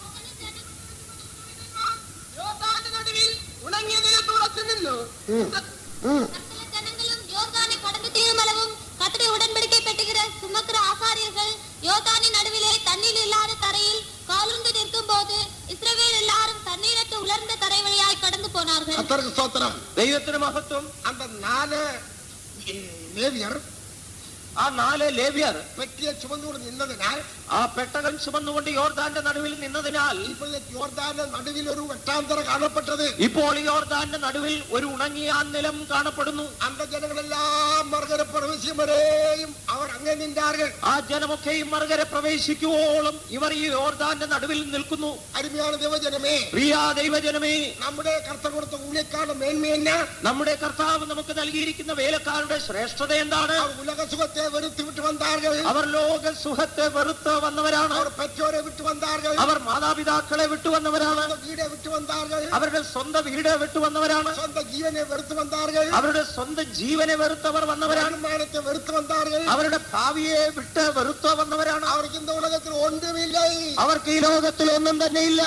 യോർദാന്റെ നടുവിൽ ഉണങ്ങിയ നിലത്ത് ഉറച്ചു നിന്നു சகல ஜனங்களும் யோர்தானை கடந்து தீர்மளவும் கர்த்தருடைய உடன்படிக்கை பெட்டுகிற சுமக்கிற ஆசாரியர்கள் யோர்தானின் நடுவிலே தண்ணீர் இல்லாத தரையில் காலுந்து நிற்கும் போது இஸ்ரவேல் எல்லாரும் தண்ணீரற்ற உலர்ந்த தரை வழியாய் கடந்து போனார்கள் കത്തർക്ക് സ്തോത്രം ദൈവത്തിന് മഹത്വം അന്ത നാല് ലേവിയർ ആ നാല് ലേവ്യർ പെട്ടിയെ ചുമന്നുകൊണ്ട് നിന്നതിനാൽ ആ പെട്ടകം ചുമന്നുകൊണ്ട് യോർദാന്റെ നടുവിൽ നിന്നതിനാൽ ഇപ്പോൾ യോർദാന്റെ നടുവിൽ ഒരു വെട്ടാന്തര കാണപ്പെട്ടത് ഇപ്പോൾ യോർദാന്റെ നടുവിൽ ഒരു ഉണങ്ങിയ ആ നിലം കാണപ്പെടുന്നു അന്ത ജനങ്ങളെല്ലാം മറുകര പ്രവേശിക്കും വരെയും അവർ അങ്ങനെ നിன்றார்கள் ആ ജനമൊക്കെയും മറുകരെ പ്രവേശിക്കുവോളം ഇവർ ഈ യോർദാന്റെ നടുവിൽ നിൽക്കുന്നു അരുമയാണ് ദേവജനമേ പ്രിയ ദൈവജനമേ നമ്മുടെ കർത്ത കൊടുത്ത ഊഴിയക്കാരുടെ മേന്മയെന്ന നമ്മുടെ കർത്താവ് നമുക്ക് നൽകിയിരിക്കുന്ന വേലക്കാരുടെ ശ്രേഷ്ഠത എന്താണ് അവർ ഉലക സുഖത്തെ വെറുത്ത് വിട്ട് വന്നാர்கள் അവർ ലോക സുഖത്തെ വെറുത്ത് വന്നവരാണ് അവർ പെറ്റോരെ വിട്ട് വന്നാர்கள் അവർ മാതാപിതാക്കളെ വിട്ടു വന്നവരാണ് സ്വന്തം വീടെ വിട്ട് വന്നാர்கள் അവരുടെ സ്വന്തം വീട് വിട്ടു വന്നവരാണ് സ്വന്തം ജീവനെ വെറുത്ത് വന്നാர்கள் അവരുടെ സ്വന്തം ജീവനെ വെറുത്തവർ വന്നവരാണ് வருமானத்தை வெறுத்து வந்தார்கள் അവരുടെ ഭാവിയെ വിട്ട് വെറുത്ത് വന്നവരാണ് அவருக்கு இந்த உலகத்தில் ஒன்றுமில்லை അവർക്ക് ഈ ലോകത്തിൽ ഒന്നും തന്നെയില്ല லேவி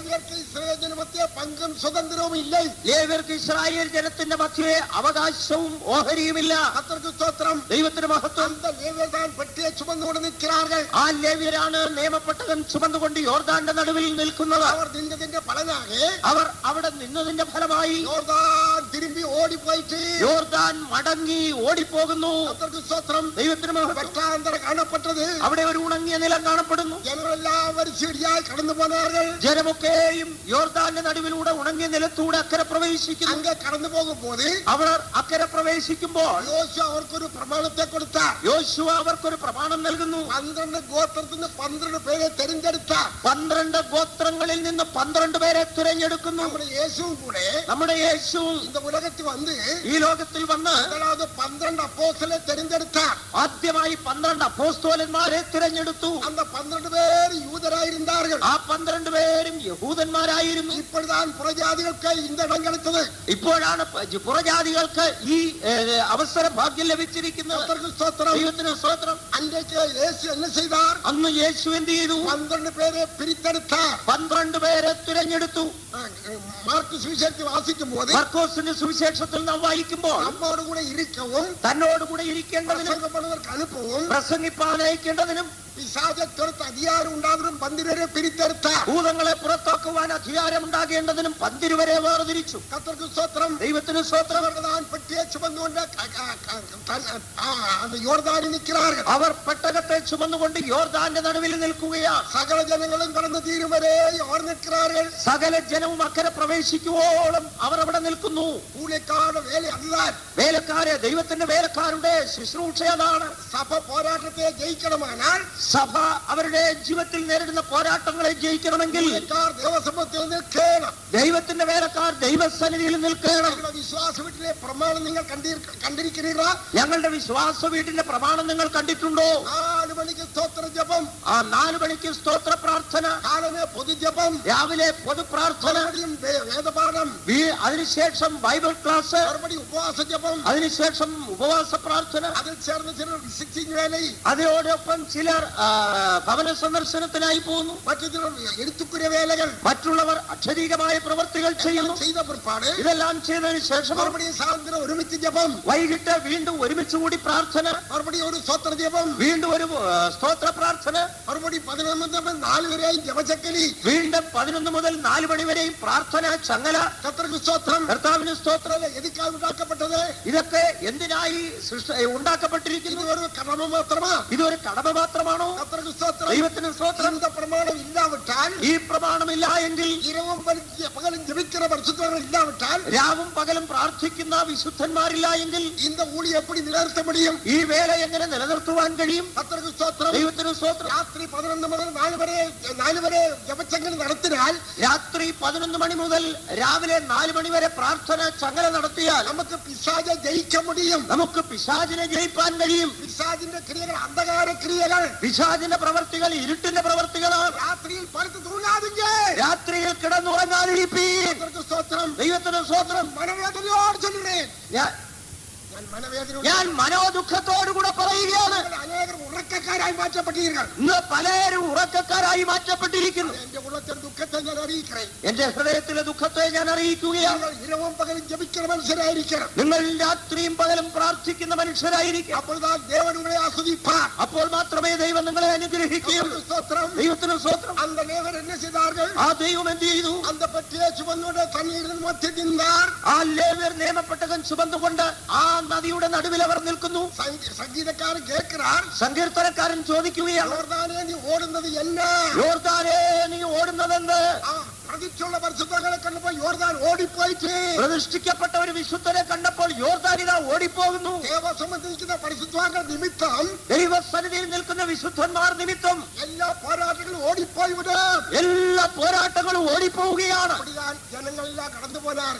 லேவியருக்கு இஸ்ரவேல் ஜனமத்திய பங்கும் சுதந்திரமும் இல்லை ലേവ്യർക്ക് ഇസ്രായേൽ ജനത്തിന്റെ മധ്യേ അവകാശവും ഓഹരിയുമില്ല கத்தருக்கு ஸ்தோத்திரம் ദൈവത്തിന് മഹത്വം அந்த லேவியர் தான் பெட்டியை சுமந்து கொண்டு நிற்கிறார்கள் ആ ലേവ്യരാണ് നിയമപ്പെട്ടകൻ ചുമന്നുകൊണ്ട് യോർദാന്റെ നടുവിൽ നിൽക്കുന്നത് அவர் நின்றதிന്റെ பலனாக അവർ അവിടെ നിന്നതിന്റെ ഫലമായി யோர்தான் திரும்பி ஓடி போயிட்டு യോർദാൻ മടങ്ങി ഓടിപ്പോകുന്നു கத்தருக்கு ஸ்தோத்திரம் ദൈവത്തിന് മഹത്വം வெட்டாந்தர காணப்பட்டது അവിടെ ഒരു ഉണങ്ങിയ നിലം കാണപ്പെടുന്നു ஜனங்களெல்லாம் வரிசையாய் கடந்து போனார்கள் ജനമൊക്കെയും യോർദാന്റെ നടുവിലൂടെ ഉണങ്ങിയ നിലത്തൂടെ അക്കരെ പ്രവേശിക്കുന്നു அங்க கடந்து போகும் போது അവർ അക്കരെ പ്രവേശിക്കുമ്പോൾ யோசு அவருக்கு ஒரு பிரமாணத்தை கொடுத்தார் യോശുവ അവർക്കൊരു പ്രമാണം നൽകുന്നു பന്ത്രண்டு கோத்திரത്തിന് പന്ത്രണ്ട് പേരെ തെരഞ്ഞെടുത്താർ പന്ത്രണ്ട് ഗോത്രങ്ങളിൽ നിന്ന് പന്ത്രണ്ട് പേരെ തിരഞ്ഞെടുക്കുന്നു നമ്മുടെ യേശുവും കൂടെ നമ്മുടെ യേശുവും இந்த உலகத்தில் வந்து ഈ ലോകത്തിൽ വന്ന് முதலாவது பന്ത്രண்டு அப்போஸ்தலரை தெரிந்தெடுத்தார் ആദ്യമായി പന്ത്രണ്ട് അപ്പോസ്തോലന്മാരെ തിരഞ്ഞെടുത്തു அந்த பന്ത്രண்டு பேர் யூதராயிருந்தார்கள் ആ പന്ത്രണ്ട് പേരും യഹൂദന്മാരായിരുന്നു இப்படிதான் புறஜாதிகளுக்கு இந்த இடம் கிடைத்தது ഇപ്പോഴാണ് പ- പുറജാതികൾക്ക് ഈ ഏഹ്, അവസര ഭാഗ്യം ലഭിച്ചിരിക്കുന്നത് கர்த்தருக்கு ஸ்தோத்திரம் ദൈവത്തിന് സ്തോത്രം அன்றைக்கு இயேசு என்ன செய்தார் അന്ന് യേശു എന്ത് ചെയ്തു பന്ത്രண்டு பேரை பிரித்தெடுத்தார் പന്ത്രണ്ട് പേരെ തിരഞ്ഞെടുത്തു மார்க்கு சுவிசேஷத்தை வாசிக்கும் போது മർക്കോസിന്റെ സുവിശേഷത്തിൽ നാം വായിക്കുമ്പോൾ நம்மோடு கூட இருக்கவும் തന്നോട് കൂടെ ഇരിക്കേണ്ടതിനും பிரசங்கப்படுவதற்கு அனுப்பவும் പ്രസംഗിപ്പാൻ അയക്കേണ്ടതിനും பிசாசை துரத்து அதிகாரம் உண்டாவதும் பந்திரரை பிரித்தெடுத்தார் ഭൂതങ്ങളെ പുറത്താക്കുവാൻ അധികാരമുണ്ടാകേണ്ടതിനും പന്തിരുവരെ വേർതിരിച്ചു கர்த்தருக்கு ஸ்தோத்திரம் ദൈവത്തിന് സ്തോത്രം அவர்கள்தான் பெட்டியை சுமந்து கொண்ட க- க- க- த- ஆ, அந்த யோர்தானி நிற்கிறார்கள் അവർ പെട്ടകത്തെ ചുമന്നുകൊണ്ട് യോർദാന്റെ നടുവിൽ നിൽക്കുകയാണ് சகல ஜனங்களும் கடந்து தீரும் வரை அவர் நிற்கிறார்கள் സകല ജനവും അക്കരെ പ്രവേശിക്കുവോളം അവർ അവിടെ നിൽക്കുന്നു கூலிக்கான வேலை அல்ல വേലക്കാരെ ദൈവത്തിന്റെ വേലക്കാരുടെ ശുശ്രൂഷ അതാണ് சப போராட்டத்தை ஜெயிக்கணுமானால் സഭ അവരുടെ ജീവിതത്തിൽ നേരിടുന്ന പോരാട്ടങ്ങളെ ജയിക്കണമെങ്കിൽ கூலிக்கார் தேவசமத்தில் நிற்கணும் ദൈവത്തിന്റെ വേലക്കാർ ദൈവസന്നിധിയിൽ നിൽക്കണം எங்களோட விசுவாச வீட்டிலே பிரமாணம் நீங்கள் கண்டீர்- கண்டிருக்கிறீர்களா ഞങ്ങളുടെ വിശ്വാസ വീട്ടിന്റെ പ്രമാണം നിങ്ങൾ കണ്ടിട്ടുണ്ടോ நாலு மணிக்கு ஸ்தோத்திர ஜெபம் ആ നാലു മണിക്ക് സ്തോത്ര പ്രാർത്ഥന காலமே பொது ஜெபம் രാവിലെ പൊതു പ്രാർത്ഥന மறுபடியும் வே- வேதபாடம் വീ- അതിനുശേഷം ബൈബിൾ ക്ലാസ് மறுபடியும் உபவாச ஜெபம் അതിനുശേഷം ഉപവാസ പ്രാർത്ഥന அதில் சேர்ந்த சிலர் விசிட்டிங் வேலை അതിനോടൊപ്പം ചിലർ ആ, ഭവന സന്ദർശനത്തിനായി പോകുന്നു மற்ற சிலர் எழுத்துக்குரிய வேலைகள் മറ്റുള്ളവർ അക്ഷരീകമായ പ്രവർത്തികൾ ചെയ്യുന്നു செய்த பிற்பாடு ഇതെല്ലാം ചെയ്തതിനു ശേഷം மறுபடியும் சாயந்தரம் ഒരുമിച്ച് ஜெபம் വൈകിട്ട് വീണ്ടും ഒരുമിച്ച് കൂടി പ്രാർത്ഥന மறுபடியும் ஒரு ஸ்தோத்திர ஜெபம் വീണ്ടും ഒരു ആ, സ്തോത്ര പ്രാർത്ഥന மறுபடியும் பதினொன்று நாலு வரையும் ஜெபச்சக்கலி വീണ്ടും പതിനൊന്ന് മുതൽ നാല് മണി വരെയും പ്രാർത്ഥന ചങ്ങല கத்தருக்கு ஸ்தோத்திரம் കർത്താവിന് സ്തോത്രം எதுக்காக உண்டாக்கப்பட்டது ഇതൊക്കെ എന്തിനായി സൃഷ്ട- ഉണ്ടാക്കപ്പെട്ടിരിക്കുന്നു இது ஒரு கடமை மாத்திரமா ഇതൊരു കടമ മാത്രമാണോ கத்தருக்கு ஸ்தோத்திரம் ദൈവത്തിന് സ്തോത്രം இந்த பிரமாணம் இல்லாவிட்டால் ഈ പ്രമാണമില്ല എങ്കിൽ இரவும் பகலும் பகலும் ஜெபிக்கிற பரிசுத்தவர்கள் இல்லாவிட்டால் രാവും പകലും പ്രാർത്ഥിക്കുന്ന വിശുദ്ധന്മാരില്ല എങ്കിൽ இந்த ஊழியை எப்படி நிலைநிறுத்த முடியும் ഈ വേല എങ്ങനെ നിലനിർത്തുവാൻ കഴിയും கத்தருக்கு ஸ்தோத்திரம் ദൈവത്തിന് സ്തോത്രം ராத்திரி பதினொன்று முதல் நாலு வரை நாலு வரை ஜெபச்சங்கல் நடத்தினால் രാത്രി പതിനൊന്ന് മണി മുതൽ രാവിലെ നാല് മണി വരെ പ്രാർത്ഥന ചങ്ങല നടത്തിയാൽ நமக்கு பிசாஜை ஜெயிக்க முடியும் നമുക്ക് പിശാചിനെ ജയിപ്പാൻ കഴിയും பிசாஜிന്റെ கிரியைகள் அந்தகார கிரியைகள் പിശാചിന്റെ പ്രവർത്തികൾ ഇരുട്ടിന്റെ പ്രവർത്തികളാണ് ராத்திரியில் படுத்து தூங்காதீங்க രാത്രിയിൽ കിടന്നുറങ്ങാതിരിപ്പീൻ கர்த்தருக்கு ஸ்தோத்திரம் ദൈവത്തിന് സ്തോത്രം மனவேதனையோடு சொல்லுறேன் ഞാൻ- நான் மனவேதனையோடு ഞാൻ മനോദുഃഖത്തോടുകൂടെ പറയുകയാണ് நீங்கள் அநேகர் உறக்கக்காராய் மாற்றப்பட்டீர்கள் ഇന്ന് പലരും ഉറക്കക്കാരായി മാറ്റപ്പെട്ടിരിക്കുന്നു என்ற உள்ளத்தின் துக்கத்தை நான் அறிவிக்கிறேன் എന്റെ ഹൃദയത്തിലെ ദുഃഖത്തെ ഞാൻ അറിയിക്കുകയാണ് நீங்கள் இரவும் பகலும் ஜெபிக்கிற மனுஷராயிருக்கிறோம் നിങ്ങൾ രാത്രിയും പകലും പ്രാർത്ഥിക്കുന്ന മനുഷ്യരായിരിക്കും அப்பொழுதுதான் தேவன் உங்களை ஆஸ்வதிப்பார் അപ്പോൾ മാത്രമേ ദൈവം നിങ്ങളെ അനുഗ്രഹിക്കുകയുള്ളൂ கர்த்தருக்கு ஸ்தோத்திரம் ദൈവത്തിന് സ്വത്രം அந்த நேவர் என்ன செய்தார்கள் ആ ദൈവം എന്ത് ചെയ്തു அந்த பற்றிய சுமந்தோட தண்ணீரில் மத்தி நின்றார் ആ ലേവ്യർ നിയമപ്പെട്ടകൻ ചുമന്നുകൊണ്ട് ആ നദിയുടെ നടുവിൽ അവർ നിൽക്കുന്നു சங்கீ- சங்கீதக்காரன் கேட்கிறார் സങ്കീർത്തനക്കാരൻ ചോദിക്കുകയാണ് யோர்தானே நீ ஓடுனது என்ன യോർദാനേ നീ ഓടുന്നതെന്ന് ஆ, பிரதிஷ்டுள்ள பரிசுத்தங்களை கண்டு போய் யோர்தான் ஓடி போயிட்டு പ്രതിഷ്ഠിക്കപ്പെട്ട ഒരു വിശുദ്ധനെ കണ്ടപ്പോൾ യോർദാനിത ഓടിപ്പോകുന്നു தேவ சம்பந்திക്കുന്ന பரிசுத்தவான்கள் நிமித்தம் ദൈവസന്നിധിയിൽ നിൽക്കുന്ന വിശുദ്ധന്മാർ നിമിത്തം எல்லா போராட்டங்களும் ஓடி போய்விடும் എല്ലാ പോരാട്ടങ്ങളും ഓടിപ്പോവുകയാണ് அப்படிதான் ஜனங்கள் எல்லாம் கடந்து போனார்கள்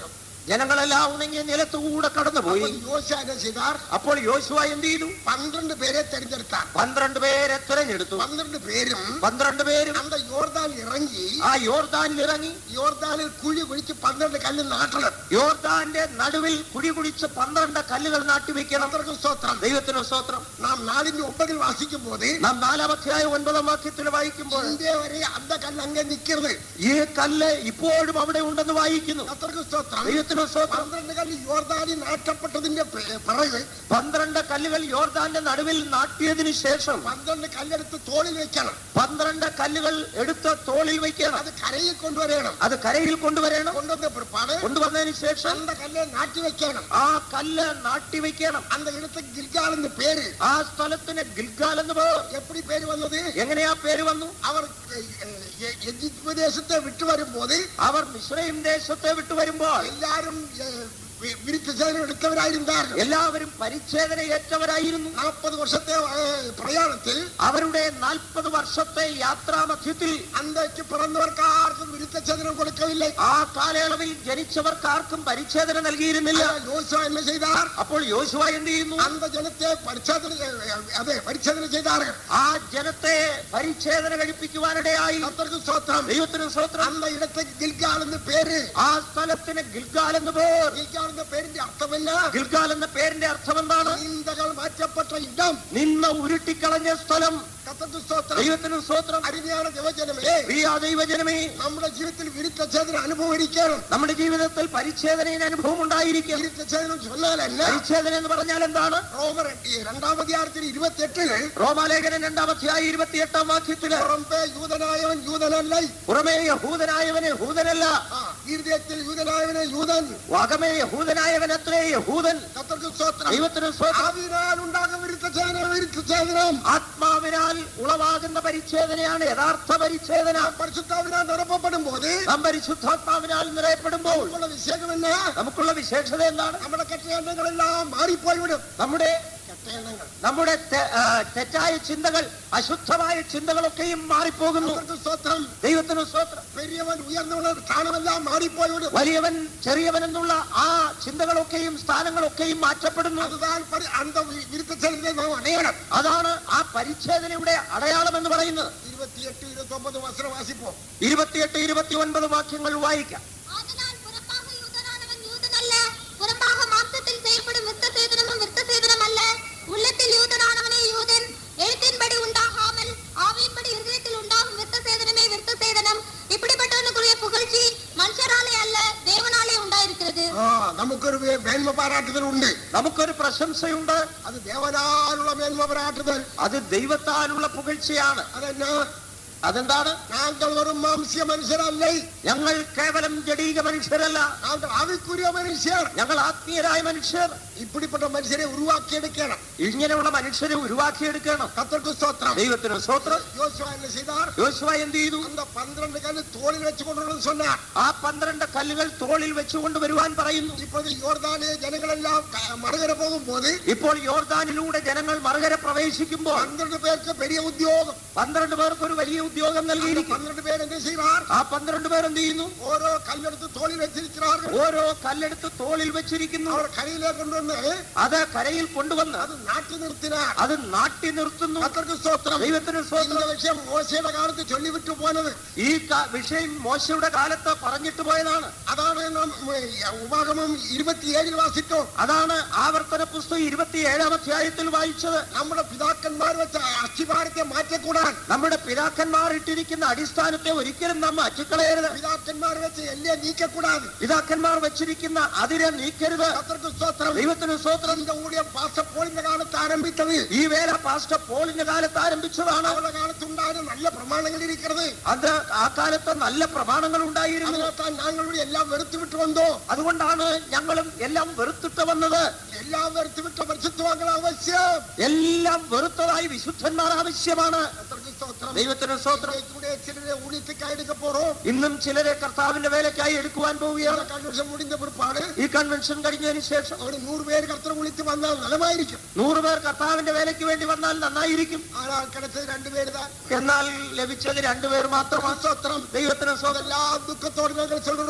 ജനങ്ങളെല്ലാം ഉണങ്ങിയ നിലത്തുകൂടെ കടന്നുപോയി யோசியா என்ன செய்தார் അപ്പോൾ യോശുവ എന്ത് ചെയ്തു பன்னிரண்டு பேரை தெரிஞ்செடுத்தார் പന്ത്രണ്ട് പേരെ തിരഞ്ഞെടുത്തു பன்னிரண்டு பேரும் പന്ത്രണ്ട് പേരും அந்த யோர்தான் இறங்கி ആ യോർദാനിൽ ഇറങ്ങി யோர்தானில் குழி குழிச்சு பன்னிரண்டு கல்லு நாட்டணும் യോർദാന്റെ നടുവിൽ കുഴി കുടിച്ച് പന്ത്രണ്ട് കല്ലുകൾ നാട്ടിവെക്കണം அதற்கு ஸ்தோத்திரம் ദൈവത്തിന് സ്തോത്രം நாம் நாலிന്റെ ஒன்பதில் வாசிக்கும் போது നാം നാലാം അധ്യായം ഒൻപതാം വാക്യത്തിൽ വായിക്കുമ്പോൾ இந்திய வரை அந்த கல் அங்கே நிக்கிறது ഈ കല്ല് ഇപ്പോഴും അവിടെ ഉണ്ടെന്ന് വായിക്കുന്നു கத்தருக்கு ஸ்தோத்திரம் ദൈവത്തിന് സ്തോത്രം பன்னிரண்டு கல் யோர்தானில் நாட்டப்பட்டதிന്റെ பி- பிறகு പന്ത്രണ്ട് കല്ലുകൾ യോർദാന്റെ നടുവിൽ നാട്ടിയതിനു ശേഷം பன்னிரண்டு கல்லெடுத்து தோளில் வைக்கணும் പന്ത്രണ്ട് കല്ലുകൾ എടുത്ത് തോളിൽ വയ്ക്കണം அது கரையை கொண்டு வரையணும் അത് കരയിൽ കൊണ്ടുവരണം கொண்டு வந்த பிற்பாடு കൊണ്ടുവന്നതിന് ശേഷം அந்த கல்லை நாட்டி வைக்கணும் ആ கല്ല് നാട്ടി വെക്കണം அந்த இடத்துக்கு கில்கால் பேரு ആ സ്ഥലത്തിന് ഗിൽഗാൽ എന്ന് പേർ எப்படி பேரு வந்தது എങ്ങനെയാ പേര് വന്നു அவர் எ- எகிப்து தேசத்தை விட்டு வரும்போது അവർ മിശ്രയും ദേശത്തെ വിട്ടു വരുമ്പോൾ எல்லாரும் எ- வி- விருத்த சேதனம் எடுத்தவராயிருந்தார்கள் എല്ലാവരും പരിച്ഛേദന ഏറ്റവരായിരുന്നു நாற்பது வருஷത്തെ அஹ், பிரயாணத்தில் അവരുടെ നാൽപ്പത് വർഷത്തെ യാത്രാമധ്യത്തിൽ அன்றைக்கு பிறந்தவർക്ക് ஆருக்கும் விருத்த சேதனம் கொடுக்கவில்லை ആ കാലയളവിൽ ജനിച്ചവർക്ക് ആർക്കും പരിച്ഛേദന നൽകിയിരുന്നില്ല ஆனால் யோசுவா என்ன செய்தார் അപ്പോൾ യോശുവ എന്ത് ചെയ്യുന്നു அந்த ஜனத்தை பரிச்சேதனை அதே பரிச்சேதனை செய்தார்கள் ആ ജനത്തെ പരിച്ഛേദന കഴിപ്പിക്കുവാനിടയായി கர்த்தருக்கு ஸ்தோத்திரம் ദൈവത്തിന് സ്വത്രം அந்த இடத்துக்கு கில்கால் என்று பேரு ആ സ്ഥലത്തിന് ഗിൽഗാൽ എന്ന് പേർ கில்கால் என்ற பேரிന്റെ அர்த்தம் என்ன ഗിൽഗാൽ എന്ന പേരിന്റെ അർത്ഥം എന്താണ് நீந்தகள் மாற்றப்பட்ட இடம் നിന്ന് ഉരുട്ടിക്കളഞ്ഞ സ്ഥലം கர்த்தருக்கு ஸ்தோத்திரம் ദൈവത്തിന് സ്വത്രം அருமையான தேவஜனமே പ്രിയ ദൈവജനമേ നമ്മുടെ ജീവിതത്തിൽ വിരുദ്ധ ചേതന അനുഭവിക്കണം നമ്മുടെ ജീവിതത്തിൽ പരിച്ഛേദനയുടെ അനുഭവം ഉണ്ടായിരിക്കും വിരുദ്ധ ചേതനം ചൊല്ലാൽ എന്നെ പരിച്ഛേദന എന്ന് പറഞ്ഞാൽ എന്താണ് റോമർ രണ്ടാം അധികാരത്തിൽ ഇരുപത്തി എട്ടില് റോമാലേഖനം രണ്ടാം അധ്യായം ഇരുപത്തിയെട്ടാം വാക്യത്തില് പുറമ്പേ യൂതനായവൻ യൂതനല്ല പുറമേ യഹൂദനായവന് യഹൂദനല്ല ആ, ഹൃദയത്തിൽ യൂതനായവനെ യൂതൻ വകമേ യഹൂദനായവൻ അത്രേ യഹൂദൻ കത്തർക്ക് സ്തോത്രം ദൈവത്തിന് സ്വത്രം ആവിനാൽ ഉണ്ടാകും വിരുദ്ധ ചേതന വിരുദ്ധ ചേതനം ആത്മാവിനാൽ ഉളവാകുന്ന പരിച്ഛേദനയാണ് യഥാർത്ഥ പരിച്ഛേദന പരിശുദ്ധാവിനാൽ നിറപ്പപ്പെടും പോത് നാം പരിശുദ്ധാത്മാവിനാൽ നിറയപ്പെടുമ്പോൾ ഉള്ള വിഷയം എന്നാ നമുക്കുള്ള വിശേഷത എന്താണ് നമ്മുടെ കെട്ടയെണ്ണങ്ങളെല്ലാം മാറിപ്പോയിവിടും നമ്മുടെ കെട്ടയെണ്ണങ്ങൾ നമ്മുടെ തെ- ആ, തെറ്റായ ചിന്തകൾ അശുദ്ധമായ ചിന്തകളൊക്കെയും മാറിപ്പോകുന്നു കത്തർക്ക് സ്തോത്രം ദൈവത്തിന് സ്വത്രം പെരിയവൻ ഉയർന്നവൻ സ്ഥാനമെല്ലാം മാറിപ്പോയിവിടും വലിയവൻ ചെറിയവൻ എന്നുള്ള ആ ചിന്തകളൊക്കെയും സ്ഥാനങ്ങളൊക്കെയും മാറ്റപ്പെടുന്നു അതുതാൻ പരി- അന്ത വി- വിരുദ്ധ ചേതനത്തെ നാം അണയണം അതാണ് ആ പരിച്ഛേദനയുടെ അടയാളം എന്ന് പറയുന്നത് ഇരുപത്തിയെട്ട് ഇരുപത്തി ഒമ്പത് വസ്ത്രം വാസിപ്പോ ഇരുപത്തിയെട്ട് ഇരുപത്തി ഒൻപത് വാക്യങ്ങൾ വായിക്കാം ஆதலால் புறம்பாக யூதனானவன் யூதனல்ல புறம்பாக மாம்சத்தில் செயல்படும் விருத்த சேதனமும் விருத்த சேதனம் அல்ல உள்ளத்தில் யூதனானவனே யூதன் எழுத்தின்படி உண்டாகாமல் ஆவியின்படி இருதயத்தில் உண்டாகும் விருத்த சேதனமே விருத்த சேதனம் இப்படிப்பட்டவனுக்குரிய புகழ்ச்சி மனுஷராலே அல்ல தேவனாலே உண்டாயிருக்கிறது ആ നമുക്കൊരു വേ- മേന്മ പാരാട്ടുതൽ ഉണ്ട് നമുക്കൊരു പ്രശംസയുണ്ട് അത് ദേവനാലുള്ള മേന്മ പാരാട്ടുതൽ അത് ദൈവത്താലുള്ള പുകഴ്ചയാണ് അതെന്നാ അതെന്താണ് നാങ്കൾ വെറും മാംസ്യ മനുഷ്യരല്ലേ ഞങ്ങൾ കേവലം ജഡീക മനുഷ്യരല്ല നാങ്കൾ ആവിക്കുரிய മനുഷ്യർ ഞങ്ങൾ ആത്മീയരായ മനുഷ്യർ ഇപ്പിടിപ്പെട്ട മനുഷ്യരെ ഉരുവാക്കിയെടുക്കണം ഇങ്ങനെയുള്ള മനുഷ്യരെ ഉരുവാക്കിയെടുക്കണം കത്തർക്ക് സ്തോത്രം ദൈവത്തിന് സ്വത്രം യോശുവ என்ன செய்தார் യോശുവ എന്ത് ചെയ്തു அந்த பன்னிரண்டு கல்லு தோளில் வச்சு கொண்டு சொன்னார் ആ പന്ത്രണ്ട് കല്ലുകൾ തോളിൽ വെച്ചുകൊണ്ട് വരുവാൻ പറയുന്നു இப்போது யோர்தானே ஜனங்களெல்லாம் க- மறுகര പോകുம்போது ഇപ്പോൾ യോർദാനിലൂടെ ജനങ്ങൾ മറുകര പ്രവേശിക്കുമ്പോൾ பன்னிரண்டு பேருக்கு பெரிய உத்தியோகம் പന്ത്രണ്ട് പേർക്ക് ഒരു വലിയ ഉദ്യോഗം அந்த നൽകിയിരിക്കും பன்னிரண்டு பேர் என்ன செய்வார் ആ പന്ത്രണ്ട് പേർ എന്ത് ചെയ്യുന്നു ഓരോ കല്ലെടുത്ത് തോളിൽ വെച്ചിരിக்கிறார்கள் ഓരോ കല്ലെടുത്ത് തോളിൽ വെച്ചിരിക്കുന്നു അവർ കരയിലെ കൊണ്ടുവന്ന് അത് കരയിൽ കൊണ്ടുവന്ന് അത് നാട്ടി നിർത്തിനാർ അത് നാട്ടി നിർത്തുന്നു കത്തർക്ക് സ്തോത്രം ദൈവത്തിന് இந்த സ്വന്തം விஷயம் മോശയുടെ കാലത്ത് ചൊല്ലിവിട്ടു പോയത് ഈ ക- വിഷയം മോശയുടെ കാലത്ത് പറഞ്ഞിട്ട് പോയതാണ് അതാണ് നാം ഉപാഗമം ഇരുപത്തിയേഴിൽ വാസിച്ചു അതാണ് ആവർത്തന പുസ്തകം ഇരുപത്തിയേഴാം അധ്യായത്തിൽ വായിച്ചത് നമ്മുടെ പിതാക്കന്മാർ വെച്ച അസ്ഥിഭാരത്തെ മാറ്റക്കൂടാൻ നമ്മുടെ പിതാക്കന്മാർ ഇട്ടിരിക്കുന്ന അടിസ്ഥാനത്തെ ഒരിക്കലും നാം മാറ്റിക്കളയരുത് പിതാക്കന്മാർ വെച്ച് എല്ലാം നീക്കക്കൂടാതെ പിതാക്കന്മാർ വെച്ചിരിക്കുന്ന അതിരെ നീക്കരുത് കത്തർക്ക് സ്തോത്രം ദൈവത്തിന് സ്വത്രം இந்த ஊழியம் பாஸ்டர் போலிന്റെ കാലത്ത് ആരംഭിച്ചത് ഈ വേല പാസ്റ്റർ പോളിന്റെ കാലത്ത് ആരംഭിച്ചതാണ് അവരുടെ കാലത്തുണ്ടായ നല്ല പ്രമാണങ്ങൾ ഇരിക്കുന്നത് അത് ആ കാലത്ത് നല്ല പ്രമാണങ്ങൾ ഉണ്ടായിരുന്നു അതിനകത്താൻ ഞങ്ങളുടെ എല്ലാം വെറുത്തു വിട്ടു വന്നോ അതുകൊണ്ടാണ് ഞങ്ങളും എല്ലാം വെറുത്തിട്ട് വന്നത് എല്ലാം വെറുത്തു വിട്ട പരിശുദ്ധവാങ്ങൾ ആവശ്യം എല്ലാം വെറുത്തതായി വിശുദ്ധന്മാർ ആവശ്യമാണ് കർത്തർക്ക് സ്തോത്രം ദൈവത്തിന് സ്വത്രം കൂടെ ചിലരെ ഊഴിയത്തിക്കായി എടുക്ക പോറോം ഇന്നും ചിലരെ കർത്താവിന്റെ വേലയ്ക്കായി എടുക്കുവാൻ പോവുകയാണ് കൺവെൻഷൻ മുടിഞ്ഞ പിற்பாട് ഈ കൺവെൻഷൻ കഴിഞ്ഞതിന് ശേഷം അവിടെ നൂറ് പേര് കർത്തർ വിളിച്ച് വന്നാൽ നലമായിരിക്കും നൂറ് പേർ കർത്താവിന്റെ വേലയ്ക്ക് വേണ്ടി വന്നാൽ നന്നായിരിക്കും ஆனால் கிடைச்சது ரெண்டு பேര് தான் എന്നാൽ ലഭിച്ചത് രണ്ടുപേർ മാത്രമാണ് സ്തോത്രം ദൈവത്തിന് സ്വതം എല്ലാ ദുഃഖത്തോടെ ഞങ്ങൾ சொல்றோம்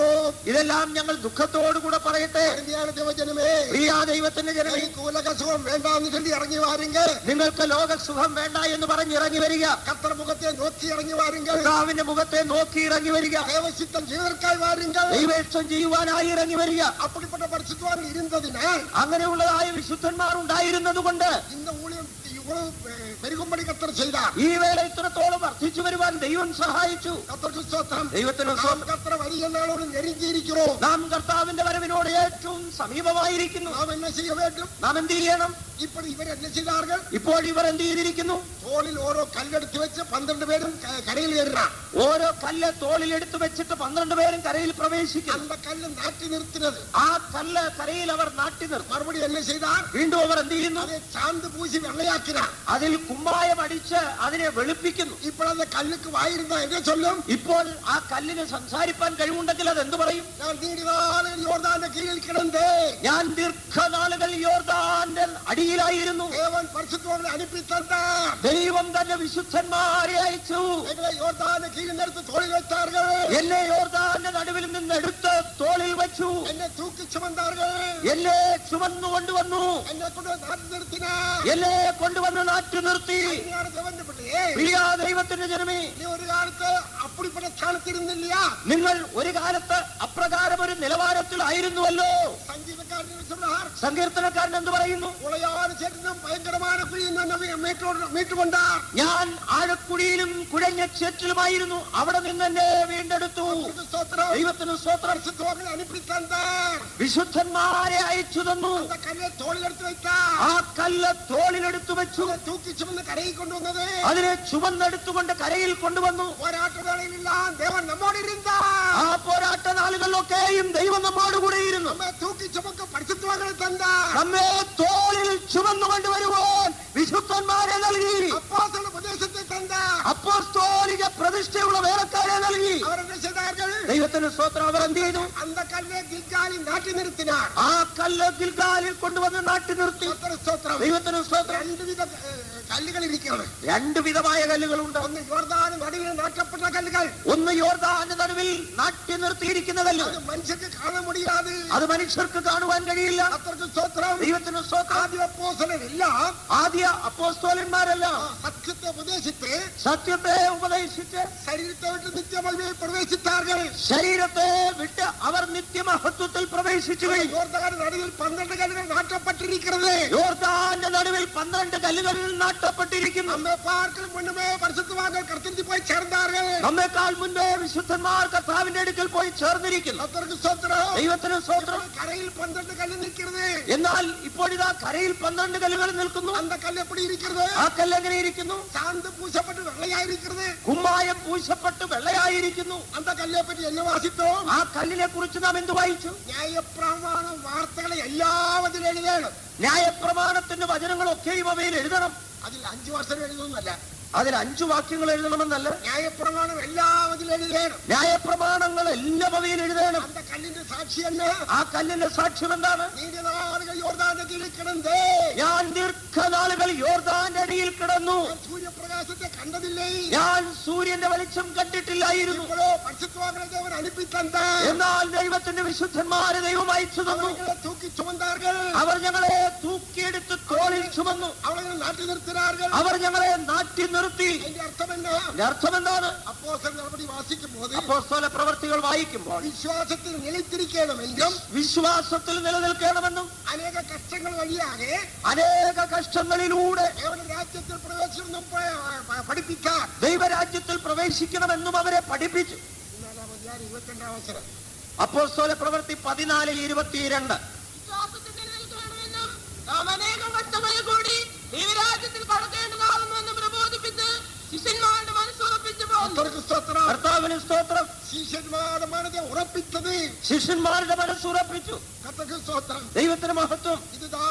ഇതെല്ലാം ഞങ്ങൾ ദുഃഖത്തോടുകൂടെ പറയട്ടെ அருமையான தேவஜனமே പ്രിയ ദൈവത്തിന്റെ ജനമേ எனக்கு உலக சுகம் வேண்டாம்னு சொல்லி இறங்கி வாருங்க നിങ്ങൾക്ക് ലോക സുഖം വേണ്ട എന്ന് പറഞ്ഞ് ഇറങ്ങി വരിക கத்தர முகத்தை நோக்கி இறங்கி வாருங்கள் കർത്താവിന്റെ മുഖത്തെ നോക്കി ഇറങ്ങി വരിക தேவ சித்தம் செய்வதற்காய் வாருங்கள் ദൈവേഷ്ടം ചെയ്യുവാനായി ഇറങ്ങി വരിക அப்படிப்பட்ட பரிசுத்தவான்கள் இருந்ததினால் അങ്ങനെയുള്ളതായ വിശുദ്ധന്മാർ ഉണ്ടായിരുന്നത് കൊണ്ട് இந்த ஊழியம் இவ்வளவு பெ- பெருகும்படி கத்தர் செய்தார் ഈ വേല ഇത്രത്തോളം വർദ്ധിച്ചു വരുവാൻ ദൈവം സഹായിച്ചു கத்தருக்கு ஸ்தோத்திரம் ദൈവത്തിന് நாம் സ്തോത്രം. கத்தர வரிய நாளோடு நெருங்கி இருக்கிறோம் നാം കർത്താവിന്റെ വരവിനോട് ഏറ്റവും സമീപമായിരിക്കുന്നു நாம் என்ன செய்ய வேண்டும் നാം എന്ത് ചെയ്യണം இப்படி இவர் என்ன செய்தார்கள் ഇപ്പോൾ ഇവർ എന്ത് ചെയ്തിരിക്കുന്നു தோளில் ஓரோ கல்லெடுத்து வச்சு பന്ത്രண்டு பேரும் க- கரையில் ஏறுறான் ഓരോ കല്ല് തോളിൽ എടുത്തു വെച്ചിട്ട് പന്ത്രണ്ട് പേരും കരയിൽ പ്രവേശിക്കും அந்த கல்லை நாட்டி நிறுத்தினது ആ കല്ല് കരയിൽ അവർ നാട്ടി നിർത്തും மறுபடியும் என்ன செய்தார் വീണ്ടും അവർ എന്ത് ചെയ്യുന്നു அதை சாந்து பூசி வெள்ளையாக்கினார் അതിൽ കുമ്മായം അടിച്ച് അതിനെ വെളുപ്പിക്കുന്നു இப்ப அந்த கல்லுக்கு வாயிருந்தா என்ன சொல்லும் ഇപ്പോൾ ആ കല്ലിന് സംസാരിപ്പാൻ കഴിവുണ്ടെങ്കിൽ അത് എന്ത് പറയും நான் நீடினால யோர்தான கீழில் கிடந்தேன் ഞാൻ ദീർഘനാളുകൾ യോർദാന്റെ അടിയിലായിരുന്നു தேவன் பரிசுத்தவங்களை அனுப்பி தந்தார் ദൈവം തന്നെ വിശുദ്ധന്മാരെ അയച്ചു எங்களை யோர்தான கீழில் எடுத்து தோளில் வைத்தார்கள் എന്നെ യോർദാന്റെ നടുവിൽ നിന്ന് എടുത്ത് തോളിൽ വെച്ചു என்னை தூக்கி சுமந்தார்கள் എന്നെ ചുമന്നു കൊണ്ടുവന്നു என்னை கொண்டு வந்து நாட்டி நிறுத்தினார் എന്നെ കൊണ്ടുവന്ന് നാട്ടി നിർത്തി அருமையான தேவன் பிள்ளையே പ്രിയ ദൈവത്തിന്റെ ജനമേ நீ ஒரு காலத்து அப்படிப்பட்ட ஸ்தானத்தில் இருந்த இல்லையா നിങ്ങൾ ഒരു കാലത്ത് അപ്രകാരം ഒരു നിലവാരത്തിലായിരുന്നുവല്ലോ சங்கீதக்காரன் சொன்னார் സങ്കീർത്തനക്കാരൻ എന്ത് പറയുന്നു உளையான சேற்றினம் பயங்கரமான குழியில் நம்மை மீட்டு மீட்டு கொண்டார் ഞാൻ ആഴക്കുഴിയിലും കുഴഞ്ഞ ചേറ്റിലുമായിരുന്നു അവിടെ നിന്ന് എന്നെ വീണ്ടെടുത്തു அவருக்கு ஸ்தோத்திரம் ദൈവത്തിന് സ്വത്രം பரிசுத்தவங்களை அனுப்பி தந்தார் വിശുദ്ധന്മാരെ അയച്ചു തന്നു அந்த கல்லை தோளில் எடுத்து வைத்தார் ആ കല്ല് തോളിലെടുത്തു വെച്ചു அதை தூக்கி சுமந்து கரையை கொண்டு வந்தது അതിനെ ചുമന്നെടുത്തുകൊണ്ട് കരയിൽ കൊണ്ടുവന്നു போராட்ட வேளையில் எல்லாம் தேவன் நம்மோடு இருந்தார் ആ പോരാട്ട നാളുകളിലൊക്കെയും ദൈവം നമ്മോട് കൂടെയിരുന്നു நம்ம தூக்கி சுமக்க பரிசுத்தவங்களை தந்தார் നമ്മെ തോളിൽ ചുമന്നു കൊണ്ടുവരുവാൻ വിശുദ്ധന്മാരെ നൽകി அப்போஸ்தல உபதேசத்தை தந்தார் അപ്പോസ്തോലിക പ്രതിഷ്ഠയുള്ള വേലക്കാരെ നൽകി அவர் என்ன செய்தார்கள் ദൈവത്തിന് സ്തോത്രം അവർ എന്ത് ചെയ്തു அந்த கல்லை கில்காலில் நாட்டி நிறுத்தினார் ആ കല്ല് ഗിൽഗാലിൽ കൊണ്ടുവന്ന് നാട്ടി നിർത്തി ஸ்தோத்திர ஸ்தோத்திரம் ദൈവത്തിന് സ്തോത്രം ரெண்டு வித அஹ், கல்லுகள் இருக்கிறது രണ്ട് വിധമായ കല്ലുകളുണ്ട് ஒன்று யோர்தான் நடுவில் நாட்டப்பட்ட கல்லுகள் ഒന്ന് യോർദാന്റെ നടുവിൽ നാട്ടി നിർത്തിയിരിക്കുന്ന കല്ല് அது மனுஷனுக்கு காண முடியாது അത് മനുഷ്യർക്ക് കാണുവാൻ കഴിയില്ല கர்த்தருக்கு ஸ்தோத்திரம் ദൈവത്തിന് സ്തോത്രം ஆதி அப்போஸ்தலர் எல்லாம் ആദ്യ അപ്പോസ്തോലന്മാരെല്ലാം சத்தியத்தை உபதேசித்து സത്യത്തെ ഉപദേശിച്ച് சரீரத்தை விட்டு நித்திய மகிமையை பிரவேசித்தார்கள் ശരീരത്തെ വിട്ട് അവർ നിത്യമഹത്വത്തിൽ പ്രവേശിച്ചു കഴിഞ്ഞു யோர்தான் நடுவில் பன்னெண்டு கல்லுகள் நாட்டப்பட்டிருக்கிறது യോർദാന്റെ നടുവിൽ പന്ത്രണ്ട് കല്ലുകളിൽ നാട്ടപ്പെട്ടിരിക്കുന്നു நம்ம பார்க்கல முன்னுமே பரிசுத்தவான்கள் கடத்தி போய் சேர்ந்தார்கள் നമ്മെക്കാൾ മുൻപേ വിശുദ്ധന്മാർ കർത്താവിന്റെ അടുക്കൽ പോയി ചേർന്നിരിക്കുന്നു கர்த்தருக்கு ஸ்தோத்திரம் ദൈവത്തിന് സ്തോത്രം கரையில் பன்னெண்டு கல்லு நிற்கிறது എന്നാൽ ഇപ്പോഴിതാ കരയിൽ പന്ത്രണ്ട് കല്ലുകൾ നിൽക്കുന്നു அந்த கல் எப்படி இருக்கிறது ആ കല്ല് എങ്ങനെ ഇരിക്കുന്നു சாந்து பூசப்பட்டு வெள்ளையாயிருக்கிறது കുമ്മായം പൂശപ്പെട്ട് വെള്ളയായിരിക്കുന്നു அந்த கல்லை பற்றி என்ன வாசித்தோம் ആ കല്ലിനെ കുറിച്ച് നാം എന്ത് വായിച്ചു நியாயப்பிரமாண வார்த்தைகளை எல்லாவதிலும் எழுதணும் ന്യായപ്രമാണത്തിന്റെ വചനങ്ങളൊക്കെയും അവയിൽ എഴുതണം அதில் அஞ்சு வருஷம் எழுதணும்ல അതിൽ അഞ്ചു വാക്യങ്ങൾ എഴുതണമെന്നല്ല நியாயப்பிரமாணம் எல்லாவதிலும் எழுதணும் ന്യായപ്രമാണങ്ങൾ എല്ലാം അവയിൽ എഴുതണം அந்த கல்லின் சாட்சி என்ன ആ കല്ലിന്റെ സാക്ഷ്യം എന്താണ് நீண்ட நாடுகள் யோர்தானத்தில் கிடந்தே ഞാൻ ദീർഘനാളുകൾ യോർദാന്റെ അടിയിൽ കിടന്നു நான் சூரிய பிரகாசத்தை கண்டதில்லை ഞാൻ സൂര്യന്റെ വെളിച്ചം കണ്ടിട്ടില്ലായിരുന്നു இவ்வளோ பரிசுத்தவான்களை தேவன் அனுப்பி தந்தார் എന്നാൽ ദൈവത്തിന്റെ വിശുദ്ധന്മാരെ ദൈവം അയച്ചു തന്നു அவர்களை தூக்கி சுமந்தார்கள் അവർ ഞങ്ങളെ തൂക്കിയെടുത്ത് തോളിൽ ചുമന്നു அவர்களை நாட்டி நிறுத்தினார்கள் അവർ ഞങ്ങളെ നാട്ടി നിർത്തി അതിന്റെ അർത്ഥം என்ன ഇതിന്റെ അർത്ഥം എന്താണ് அப்போ நடപടി വാസിക്കും போது അപ്പോസ്തല പ്രവർത്തികൾ വായിക്കുമ്പോൾ വിശ്വാസത്തിൽ നിലത്തിരിക്കണം എങ്കിലും വിശ്വാസത്തിൽ നിലനിൽക്കണമെന്നും അനേക കഷ്ടങ്ങൾ വഴിയാകെ അനേക കഷ്ടങ്ങളിലൂടെ അവരുടെ രാജ്യത്തിൽ പ്രവേശനം പ- പഠിപ്പിക്കാൻ ദൈവരാജ്യത്തിൽ പ്രവേശിക്കണമെന്നും അവരെ പഠിപ്പിച്ചു ഇന്നാലാം അധ്യായം ഇരുപത്തിരണ്ടാം അവസരം അപ്പോസ്തല പ്രവൃത്തി പതിനാലിൽ ഇരുപത്തിരണ്ട് വിശ്വാസത്തിൽ നിലനിൽക്കണമെന്നും നാം അനേകം കഷ്ടങ്ങളിൽ കൂടി ദൈവരാജ്യത്തിൽ കടക്കേണ്ടതാകുമെന്ന് പ്രബോധിപ്പിച്ച് ശിഷ്യന്മാരുടെ മനസ്സുറപ്പിച്ചു പോകുന്നു കർത്തർക്ക് സ്തോത്രം കർത്താവിന് സ്തോത്രം ശിഷ്യന്മാരുടെ മനതെ ഉറപ്പിച്ചത് ശിഷ്യന്മാരുടെ മനസ്സുറപ്പിച്ചു കർത്തർക്ക് സ്തോത്രം ദൈവത്തിന് മഹത്വം இதுதான்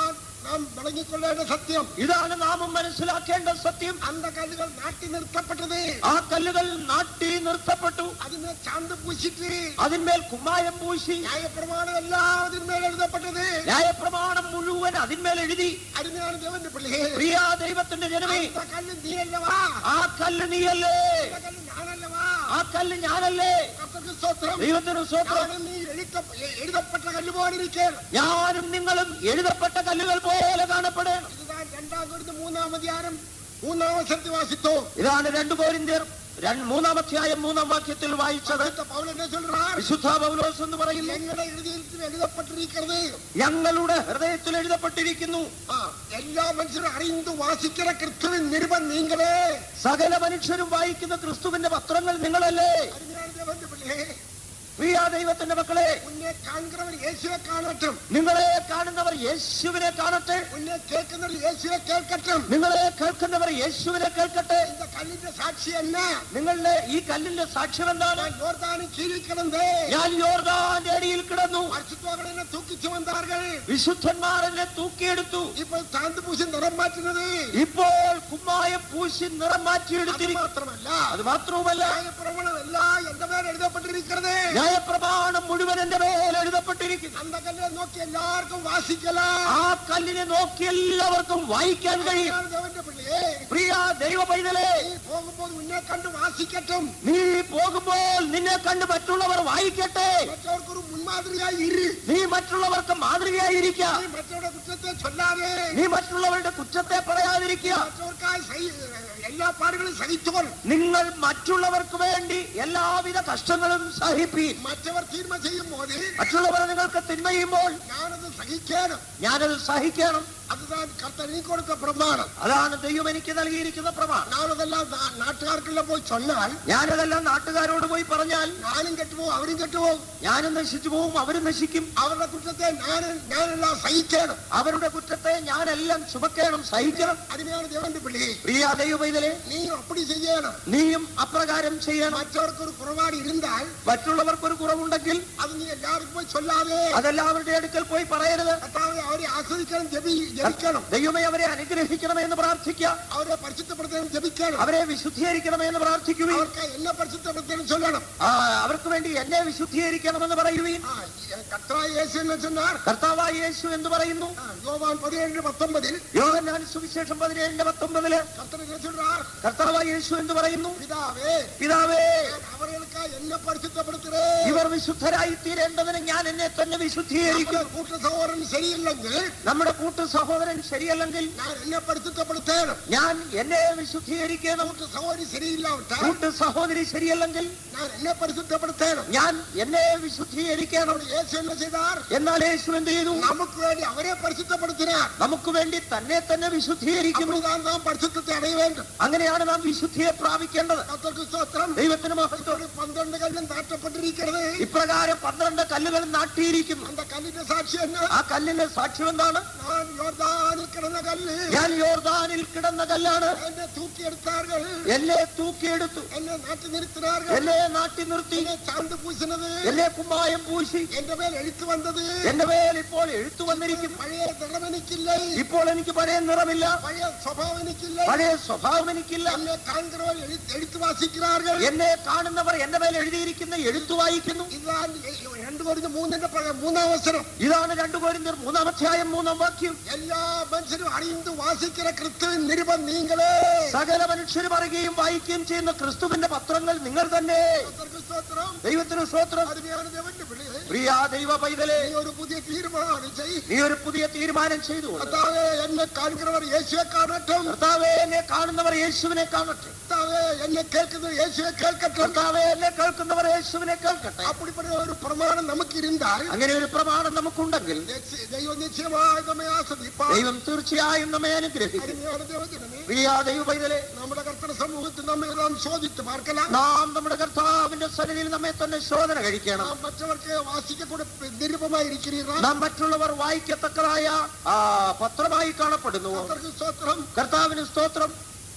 നാം വിളങ്ങിക്കൊള്ളേണ്ട സത്യം ഇതാണ് നാമും മനസ്സിലാക്കേണ്ട സത്യം അന്ത കല്ലുകൾ നാട്ടി നിർത്തപ്പെട്ടത് ആ കല്ലുകൾ നാട്ടി നിർത്തപ്പെട്ടു അതിനെ ചാന്ത് പൂശിട്ട് അതിന്മേൽ കുമ്മായം പൂശി ന്യായപ്രമാണം എല്ലാം അതിന്മേൽ എഴുതപ്പെട്ടത് ന്യായപ്രമാണം മുഴുവൻ അതിന്മേൽ എഴുതി അടിമയാണ് ദേവന്റെ പിള്ളേ പ്രിയ ദൈവത്തിന്റെ ജനമേ അന്ത കല്ല് നീയല്ലവാ ആ കല്ല് നീയല്ലേ അന്ത കല്ല് ഞാനല്ലവാ ആ കല്ല് ഞാനല്ലേ കർത്തർക്ക് സ്തോത്രം ദൈവത്തിന് സ്വത്രം ഞാനും നീ എഴുത്ത- എഴുതപ്പെട്ട കല്ല് പോലെ ഇരിക്കണം ഞാനും നിങ്ങളും എഴുതപ്പെട്ട കല്ലുകൾ പോലെ കാണപ്പെടണം ഇതാണ് രണ്ടാം കൊടുത്ത് മൂന്നാം അധികാരം മൂന്നാം വശത്തിൽ വാസിത്തോ ഇതാണ് രണ്ടു കോരിന്ത്യർ രണ്ട് മൂന്നാം അധ്യായം മൂന്നാം വാക്യത്തിൽ വായിച്ചത് പൗലെന്നെ சொல்றார் വിശുദ്ധ പൗലോസ് എന്ന് പറയുന്നു എങ്ങളുടെ എഴുതിയിൽ എഴുതപ്പെട്ടിരിക്കുന്നത് ഞങ്ങളുടെ ഹൃദയത്തിൽ എഴുതപ്പെട്ടിരിക്കുന്നു ആ, എല്ലാ മനുഷ്യരും അറിந்து വാസിക്കുന്ന ക്രിസ്തുവിൻ നിരുപം നീങ്ങളെ സകല മനുഷ്യരും വായിക്കുന്ന ക്രിസ്തുവിന്റെ പത്രങ്ങൾ നിങ്ങളല്ലേ അരുமையான தேவனுடைய பிள்ளையே, പ്രിയ ദൈവത്തിന്റെ മക്കളെ ഉന്നെ കാണുന്നവർ യേശുവെ കാണട്ടും നിങ്ങളെ കാണുന്നവർ യേശുവിനെ കാണട്ടെ ഉന്നെ കേൾക്കുന്നവർ യേശുവെ കേൾക്കട്ടും നിങ്ങളെ കേൾക്കുന്നവർ യേശുവിനെ കേൾക്കട്ടെ இந்த കല്ലിന്റെ സാക്ഷി என்ன നിങ്ങളുടെ ഈ കല്ലിന്റെ സാക്ഷ്യം എന്താണ് நான் யோர்தானின் கீழில் கிடந்தே ഞാൻ യോർദാന്റെ അടിയിൽ കിടന്നു பரிசுத்தவான்கள் என்ன தூக்கி சுமந்தார்கள் വിശുദ്ധന്മാർ എന്നെ തൂക്കിയെടുത്തു ഇപ്പോൾ താന്ത് പൂശി നിറം മാറ്റുന്നത് ഇപ്പോൾ കുമ്മായം പൂശി നിറം അത് മാറ്റിയെടുത്തിരിക്കുന്നു മാത്രമല്ല അത് മാത്രവുമല്ല ന്യായപ്രമാണം എല്ലാം എന്റെ മേൽ എഴുതപ്പെട്ടിരിക്കുന്നത് ന്യായപ്രമാണം മുഴുവൻ എന്റെ മേൽ എഴുതപ്പെട്ടിരിക്കുന്നു அந்த കല്ലിനെ നോക്കി എല്ലാവർക്കും വാസിக்கலாம் ആ കല്ലിനെ നോക്കി എല്ലാവർക്കും വായിക്കാൻ കഴിയും അരുமையான தேவனுடைய பிள்ளையே പ്രിയ ദൈവ പൈതലേ നീ പോകുമ്പോൾ ഉന്നെ കണ്ട് വാസിക്കട്ടും നീ പോകുമ്പോൾ നിന്നെ കണ്ട് മറ്റുള്ളവർ വായിക്കട്ടെ മറ്റവർക്കൊരു മുൻമാതൃകയായി ഇരു നീ മറ്റുള്ളവർക്ക് മാതൃകയായിരിക്ക നീ മറ്റവരുടെ കുറ്റത്തെ ചൊല്ലാതെ നീ മറ്റുള്ളവരുടെ കുറ്റത്തെ പറയാതിരിക്കുക മറ്റവർക്കായി സഹി- എല്ലാ പാടുകളും സഹിച്ചോൾ നിങ്ങൾ മറ്റുള്ളവർക്ക് വേണ്ടി എല്ലാവിധ കഷ്ടങ്ങളും സഹിപ്പി മറ്റവർ തീർമ ചെയ്യും പോലെ മറ്റുള്ളവർ നിങ്ങൾക്ക് തിന്മ ചെയ്യുമ്പോൾ ഞാനത് സഹിക്കണം ഞാനത് സഹിക്കണം അതുതാൻ കർത്ത നീ കൊടുത്ത പ്രമാണം അതാണ് ദൈവം എനിക്ക് നൽകിയിരിക്കുന്ന പ്രമാണം ഞാനതെല്ലാം നാ- നാട്ടുകാർക്കെല്ലാം പോയി ചൊന്നാൽ ഞാനതെല്ലാം നാട്ടുകാരോട് പോയി പറഞ്ഞാൽ ഞാനും കെട്ടുപോകും അവരും കെട്ടുപോകും ഞാനും നശിച്ചു പോവും അവരും നശിക്കും അവരുടെ കുറ്റത്തെ ഞാൻ ഞാനെല്ലാം സഹിക്കണം അവരുടെ കുറ്റത്തെ ഞാനെല്ലാം ചുമക്കണം സഹിക്കണം അടിമയാണ് ദേവന്റെ പിള്ളി പ്രിയ ദൈവമൈതലേ നീ അപ്പടി ചെയ്യണം നീയും അപ്രകാരം ചെയ്യണം മറ്റവർക്കൊരു കുറവാട് ഇരുന്നാൽ മറ്റുള്ളവർക്കൊരു കുറവുണ്ടെങ്കിൽ അത് നീ എല്ലാവർക്കും പോയി ചൊല്ലാതെ അതെല്ലാവരുടെ അടുക്കൽ പോയി പറയരുത് കർത്താവെ അവരെ ആസ്വദിക്കണം ജപി ജപിക്കണം ദൈവമേ അവരെ അനുഗ്രഹിക്കണമെന്ന് പ്രാർത്ഥിക്കുക അവരെ പരിശുദ്ധപ്പെടുത്തണം ജപിക്കണം അവരെ വിശുദ്ധീകരിക്കണമെന്ന് പ്രാർത്ഥിക്കുകയും അവർക്ക് എന്നെ പരിശുദ്ധപ്പെടുത്തണം ചൊല്ലണം ആ, അവർക്ക് വേണ്ടി എന്നെ വിശുദ്ധീകരിക്കണമെന്ന് പറയുകയും ആ, കർത്താവ് യേശു എന്ന് ചെന്നാൽ കർത്താവായ യേശു എന്ന് പറയുന്നു യോവാൻ പതിനേഴ് പത്തൊമ്പതിൽ യോഹന്നാൻ സുവിശേഷം പതിനേഴിന്റെ പത്തൊമ്പതില് കർത്തനെ ചൊല്ലാർ കർത്താവായ യേശു എന്ന് പറയുന്നു പിതാവേ പിതാവേ ഞാൻ അവർക്ക് എന്നെ പരിശുദ്ധപ്പെടുത്തണേ ഇവർ വിശുദ്ധരായി തീരേണ്ടതിന് ഞാൻ എന്നെ തന്നെ വിശുദ്ധീകരിക്കും നമ്മുടെ കൂട്ട സഹോദരൻ ശരിയില്ലെങ്കിൽ നമ്മുടെ കൂട്ടു സഹോദരൻ ശരിയല്ലെങ്കിൽ ഞാൻ എന്നെ പരിശുദ്ധപ്പെടുത്തണം ഞാൻ എന്നെ വിശുദ്ധീകരിക്കണം കൂട്ട സഹോദരി ശരിയില്ലാവട്ടെ കൂട്ടു സഹോദരി ശരിയല്ലെങ്കിൽ ഞാൻ എന്നെ പരിശുദ്ധപ്പെടുത്തണം ഞാൻ എന്നെ വിശുദ്ധീകരിക്കണം നമ്മുടെ യേശു എന്നെ ചെയ്താർ എന്നാൽ യേശു എന്ത് ചെയ്തു നമുക്ക് വേണ്ടി അവരെ പരിശുദ്ധപ്പെടുത്തിനാർ നമുക്ക് വേണ്ടി തന്നെ തന്നെ വിശുദ്ധീകരിക്കുന്നു அப்படிதான் நாம் பரிசுத்தத்தை அடைய வேண்டும் അങ്ങനെയാണ് നാം വിശുദ്ധിയെ പ്രാപിക്കേണ്ടത് கர்த்தருக்கு ஸ்தோத்திரம் ദൈവത്തിന് മഹത്വം இப்படி பന്ത്രண்டு கல்லும் நாட்டப்பட்டிருக்கிறது ഇപ്രകാരം പന്ത്രണ്ട് കല്ലുകൾ നാട്ടിയിരിക്കുന്നു அந்த கல்லிന്റെ சாட்சி என்ன ആ കല്ലിന്റെ സാക്ഷ്യം എന്താണ് நான் யோர்தானில் கிடந்த கல்லு ഞാൻ യോർദാനിൽ കിടന്ന കല്ലാണ് என்னை தூக்கி எடுத்தார்கள் എന്നെ തൂക്കിയെടുത്തു என்னை நாட்டி நிறுத்தினார்கள் എന്നെ നാട്ടി നിർത്തി என்னை சாந்து பூசினது എന്നെ കുമ്മായം പൂശി என்ற மேல் எழுத்து வந்தது എന്റെ മേൽ ഇപ്പോൾ എഴുത്തു വന്നിരിക്കുന്നു பழைய திறம் എനിക്കിல்லை ഇപ്പോൾ എനിക്ക് പഴയ നിറമില്ല பழைய சுபாவம் എനിക്കിல்லை പഴയ സ്വഭാവം എനിക്കില്ല என்னை காண்கிறவர் எழுத்து எழுத்து வாசிக்கிறார்கள் എന്നെ കാണുന്നവർ എന്റെ മേൽ എഴുതിയിരിക്കുന്ന എഴുത്തു വായിക്കുന്നു இதுதான் ரெண்டு கோடி மூന്നിന്റെ ப- மூணாம் அவசரம் ഇതാണ് രണ്ടു കോരിന്തർ മൂന്നാം അധ്യായം മൂന്നാം വാക്യം எல்லா மனுஷரும் அறிந்து வாசிக்கிற கிறிஸ்துவின் நிருபம் நீங்களே സകല മനുഷ്യരും അറിയുകയും വായിക്കുകയും ചെയ്യുന്ന ക്രിസ്തുവിന്റെ പത്രങ്ങൾ നിങ്ങൾ തന്നെ கர்த்தருக்கு ஸ்தோத்திரம் ദൈവത്തിന് സ്വത്രം அருமையான தேவனுடைய பிள்ளைகளே പ്രിയ ദൈവ പൈതലേ நீ ஒரு புதிய தீர்மானம் செய் നീ ഒരു പുതിയ തീരുമാനം ചെയ്തു கர்த்தாவே என்னை காண்கிறவர் இயேசுவை காணட்டும் കർത്താവേ എന്നെ കാണുന്നവർ യേശുവിനെ കാണട്ടെ கர்த்தாவே என்னை கேட்கிறவர் இயேசுவை கேட்கட்டும் കർത്താവേ എന്നെ കേൾക്കുന്നവർ യേശുവിനെ കേൾക്കട്ടെ அப்படிப்பட்ட ஒரு பிரமாணம் நமக்கு இருந்தால் അങ്ങനെ ഒരു പ്രമാണം നമുക്കുണ്ടെങ്കിൽ நிச்ச- தெய்வம் நிச்சயமாய் நம்மை ஆஸ்வதிப்பார் ദൈവം തീർച്ചയായും നമ്മെ അനുഗ്രഹിക്കും அருமையான தேவஜனமே പ്രിയ ദൈവ പൈതലേ നമ്മുടെ കർത്തന സമൂഹത്തിൽ നമ്മെ നാം ശോധിத்து பார்க்கலாம் നാം നമ്മുടെ കർത്താവിന്റെ സന്നിധിയിൽ നമ്മെ തന്നെ ശോധന കഴിക്കണം നാം മറ്റവർക്ക് വാസിക്കക്കൂടെ നിരുപമായിരിக்கிறீர்களா നാം മറ്റുള്ളവർ വായിക്കത്തക്കതായ ആ, പത്രമായി കാണപ്പെടുന്നു കർത്തർക്ക് സ്തോത്രം കർത്താവിന് സ്തോത്രം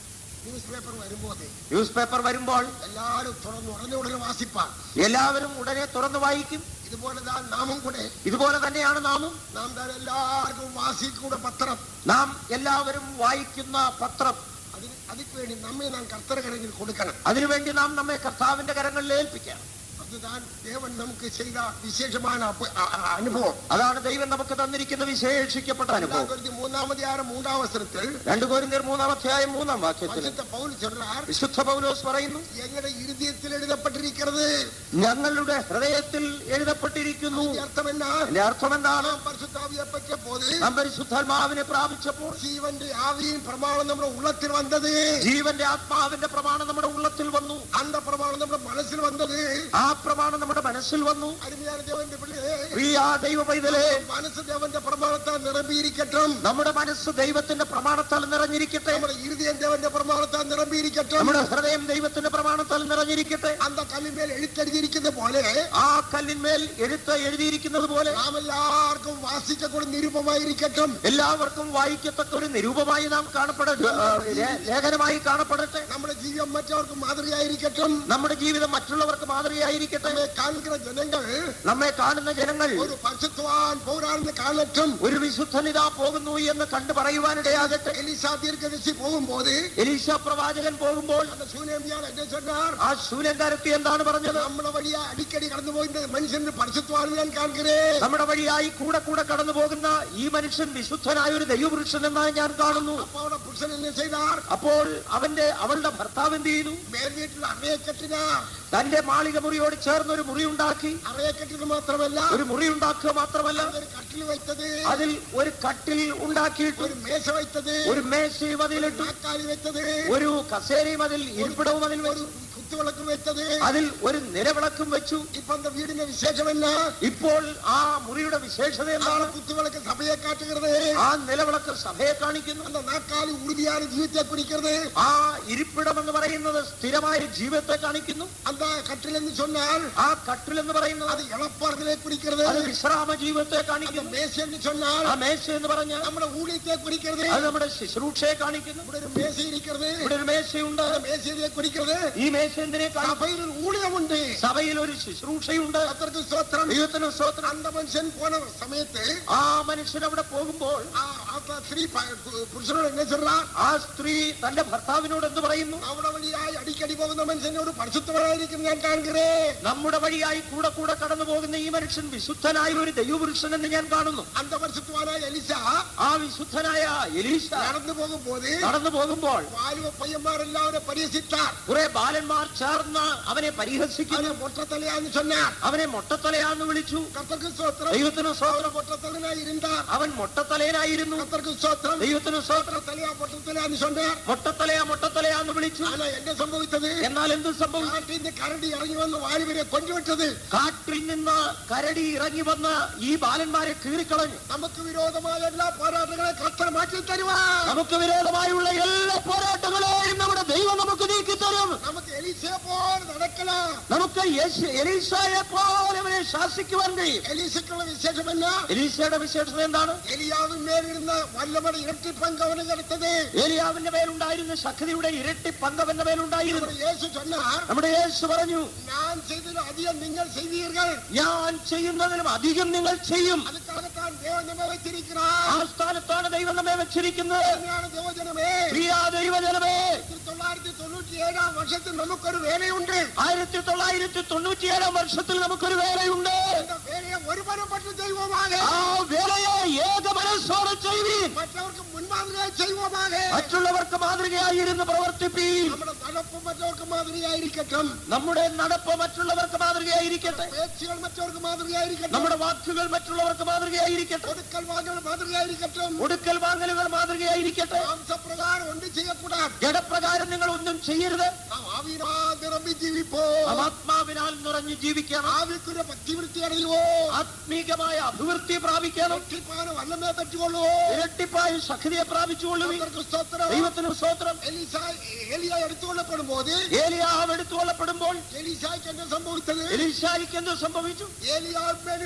ന്യൂസ് പേപ്പർ വരുമ്പോൾ ന്യൂസ് പേപ്പർ വരുമ്പോൾ എല്ലാവരും തുറന്ന് ഉടനെ ഉടനെ വാസിപ്പാൻ എല്ലാവരും ഉടനെ തുറന്നു വായിക്കും ഇതുപോലെ താൻ നാമും കൂടെ ഇതുപോലെ തന്നെയാണ് നാമും നാം താൻ എല്ലാവർക്കും വാസിക്കൂടെ പത്രം നാം എല്ലാവരും വായിക്കുന്ന പത്രം അതിന് അതിന് വേണ്ടി നമ്മെ നാം കർത്തരകരങ്ങളിൽ കൊടുക്കണം അതിനുവേണ്ടി നാം നമ്മെ കർത്താവിന്റെ കരങ്ങളിൽ ഏൽപ്പിക്കാം അത് താൻ ദേവൻ നമുക്ക് ചെയ്ത വിശേഷമായ അപ്പ- അ- അ- അനുഭവം അതാണ് ദൈവം നമുക്ക് തന്നിരിക്കുന്ന വിശേഷിക്കപ്പെട്ട അനുഭവം രണ്ടായിരത്തി മൂന്നാമതിയാറ് മൂന്നാം അവസരത്തിൽ രണ്ടു കോരിന്തർ മൂന്നാം അധ്യായം മൂന്നാം വാക്യത്തിൽ പരിശുദ്ധ പൗൽ ചൊല്ലാർ വിശുദ്ധ പൗലോസ് പറയുന്നു എങ്ങളുടെ ഇരുദയത്തിൽ എഴുതപ്പെട്ടിരിക്കുന്നത് ഞങ്ങളുടെ ഹൃദയത്തിൽ എഴുതപ്പെട്ടിരിക്കുന്നു ഈ അർത്ഥം എന്നാ എന്റെ അർത്ഥം എന്താണ് നാം പരിശുദ്ധാവിയെ പറ്റിയപ്പോൾ നാം പരിശുദ്ധാത്മാവിനെ പ്രാപിച്ചപ്പോൾ ജീവന്റെ ആവിയും പ്രമാണം നമ്മുടെ ഉള്ളത്തിൽ വന്നത് ജീവന്റെ ആത്മാവിന്റെ പ്രമാണം നമ്മുടെ ഉള്ളത്തിൽ വന്നു അന്ത പ്രമാണം നമ്മുടെ മനസ്സിൽ വന്നത് ആ പ്രമാണം നമ്മുടെ മനസ്സിൽ വന്നു അരുമയാന ദേവന്റെ പിള്ളേ പ്രിയ ദൈവ പൈതലേ മനസ്സ് ദേവന്റെ പ്രമാണത്താൽ നിറമ്പിയിരിക്കട്ടും നമ്മുടെ മനസ്സ് ദൈവത്തിന്റെ പ്രമാണത്താൽ നിറഞ്ഞിരിക്കട്ടെ നമ്മുടെ ഇരുദയം ദേവന്റെ പ്രമാണത്താൽ നിറമ്പിയിരിക്കട്ടും നമ്മുടെ ഹൃദയം ദൈവത്തിന്റെ പ്രമാണത്താൽ നിറഞ്ഞിരിക്കട്ടെ അന്ത കല്ലിന്മേൽ എഴുത്തടിഞ്ഞിരിക്കുന്ന പോലെ ആ കല്ലിന്മേൽ എഴുത്ത് എഴുതിയിരിക്കുന്നത് പോലെ നാം എല്ലാവർക്കും വാസിക്കക്കൂടെ നിരൂപമായിരിക്കട്ടും എല്ലാവർക്കും വായിക്കത്തക്ക ഒരു നിരൂപമായി നാം കാണപ്പെടട്ടെ ആ, ലേ- ലേഖനമായി കാണപ്പെടട്ടെ നമ്മുടെ ജീവിതം മറ്റവർക്ക് മാതൃകയായിരിക്കട്ടും നമ്മുടെ ജീവിതം മറ്റുള്ളവർക്ക് മാതൃകയായിരിക്കട്ടെ നമ്മെ കാണിക്കുന്ന ജനങ്ങൾ നമ്മെ കാണുന്ന ജനങ്ങൾ ഒരു പരിശുദ്ധവാൻ പൗരാണെന്ന് കാണട്ടും ഒരു വിശുദ്ധനിതാ പോകുന്നു എന്ന് കണ്ടു പറയുവാനിടയാകട്ടെ എലിസാ ദീർഘദർശി പോകുമ്പോൾ എലീശ പ്രവാചകൻ പോകുമ്പോൾ அந்த சூனியம்பியால் என்ன சொன்னார் ആ ശൂലങ്കാരത്തി എന്താണ് പറഞ്ഞത് நம்மள வழியா அடிக்கடி கடந்து போய் இந்த மனுஷன் பரிசுத்தவான் நான் காண்கிறேன் നമ്മുടെ വഴിയായി കൂടെ കൂടെ കടന്നു പോകുന്ന ഈ മനുഷ്യൻ വിശുദ്ധനായ ഒരു ദൈവപുരുഷൻ എന്നാണ് ഞാൻ കാണുന്നു அப்பாவோட புருஷன் என்ன செய்தார் അപ്പോൾ അവന്റെ അവളുടെ ഭർത്താവ് എന്ത് ചെയ്തു மேல் வீட்டில் அறைய கட்டினார் തന്റെ മാളിക മുറിയോട് ചേർന്ന് ഒരു മുറി ഉണ്ടാക്കി அறைய கட்டினது மாத்திரமல்ல ഒരു മുറി ഉണ്ടാക്കുക മാത്രമല്ല ஒரு கட்டில் வைத்தது അതിൽ ഒരു കട്ടിൽ ഉണ്ടാക്കിയിട്ട് ஒரு மேசை வைத்தது ഒരു മേശയും അതിലിട്ടു நாற்காலி வைத்தது ഒരു കസേരയും അതിൽ ഇരിപ്പിടവും അതിൽ ஒரு വെച്ചു குத்து விளக்கு வைத்தது അതിൽ ഒരു നിലവിളക്കും വെച്ചു இப்ப அந்த வீடின விசேஷம் என்ன ഇപ്പോൾ ആ മുറിയുടെ വിശേഷത அந்த എന്താണ് குத்து விளக்கு சபையை காட்டுகிறது ആ നിലവിളക്ക് സഭയെ കാണിക്കുന്നു அந்த நாற்காலி உறுதியான ஜீவித்தை குறிக்கிறது ആ ഇരിപ്പിടം എന്ന് പറയുന്നത് സ്ഥിരമായ ജീവിതത്തെ കാണിക്കുന്നു அந்த கட்டில் என்று சொன்னால் ആ കട്ടിൽ എന്ന് പറയുന്നത് அது இழப்பாறுதலை குறிக்கிறது അത് വിശ്രാമ ജീവിതത്തെ அந்த കാണിക്കുന്നു மேசை என்று சொன்னால் ആ മേശ എന്ന് പറഞ്ഞാൽ നമ്മുടെ ஊழியத்தை குறிக்கிறது അത് നമ്മുടെ ശുശ്രൂഷയെ കാണിക്കുന്നു ഇവിടെ ഒരു മേശ ഇരിക്കുന്നത് ഇവിടെ ഒരു മേശയുണ്ട് அந்த மேசையை குறிக்கிறது ഈ മേശ എന്തിനെ കാണിക്കും സഭയിൽ ഒരു ഊഴിയമുണ്ട് സഭയിൽ ഒരു ശുശ്രൂഷയുണ്ട് കർത്തർക്ക് സ്തോത്രം ദൈവത്തിന് സ്തോത്രം അന്ത മനുഷ്യൻ പോണ സമയത്ത് ആ മനുഷ്യൻ അവിടെ പോകുമ്പോൾ ആ ആ സ്ത്രീ പ- പു- പുരുഷനോട് എന്നെ ചൊല്ലാ ആ സ്ത്രീ തന്റെ ഭർത്താവിനോട് എന്ത് പറയുന്നു അവിടെ വഴിയായി അടിക്കടി പോകുന്ന മനുഷ്യനെ ഒരു പരിശുദ്ധമായിരിക്കും ഞാൻ കാണുകേ നമ്മുടെ വഴിയായി കൂടെ കൂടെ കടന്നു പോകുന്ന ഈ മനുഷ്യൻ വിശുദ്ധനായ ഒരു ദൈവപുരുഷൻ എന്ന് ഞാൻ കാണുന്നു അന്ത പരിശുദ്ധമായ എലിസ ആ വിശുദ്ധനായ എലീശ നടന്നു പോകുമ്പോൾ കടന്നു പോകുമ്പോൾ വാലുവ പയ്യന്മാരെല്ലാവരെ പരിഹസിത്താർ കുറെ ബാലന്മാർ ചേർന്ന് അവനെ പരിഹസിക്കുന്നു അവനെ മൊട്ടത്തലയാന്ന് சொன்னார் അവനെ മൊട്ടത്തലയാന്ന് വിളിച്ചു കർത്തർക്ക് സ്തോത്രം ദൈവത്തിന് അവർ സ്തോത്രം മൊട്ടത്തലനായി இருந்தார் അവൻ മൊട്ടത്തലയനായിരുന്നു കർത്തർക്ക് സ്തോത്രം ദൈവത്തിന് സ്തോത്രം മൊട്ടത്തലയാ മൊട്ടത്തലയാന്ന് சொன்னார் മൊട്ടത്തലയാ മൊട്ടത്തലയാന്ന് വിളിച്ചു ஆனா என்ன சம்பவித்தது എന്നാൽ എന്ത് സംഭവിച്ചു காட்டில் இந்த கரடி இறங்கி வந்து வாலிபரை கொண்டு விட்டது കാട്ടിൽ നിന്ന് കരടി ഇറങ്ങി വന്ന് ഈ ബാലന്മാരെ കീറിക്കളഞ്ഞു நமக்கு விரோதமாக எல்லா போராட்டங்களையும் கர்த்தர் மாற்றி தருவார் നമുക്ക് വിരോധമായുള്ള എല്ലാ പോരാട്ടങ്ങളെയും നമ്മുടെ ദൈവം നമുക്ക് നീക്കി തരും நமக்கு எலிசே போல் நடக்கலாம் നമുക്ക് യേശു- എലീശയെ പോലെ അവനെ ശാസിക്കുവാൻ കഴിയും எலிசுக்குள்ள விசேஷம் என்ன എലീശയുടെ വിശേഷത എന്താണ് எலியாவின் மேல் இருந்த வல்லமட இரட்டி பங்கு அவனுக்கு எடுத்தது ഏലിയാവിന്റെ മേലുണ്ടായിരുന്ന ശക്തിയുടെ ഇരട്ടി പങ്കവന്റെ മേലുണ്ടായിരുന്നു நம்முடைய இயேசு சொன்னார் നമ്മുടെ യേശു പറഞ്ഞു நான் செய்தது அதிகம் நீங்கள் செய்வீர்கள் ഞാൻ ചെയ്യുന്നതിലും അധികം നിങ്ങൾ ചെയ്യും அதுக்காகத்தான் தேவன் நம்மை வைத்திருக்கிறார் ആ സ്ഥാനത്താണ് ദൈവം നമ്മെ വെച്ചിരിക്കുന്നത് அருமையான தேவஜனமே പ്രിയ ദൈവജനമേ ஆயிரத்தி தொள்ளாயிரத்தி தொண்ணூற்றி ஏழாம் வருஷத்தில் நமக்கு ஒரு வேலை உண்டு ആയിരത്തി തൊള്ളായിരത്തി തൊണ്ണൂറ്റിയേഴാം വർഷത്തിൽ നമുക്കൊരു വേലയുണ്ട് இந்த வேலையை ஒருமனப்பட்டு செய்வோமாக ആ വേലയെ ഏക മനസ്സോടെ ചെയ്യുവീൻ மற்றவருக்கு முன்மாதிரியாக செய்வோமாக മറ്റുള്ളവർക്ക് മാതൃകയായിരുന്ന് പ്രവർത്തിപ്പീൻ നമ്മുടെ നടപ്പ് മറ്റവർക്ക് മാതൃകയായിരിക്കട്ടും നമ്മുടെ നടപ്പ് മറ്റുള്ളവർക്ക് മാതൃകയായിരിക്കട്ടെ പേച്ചുകൾ മറ്റവർക്ക് മാതൃകയായിരിക്കട്ടും നമ്മുടെ വാക്കുകൾ മറ്റുള്ളവർക്ക് മാതൃകയായിരിക്കട്ടെ കൊടുക്കൽ വാങ്ങൽ മാതൃകയായിരിക്കട്ടും ഒടുക്കൽ വാങ്ങലുകൾ മാതൃകയായിരിക്കട്ടെ മാംസപ്രകാരം ഒന്നും ചെയ്യപ്പെടാം ജഡപ്രകാരം നിങ്ങൾ ഒന്നും ചെയ്യരുത് നാം ആവിനാൽ നിറമ്പി ജീവിപ്പോ നാം ആത്മാവിനാൽ നിറഞ്ഞു ജീവിക്കണം ആവിക്കുര ഭക്തിവൃത്തി അടയുവോ ആത്മീകമായ അഭിവൃദ്ധി പ്രാപിക്കണം ഒറ്റിപ്പാന് വല്ലമേ പറ്റുകൊള്ളുവോ ഇരട്ടിപ്പായ ശക്തിയെ പ്രാപിച്ചുകൊള്ളുവീൻ കർത്തർക്ക് സ്തോത്രം ദൈവത്തിന് സ്തോത്രം എലിസ എലിയ എടുത്തുകൊള്ളപ്പെടും പോത് ഏലിയാവ് എടുത്തുകൊള്ളപ്പെടുമ്പോൾ എലിസായ്ക്ക് എന്താ സംഭവിച്ചത് എലീശായിക്ക് എന്ത് സംഭവിച്ചു ഏലിയാവിന്മേലിരുന്ന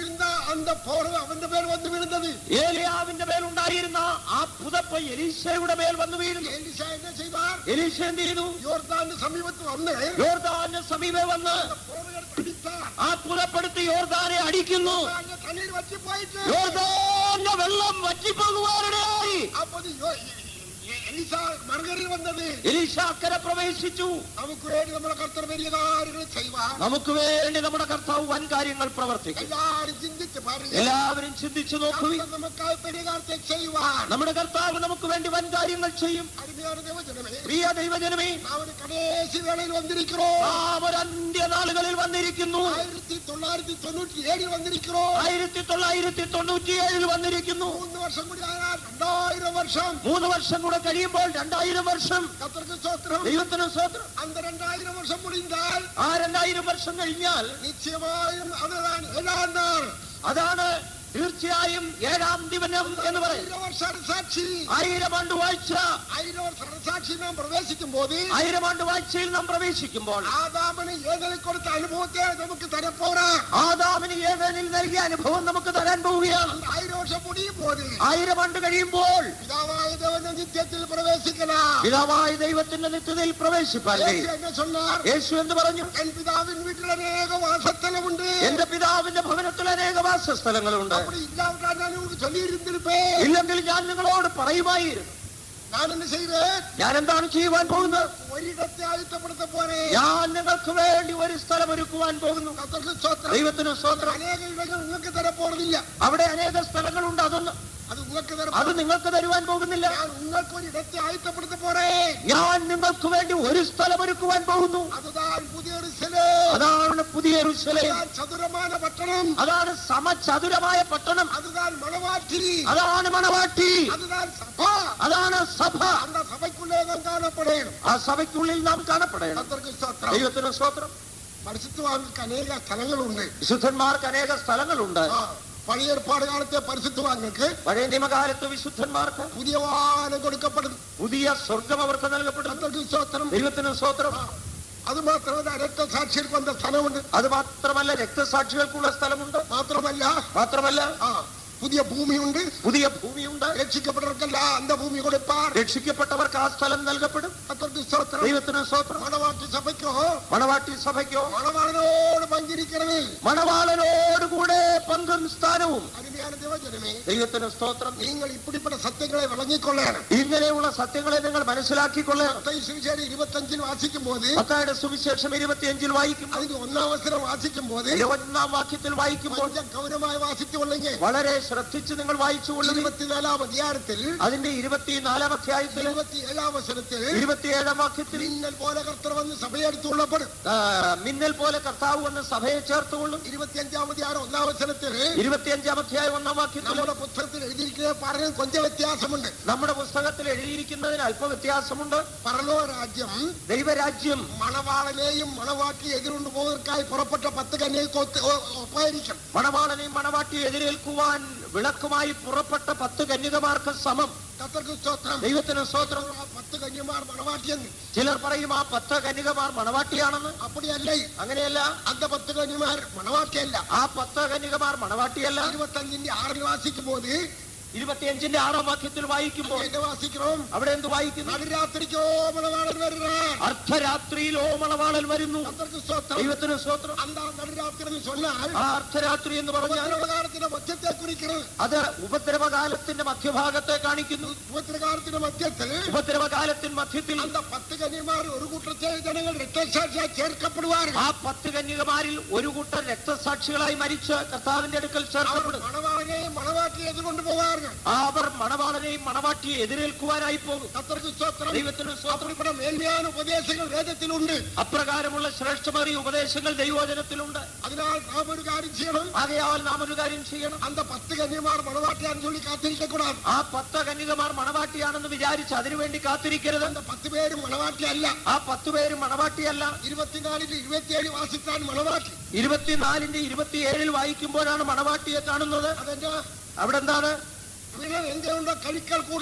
அந்த போறது அவன் பேர் வந்து விழுந்தது ഏലിയാവിന്റെ മേലുണ്ടായിരുന്ന ആ പുതപ്പ് എലീശയുടെ മേൽ വന്നു വീഴുന്നു எலிசா என்ன செய்வார் എലീശ എന്ത് ചെയ്തു யோர்தான் சமீபத்து வந்து യോർദാന് സമീപെ വന്ന് புறவையெடுத்து அடித்தார் ആ പുതപ്പെടുത്ത് യോർദാനെ അടിക്കുന്നു அந்த தண்ணீர் வற்றி போயிட்டு യോർദാന്റെ വെള്ളം വറ്റിപ്പോകുവാനിടയായി அப்போது யோ- எ- எலிசா மறுகரில் வந்தது എലീശ അക്കരെ പ്രവേശിച്ചു நமக்கு வேண்டி நம்மள கர்த்தர் பெரிய காரியங்களை செய்வார் നമുക്ക് വേണ്ടി നമ്മുടെ കർത്താവ് വൻ കാര്യങ്ങൾ പ്രവർത്തിക്കും எல்லாரும் சிந்தித்து பாருங்க എല്ലാവരും ചിന്തിച്ചു നോക്കുകയും கர்த்தர் நமக்காக பெரிய காரியத்தை செய்வார் നമ്മുടെ കർത്താവ് നമുക്ക് വേണ്ടി വൻ കാര്യങ്ങൾ ചെയ്യും அருமையான தேவஜனமே പ്രിയ ദൈവജനമേ நாம் ஒரு கடைசி வேளையில் വந்திരിக்கிறோம் നാം ഒരു അന്ത്യനാളുകളിൽ വന്നിരിക്കുന്നു ஆயிரத்தி தொள்ளாயிரத்தி தொண்ணூற்றி ஏழில் வந்திருக்கிறோம் ആയിരത്തി തൊള്ളായിരത്തി തൊണ്ണൂറ്റിയേഴിൽ വന്നിരിക്കുന്നു மூன்று வருஷம் கூட ஆனால் ரெண்டாயிரம் வருஷம் മൂന്ന് വർഷം കൂടെ കഴിയുമ്പോൾ രണ്ടായിരം വർഷം கத்தருக்கு சோத்திரம் ദൈവത്തിന് സ്വതന്ത്രം அந்த ரெண்டாயிரம் வருஷம் முடிந்தால் ആ രണ്ടായിരം വർഷം കഴിഞ്ഞാൽ நிச்சயமாயும் அதுதான் ஏழாம் நாள் അതാണ് തീർച്ചയായും ഏഴാം ദിവനം എന്ന് പറയും ஆயிரம் வருஷ அரசாட்சி ആയിരം ആണ്ട് വാഴ്ച ஆயிரம் வருஷ அரசாட்சி நாம் பிரவேசிக்கும் போது ആയിരം ആണ്ട് വാഴ്ചയിൽ നാം പ്രവേശിക്കുമ്പോൾ ஆதாமனை ஏதலை கொடுத்த அனுபவத்தை நமக்கு தரப்போறார் ആദാമിന് ഏതനിൽ നൽകിയ അനുഭവം നമുക്ക് തരാൻ പോവുകയാണ് அந்த ஆயிரம் வருஷம் முடியும் போது ആയിരം ആണ്ട് കഴിയുമ്പോൾ பிதாவாய தேவன் நித்தியத்தில் பிரவேசிக்கலாம் പിതാവായ ദൈവത്തിന്റെ നിത്യതയിൽ പ്രവേശിപ്പാൻ இயேசு കഴിയും என்ன சொன்னார் യേശു എന്ത് പറഞ്ഞു என் பிதாவின் வீட்டில் அநேக வாசத்தலம் உண்டு എന്റെ പിതാവിന്റെ ഭവനത്തിൽ അനേക വാസസ്ഥലങ്ങളുണ്ട് அப்படி இல்லாவிட்டால் நான் உங்களுக்கு சொல்லி இருந்திருப்பேன் ഇല്ലെങ്കിൽ ഞാൻ നിങ്ങളോട് പറയുമായിരുന്നു நான் என்ன செய்வேன் ഞാൻ എന്താണ് ചെയ്യുവാൻ പോകുന്നത് ഒരിടത്തെ ആയുധപ്പെടുത്ത പോരെ ഞാൻ നിങ്ങൾക്ക് വേണ്ടി ഒരു സ്ഥലം ഒരുക്കുവാൻ പോകുന്നു കർത്തർക്ക് സ്തോത്രം. ദൈവത്തിന് സ്വത്രം അനേക ഇടങ്ങൾ നിങ്ങൾക്ക് തരപ്പോറതില്ല അവിടെ അനേക സ്ഥലങ്ങളുണ്ട് അതൊന്ന് അത് നിങ്ങൾക്ക് അത് തരപ്പോ നിങ്ങൾക്ക് തരുവാൻ പോകുന്നില്ല ഞാൻ നിങ്ങൾക്ക് ഒരിടത്തെ ആയുധപ്പെടുത്ത പോരെ ഞാൻ നിങ്ങൾക്ക് വേണ്ടി ഒരു സ്ഥലം ഒരുക്കുവാൻ പോകുന്നു അതുതാൻ പുതിയൊരു സ്ഥലം അതാണ് പുതിയ റുശലേം அதுதான் சதுரமான பட்டணம் അതാണ് സമചതുരമായ പട്ടണം அதுதான் மணவாட்டி അതാണ് മണവാട്ടി அதுதான் சபா അതാണ് സഭ அந்த சபைக்குள்ளே தான் காணப்படும் ആ സഭയ്ക്കുള്ളിൽ നാം കാണപ്പെടണം கர்த்தருக்கு ஸ்தோத்திரம் ദൈവത്തിന് സ്വത്രം பரிசுத்தவான்களுக்கு அநேக ஸ்தலங்கள் உண்டு വിശുദ്ധന്മാർക്ക് അനേക സ്ഥലങ്ങളുണ്ട് ஆ, பழைய ஏற்பாடு காலത്തെ பரிசுத்தவான்களுக்கு പഴയ നിയമകാലത്ത് വിശുദ്ധന്മാർക്ക് புதிய வானம் கொடுக்கப்படும் പുതിയ സ്വർഗം അവർക്ക് നൽകപ്പെടുന്നു கர்த்தருக்கு ஸ்தோத்திரம் ദൈവത്തിന് സ്വത്രം அது மாத்திரமல்ல രക്ത സാക്ഷികൾക്ക് വന്ന സ്ഥലമുണ്ട് അത് മാത്രമല്ല രക്തസാക്ഷികൾക്കുള്ള സ്ഥലമുണ്ട് മാത്രമല്ല മാത്രമല്ല ആ പുതിയ ഭൂമിയുണ്ട് പുതിയ ഭൂമിയുണ്ട് രക്ഷിക്കപ്പെട്ടവർക്കെല്ലാം അന്ത ഭൂമി കൊടുപ്പാർ രക്ഷിക്കപ്പെട്ടവർക്ക് ആ സ്ഥലം നൽകപ്പെടും കർത്തർക്ക് സ്തോത്രം ദൈവത്തിന് സ്വത്രം മണവാട്ടി സഭയ്ക്കോ മണവാട്ടി സഭയ്ക്കോ മണവാളനോട് പങ്കിരിക്കണത് മണവാളനോടുകൂടെ പങ്കും സ്ഥാനവും അരുமையான தேவஜனமே ദൈവത്തിന് സ്തോത്രം நீங்கள் இப்படிப்பட்ட சத்தியங்களை வழங்கிக்கொள்ளணும் ഇങ്ങനെയുള്ള സത്യങ്ങളെ നിങ്ങൾ മനസ്സിലാക്കിക്കൊള്ളണം மத்தேயு சுவிசேஷம் இருபத்தஞ்சில் வாசிக்கும் போது പത്തായുടെ സുവിശേഷം ഇരുപത്തിയഞ്ചിൽ വായിക്കുമ്പോൾ അതിന് ഒന്നാം അവസരം വാസിക്കും പോത് ഇരുപത്തിനാം വാക്യത്തിൽ വായിക്കുമ്പോൾ கொஞ்சம் கவனമായി വാസിച്ചു കൊള്ളുங்க വളരെ ശ്രദ്ധിച്ച് നിങ്ങൾ വായിച്ചുകൊള്ളുക ഇരുപത്തിനാലാം അധികാരത്തിൽ അതിന്റെ ഇരുപത്തിനാലാം അധ്യായത്തിൽ ഇരുപത്തി ഏഴാം വസനത്തിൽ ഇരുപത്തിയേഴാം വാക്യത്തിൽ മിന്നൽ പോലെ കർത്തർ വന്ന് സഭയെടുത്തുള്ളപ്പെടും ആ, മിന്നൽ പോലെ കർത്താവ് വന്ന് സഭയെ ചേർത്തുകൊള്ളും ഇരുപത്തിയഞ്ചാം അധികാരം ഒന്നാം വസനത്തിൽ ഇരുപത്തിയഞ്ചാം അധ്യായം ഒന്നാം വാക്യത്തിൽ നമ്മുടെ പുസ്തകത്തിൽ എഴുതിയിരിക്കുന്ന പറഞ്ഞ കൊഞ്ചം വ്യത്യാസമുണ്ട് നമ്മുടെ പുസ്തകത്തിൽ എഴുതിയിരിക്കുന്നതിന് അല്പ വ്യത്യാസമുണ്ട് പരലോ രാജ്യം ദൈവരാജ്യം മണവാളനെയും മണവാട്ടി എതിരുകൊണ്ട് പോകുന്നതിനായി പുറപ്പെട്ട പത്ത് കന്യകൾക്ക് ഒത്ത് ഒ- ഒപ്പായിരിക്കും മണവാളനെയും മണവാട്ടി എതിരേൽക്കുവാൻ വിളക്കുമായി പുറപ്പെട്ട പത്ത് കന്യകമാർക്ക് സമം കത്തർക്ക് സ്തോത്രം ദൈവത്തിന് സ്തോത്രം ആ പത്ത് കന്യമാർ മണവാട്ടിയെന്ന് ചിലർ പറയും ആ പത്ത് കന്യകമാർ മണവാട്ടിയാണെന്ന് അപ്പടിയല്ല അങ്ങനെയല്ല അന്ത പത്ത് കന്യമാർ മണവാട്ടിയല്ല ആ പത്ത് കന്യകമാർ മണവാട്ടിയല്ല ഇരുപത്തഞ്ചിന്റെ ആറിൽ വാസിക്കും പോത് ഇരുപത്തിയഞ്ചിന്റെ ആറാം വാക്യത്തിൽ വായിക്കുമ്പോൾ എന്നെ വാസിക്കണം അവിടെ എന്ത് വായിക്കുന്നു നടുരാത്രിക്കോ മണവാളൻ വരുന്നാർ അർദ്ധരാത്രിയിലോ മണവാളൻ വരുന്നു കത്തർക്ക് സ്തോത്രം ദൈവത്തിന് സ്തോത്രം അന്താ നടുരാത്രി എന്ന് சொன்னால் ആ അർദ്ധരാത്രി എന്ന് പറഞ്ഞാൽ ഉപദ്രവകാലത്തിന്റെ മധ്യത്തെ കുറിക്കുന്നത് അത് ഉപദ്രവകാലത്തിന്റെ മധ്യഭാഗത്തെ കാണിക്കുന്നു ഉപദ്രവകാലത്തിന്റെ മധ്യത്തിൽ ഉപദ്രവകാലത്തിൻ മധ്യത്തിൽ அந்த பத்து கன்னிமார் ஒரு கூட்டத்தை ஜனங்கள் രക്തസാക്ഷിയായി ചേർക്കപ്പെടുവാர்கள் ആ പത്ത് കന്യകമാരിൽ ഒരു കൂട്ടർ രക്തസാക്ഷികളായി മരിച്ച് കർത്താവിന്റെ അടുക്കൽ അവർ ചേർക്കപ്പെടും മണവാളനെയും മണവാട്ടി എതിർകൊണ്ട് പോവാர்கள் ആ അവർ മണവാളനെയും മണവാട്ടിയെ എതിരേൽക്കുവാനായി പോകും கத்தருக்கு ஸ்தோத்திரம் ദൈവത്തിന് സ്തോത്രം அப்படிப்பட்ட மேன்மையான உபதேசங்கள் வேதத்தில் உண்டு അപ്രകാരമുള്ള ശ്രേഷ്ഠമേറിയ ഉപദേശങ്ങൾ ദൈവവചനത്തിലുണ്ട് அதனால் நாம் ஒரு காரியம் செய்யணும் ആകയാൽ നാം ഒരു കാര്യം ചെയ്യണം அந்த பத்து கன்னிமார் மனவாட்டியான்னு சொல்லி காத்திருக்க கூடாது ആ പത്ത് കന്യകമാർ മണവാട്ടിയാണെന്ന് വിചാരിച്ച് അതിനുവേണ്ടി കാത്തിരിക്കരുത് அந்த பத்து பேரும் மனவாட்டி அல்ல ആ പത്ത് പേരും മണവാട്ടിയല്ല ഇരുപത്തിനാലിൽ ഇരുപത്തിയേഴ് വാസിത്താൻ മണവാട്ടി ഇരുപത്തിനാലിന്റെ ഇരുപത്തിയേഴിൽ വായിക്കുമ്പോഴാണ് മണവാട്ടിയെ കാണുന്നത് അതെന്താ അവിടെ എന്താണ് നിങ്ങൾ എന്തുകൊണ്ടോ കഴിക്കൽ കൂടും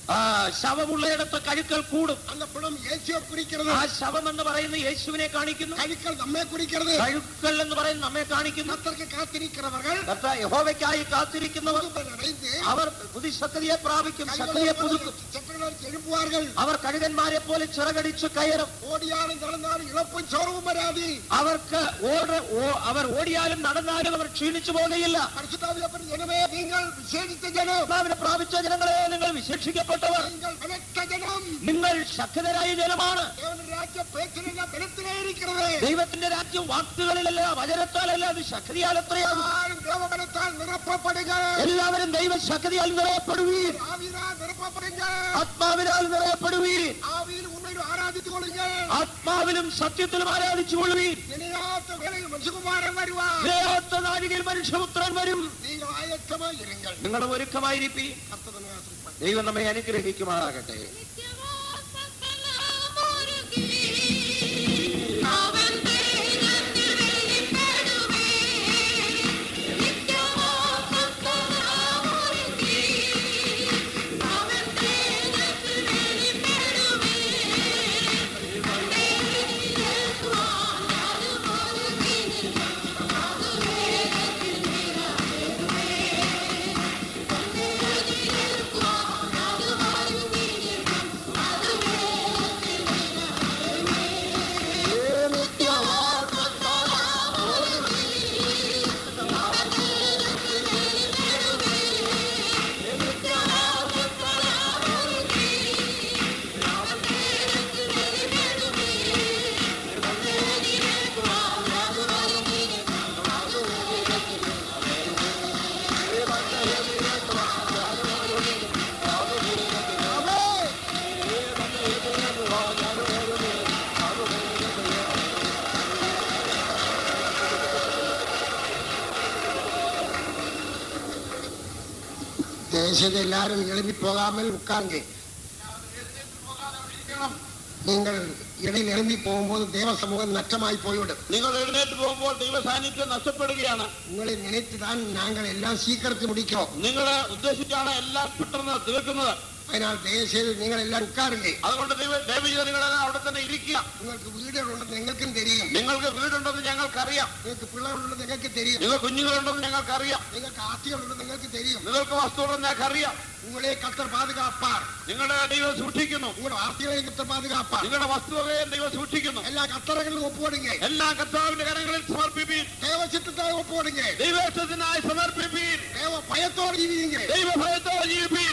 ആ ശവമുള്ളയിടത്ത് കഴുക്കൽ കൂടും அந்த பிணம் இயேசுவை குறிக்கிறது ആ ശവം എന്ന് പറയുന്ന യേശുവിനെ കാണിക്കുന്നു கழுக்கள் நம்மை குறிக்கிறது കഴുക്കൽ എന്ന് പറയുന്നത് നമ്മെ കാണിക്കുന്നു கத்தருக்கு காத்திருக்கிறவர்கள் കർത്താ- യഹോവയ്ക്കായി കാത്തിരിക്കുന്നവർ புதுபலன் அடைந்து അവർ പുതുശക്തിയെ പ്രാപിക്കും ശക്തിയെ പുതുക്കും செப்பல்கள் எழுப்புவார்கள் അവർ കഴുകന്മാരെ പോലെ ചിറകടിച്ചു കയറും ஓடியாலும் நடந்தாலும் இழப்பும் சோர்வும் வராது അവർക്ക് ഓട- ഓ- അവർ ഓടിയാലും നടന്നാലും അവർ ക്ഷീണിച്ചു പോകുകയില്ല பரிசுத்தாவியப்பன் எனவே நீங்கள் விசேஷித்த ஜனம் കർത്താവിനെ പ്രാപിച്ച ജനങ്ങളെ നിങ്ങൾ വിശേഷിക്കപ്പെട്ടവർ நீங்கள் பலத்த ஜனம் നിങ്ങൾ ശക്തരായ ജനമാണ് தேவனுடைய ராஜ்ய பேச்சில் பலத்திலே இருக்கிறது ദൈവത്തിന്റെ രാജ്യം വാക്കുകളിലല്ല വചനത്താലല്ല അത് ശക്തിയാൽ എത്രയാകും யாரும் தேவபலத்தால் நிரப்பப்படுங்க എല്ലാവരും ദൈവ ശക്തിയാൽ നിറയപ്പെടുവീർ ஆவியினால் நிரப்பப்படுங்க ആത്മാവിനാൽ നിറയപ്പെടുവീർ ஆவியில் உண்மையில் ஆராதித்துக் கொள்ளுங்க ആത്മാവിലും സത്യത്തിലും ആരാധിച്ചുകൊള്ളുവീർ நினையாத வேளையில் மனுஷகுமாரன் வருவார் ഇരയാത്ത നാഴികയിൽ മനുഷ്യപുത്രൻ വരും நீங்கள் ஆயத்தமாய் இருங்கள் നിങ്ങളുടെ ഒരുക്കമായിരിക്കും கர்த்தனை ஆசீர்வதிப்பார். ദൈവം നമ്മെ അനുഗ്രഹിക്കുമാറാകട്ടെ தேசத்தில் எல்லாரும் எழுப்பி போகாமல் உட்கார்ந்து நீங்கள் இடையில் எழும்பி போகும்போது தேவ சமூகம் நஷ்டமாய் போய்விடும் നിങ്ങൾ എഴുന്നേറ്റ് പോകുമ്പോൾ ദൈവ സാന്നിധ്യം നഷ്ടപ്പെടുകയാണ് உங்களை நினைத்துதான் நாங்கள் எல்லாம் சீக்கிரத்தில் முடிக்கிறோம் നിങ്ങളെ ഉദ്ദേശിച്ചാണ് എല്ലാം പെട്ടെന്ന് തീർക്കുന്നത് அதனால் தயவுசெய்து நீங்கள் எல்லாம் உட்காருங்க അതുകൊണ്ട് ദൈവ ദൈവജനങ്ങളെല്ലാം അവിടെ തന്നെ ഇരിക്കുക உங்களுக்கு வீடுகள் உണ്ടെന്ന് எங்களுக்கும் தெரியும் നിങ്ങൾക്ക് വീടുണ്ടെന്ന് ഞങ്ങൾക്കറിയാം നിങ്ങൾക്ക് പിള്ളേർ ഉണ്ടെന്ന് നിങ്ങൾക്ക് தெரியும் നിങ്ങൾ കുഞ്ഞുങ്ങളുണ്ടെന്ന് ഞങ്ങൾക്കറിയാം നിങ്ങൾക്ക് ആസ്തികൾ ഉണ്ടെന്ന് നിങ്ങൾക്ക് தெரியும் നിങ്ങൾക്ക് വസ്തുണ്ടെന്ന് ഞങ്ങൾക്കറിയാം உங்களே கத்தர் பாதுகாப்பார் നിങ്ങളുടെ ദൈവം സൂക്ഷിക്കുന്നു உங்களோட ஆஸ்திகளை கத்தர் பாதுகாப்பார் നിങ്ങളുടെ വസ്തുവകയെ ദൈവം സൂക്ഷിക്കുന്നു எல்லா കത്തറകളും ഒപ്പുകൊടുங்க എല്ലാ കർത്താവിന്റെ കരങ്ങളിൽ സമർപ്പിപ്പീൻ தேவ சித்தத்தை ஒப்புകൊടുங்க ദൈവേഷ്ടത്തിനായി സമർപ്പിപ്പീൻ தேவ பயத்தோடு ജീവിங்க ദൈവഭയത്തോടെ ജീവിപ്പീൻ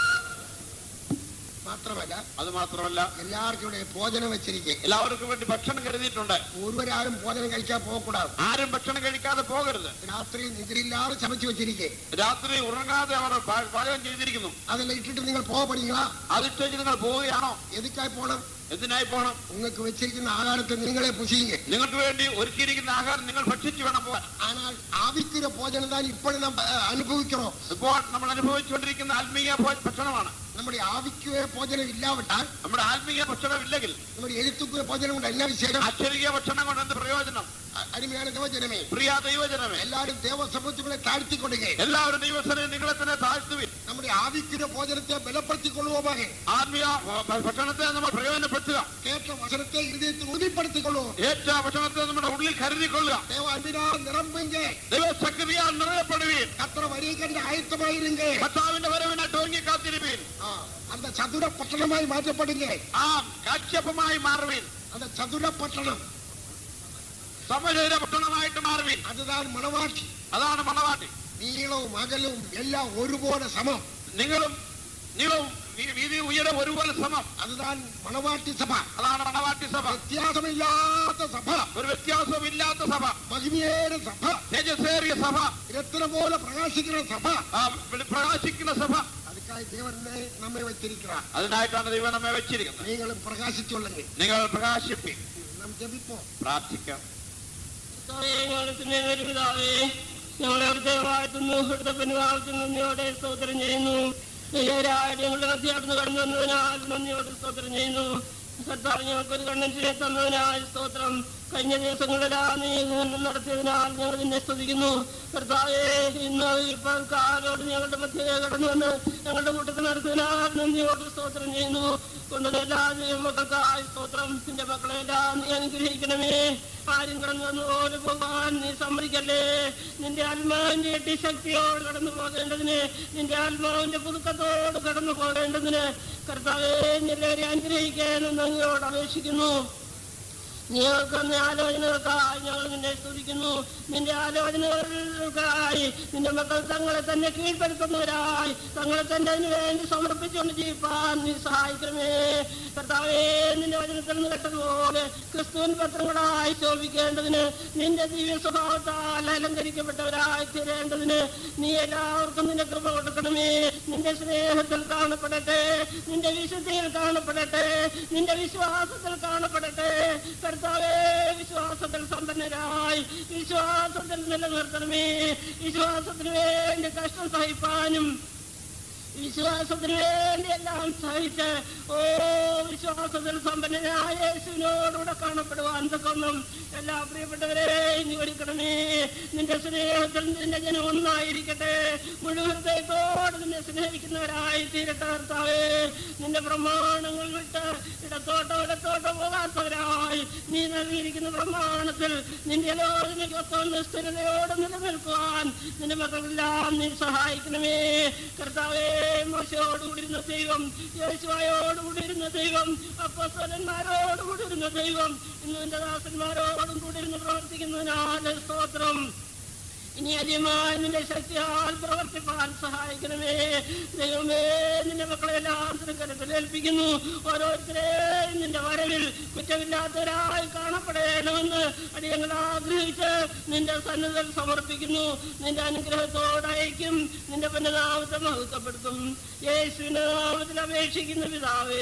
മാത്രമല്ല അത് മാത്രമല്ല എല്ലാവർക്കും ഇവിടെ ഭോജനം വെച്ചിരിക്കെ എല്ലാവർക്കും വേണ്ടി ഭക്ഷണം കരുതിയിട്ടുണ്ട് ഒരുവരാരും ഭോജനം കഴിക്കാൻ പോകக்கூடாது ആരും ഭക്ഷണം കഴിക്കാതെ പോകരുത് രാത്രി നിദ്രയില്ലാതെ ചമച്ചു വെച്ചിരിക്കെ രാത്രി ഉറങ്ങാതെ അവർ പാ- പാചകം ചെയ്തിരിക്കുന്നു അതെല്ലാം ഇട്ടിട്ട് നിങ്ങൾ പോകപ്പെടുங்களா അതിട്ടേക്ക് നിങ്ങൾ പോവുകയാണോ എതുക്കായി പോണം എന്തിനായി പോകണം നിങ്ങൾക്ക് വെച്ചിരിക്കുന്ന ആഹാരത്തെ നിങ്ങളെ പുഷിയുங்க നിങ്ങൾക്ക് വേണ്ടി ഒരുക്കിയിരിക്കുന്ന ആഹാരം നിങ്ങൾ ഭക്ഷിച്ചു വേണം പോകാൻ ஆனால் ஆவிக்குற போஜனம் தான் இப்படி நம்ம அஹ், அனுபவிக்கிறோம் ഇപ്പോൾ നമ്മൾ അനുഭവിച്ചുകൊണ്ടിരിക്കുന്ന ആത്മീയ ഭോ- ഭക്ഷണമാണ് நம்முடைய ஆவிக்குற போஜனம் இல்லாவிட்டால் നമ്മുടെ ആത്മീയ ഭക്ഷണം ഇല്ലെങ്കിൽ நம்முடைய எழுத்துக்குற போஜனம் കൊണ്ട് என்ன விசேஷம் അക്ഷരീയ ഭക്ഷണം കൊണ്ട് എന്ത് പ്രയോജനം அ- அருமையான தேவஜனமே പ്രിയ ദൈവജനമേ எல்லாரும் தேவ சமூகத்துக்குள்ளே தாழ்த்தி கொடுங்க എല്ലാവരും ദൈവസ്ഥനെ നിങ്ങളെ തന്നെ താഴ്ത്തുവിൻ நம்முடைய ஆவிக்குற போஜனத்தை பலப்படுத்திக் கொள்வோமாக ആത്മീയ ഭ- ഭക്ഷണത്തെ നമ്മൾ പ്രയോജനപ്പെടുത്തുക கேட்ட வசனத்தை இதயத்தில் உறுதிப்படுத்திக் கொள்வோம் ഏറ്റ ഭക്ഷണത്തെ നമ്മുടെ ഉള്ളിൽ കരുതിക്കൊള്ളുക தேவ அன்பினால் நிரம்புங்க ദൈവശക്തിയാൽ നിറയപ്പെടുവീൻ கத்திர வரியை கண்டு ஆயத்தமாயிருங்க കർത്താവിന്റെ വരവിനായിട്ട് ഒരുങ്ങി കാത്തിരിപ്പീൻ ஆ, அந்த சதுர பட்டணமாய் மாற்றப்படுங்க ആ കാക്ഷേപമായി മാറുവീൻ அந்த சதுர பட்டணம் സമശരീര പട്ടണമായിട്ട് മാറുവീൻ அதுதான் மனவாட்சி അതാണ് മണവാട്ടി நீளവും அகலும் எல்லாம் ஒருபோல சமம் നിങ്ങളും നീളവും വീ- വീതി ഉയരം ഒരുപോലെ സമം அதுதான் மனவாட்டி சபா അതാണ് മണവാട്ടി സഭ வித்தியாசமில்லாத சபா ഒരു വ്യത്യാസവും ഇല്ലാത്ത സഭ மகிமையேற சபா തേജസ്സേറിയ സഭ ரத்தினம் போல பிரகாசிக்கிற சபா ആ, വെളി- പ്രകാശിക്കുന്ന സഭ அதுக்காக தேவன் நம்மை வைத்திருக்கிறார் അതിനായിട്ടാണ് ദൈവം നമ്മെ വെച്ചിരിക്കുന്നത് நீங்களும் பிரகாசித்துள்ளது നിങ്ങൾ പ്രകാശിപ്പി நாம் ജപിப்போം പ്രാർത്ഥിക്കാം പിതാവേ ഞങ്ങളെ അവിടുത്തെ വാഴ്ത്തുന്നു ഇവിടുത്തെ പെരുന്നാളത്തിന് നന്ദിയോടെ സ്തോത്രം ചെയ്യുന്നു ഏഴായിട്ട് ഞങ്ങളുടെ മധ്യാടുന്ന് കടന്നു വന്നതിനാൽ നന്ദിയോടെ സ്തോത്രം ചെയ്യുന്നു കർത്താവ് ഞങ്ങൾക്കൊരു കണ്ണൻസിനെ തന്നതിനാൽ സ്തോത്രം കഴിഞ്ഞ ദിവസങ്ങളിലാണ് നീ ഇങ്ങനെ നടത്തിയതിനാൽ ഞങ്ങൾ നിന്നെ സ്തുതിക്കുന്നു കർത്താവേ ഇന്ന് ഇപ്പോൾ കാലോട് ഞങ്ങളുടെ മധ്യേ കടന്നു വന്ന് ഞങ്ങളുടെ കൂട്ടത്തിൽ നടത്തിയതിനാൽ നന്ദിയോട് സ്തോത്രം ചെയ്യുന്നു കൊണ്ടതെല്ലാ മക്കൾക്കായി സ്തോത്രം നിന്റെ മക്കളെല്ലാം നീ അനുഗ്രഹിക്കണമേ ആരും കടന്നു വന്നതുപോലെ പോകാൻ നീ സമ്മതിക്കല്ലേ നിന്റെ ആത്മാവിന്റെ എട്ടി ശക്തിയോട് കടന്നു പോകേണ്ടതിന് നിന്റെ ആത്മാവിന്റെ പുതുക്കത്തോട് കടന്നു പോകേണ്ടതിന് കർത്താവേ എല്ലാവരെയും അനുഗ്രഹിക്കാനും നന്ദിയോട് അപേക്ഷിക്കുന്നു നീക്കുന്ന ആലോചനകൾക്കായി ഞങ്ങൾ നിന്നെ സ്തുതിക്കുന്നു നിന്റെ ആലോചനകൾക്കായി നിന്റെ മക്കൾ തങ്ങളെ തന്നെ കീഴ്പ്പെടുത്തുന്നവരായി തങ്ങളെ തന്നെ അതിനു വേണ്ടി സമർപ്പിച്ചുകൊണ്ട് ജീവിപ്പാൻ നീ സഹായിക്കണമേ കർത്താവേ നിന്റെ വചനത്തിൽ നിന്ന് കേട്ടതുപോലെ ക്രിസ്തുവിൻ പത്രങ്ങളായി ശോഭിക്കേണ്ടതിന് നിന്റെ ദിവ്യ സ്വഭാവത്താൽ അലങ്കരിക്കപ്പെട്ടവരായി തീരേണ്ടതിന് നീ എല്ലാവർക്കും നിന്റെ കൃപ കൊടുക്കണമേ നിന്റെ സ്നേഹത്തിൽ കാണപ്പെടട്ടെ നിന്റെ വിശുദ്ധിയിൽ കാണപ്പെടട്ടെ നിന്റെ വിശ്വാസത്തിൽ കാണപ്പെടട്ടെ കർത്താവേ വിശ്വാസത്തിൽ സമ്പന്നരായി വിശ്വാസത്തിൽ നിലനിർത്തണമേ വിശ്വാസത്തിന് വേണ്ടി കഷ്ടം സഹിപ്പാനും വിശ്വാസത്തിന് വേണ്ടി എല്ലാം സഹിച്ച് ഓ വിശ്വാസത്തിൽ സമ്പന്നനായ യേശുവിനോടുകൂടെ കാണപ്പെടുവാൻ തക്കൊന്നും എല്ലാ പ്രിയപ്പെട്ടവരെ ഇനി ഒരുക്കണമേ നിന്റെ സ്നേഹത്തിൽ നിന്റെ ജനം ഒന്നായിരിക്കട്ടെ മുഴുവൻ ഹൃദയത്തോട് നിന്നെ സ്നേഹിക്കുന്നവരായി തീരട്ടെ കർത്താവേ നിന്റെ പ്രമാണങ്ങൾ വിട്ട് ഇടത്തോട്ടോ ഇടത്തോട്ടോ പോകാത്തവരായി നീ നൽകിയിരിക്കുന്ന പ്രമാണത്തിൽ നിന്റെ ആലോചനയ്ക്കൊത്തൊന്ന് സ്ഥിരതയോടെ നിലനിൽക്കുവാൻ നിന്റെ മക്കളെല്ലാം നീ സഹായിക്കണമേ കർത്താവേ മോശയോടുകൂടിയിരുന്ന ദൈവം യേശുവായോടുകൂടിയിരുന്ന ദൈവം അപ്പസ്വലന്മാരോടുകൂടിയിരുന്ന ദൈവം ഇന്ന് എന്റെ ദാസന്മാരോടും കൂടിയിരുന്ന് പ്രവർത്തിക്കുന്നതിനാൽ സ്തോത്രം ഇനി അധികമായി നിന്റെ ശക്തിയാൽ പ്രവർത്തിപ്പാൻ സഹായിക്കണമേ ദൈവമേ നിന്റെ മക്കളെല്ലാം തൃക്കരത്തിൽ ഏൽപ്പിക്കുന്നു ഓരോരുത്തരെയും നിന്റെ വരവിൽ കുറ്റമില്ലാത്തവരായി കാണപ്പെടണമെന്ന് അടിയങ്ങൾ ആഗ്രഹിച്ച് നിന്റെ സന്നദ്ധൽ സമർപ്പിക്കുന്നു നിന്റെ അനുഗ്രഹത്തോടെ അയക്കും നിന്റെ പന്നനാമത്തെ മഹത്വപ്പെടുത്തും യേശുവിന്റെ നാമത്തിൽ അപേക്ഷിക്കുന്ന പിതാവേ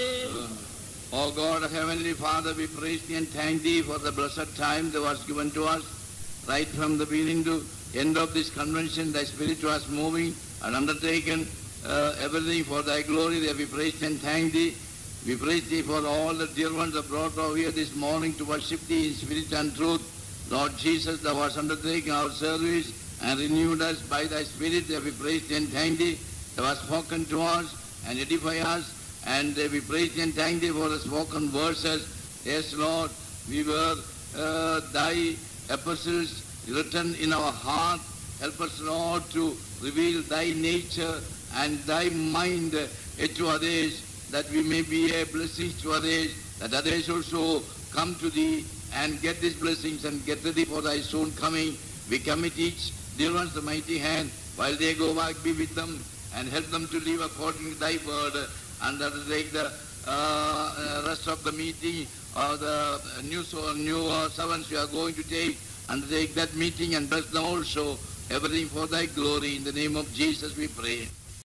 O God, Heavenly Father, we praise thee and thank thee for the blessed time that was given to us. Right from the beginning to end of this convention, thy spirit was moving and undertaken uh, everything for thy glory. There we praise thee and thank thee. We praise thee for all the dear ones that brought over here this morning to worship thee in spirit and truth. Lord Jesus, thou hast undertaken our service and renewed us by thy spirit. There we praise thee and thank thee. Thou hast spoken to us and edify us. And uh, we praise thee and thank thee for the spoken verses. Yes, Lord, we were uh, thy epistles written in our heart. Help us, Lord, to reveal thy nature and thy mind uh, to others, that we may be a blessing to others, that others also come to thee and get these blessings and get ready for thy soon coming. We commit each dear ones the mighty hand while they go back, be with them and help them to live according to thy word and that take the uh, uh, rest of the meeting or the new, so, new uh, servants we are going to take and take that meeting and bless them also. Everything for thy glory. In the name of Jesus we pray.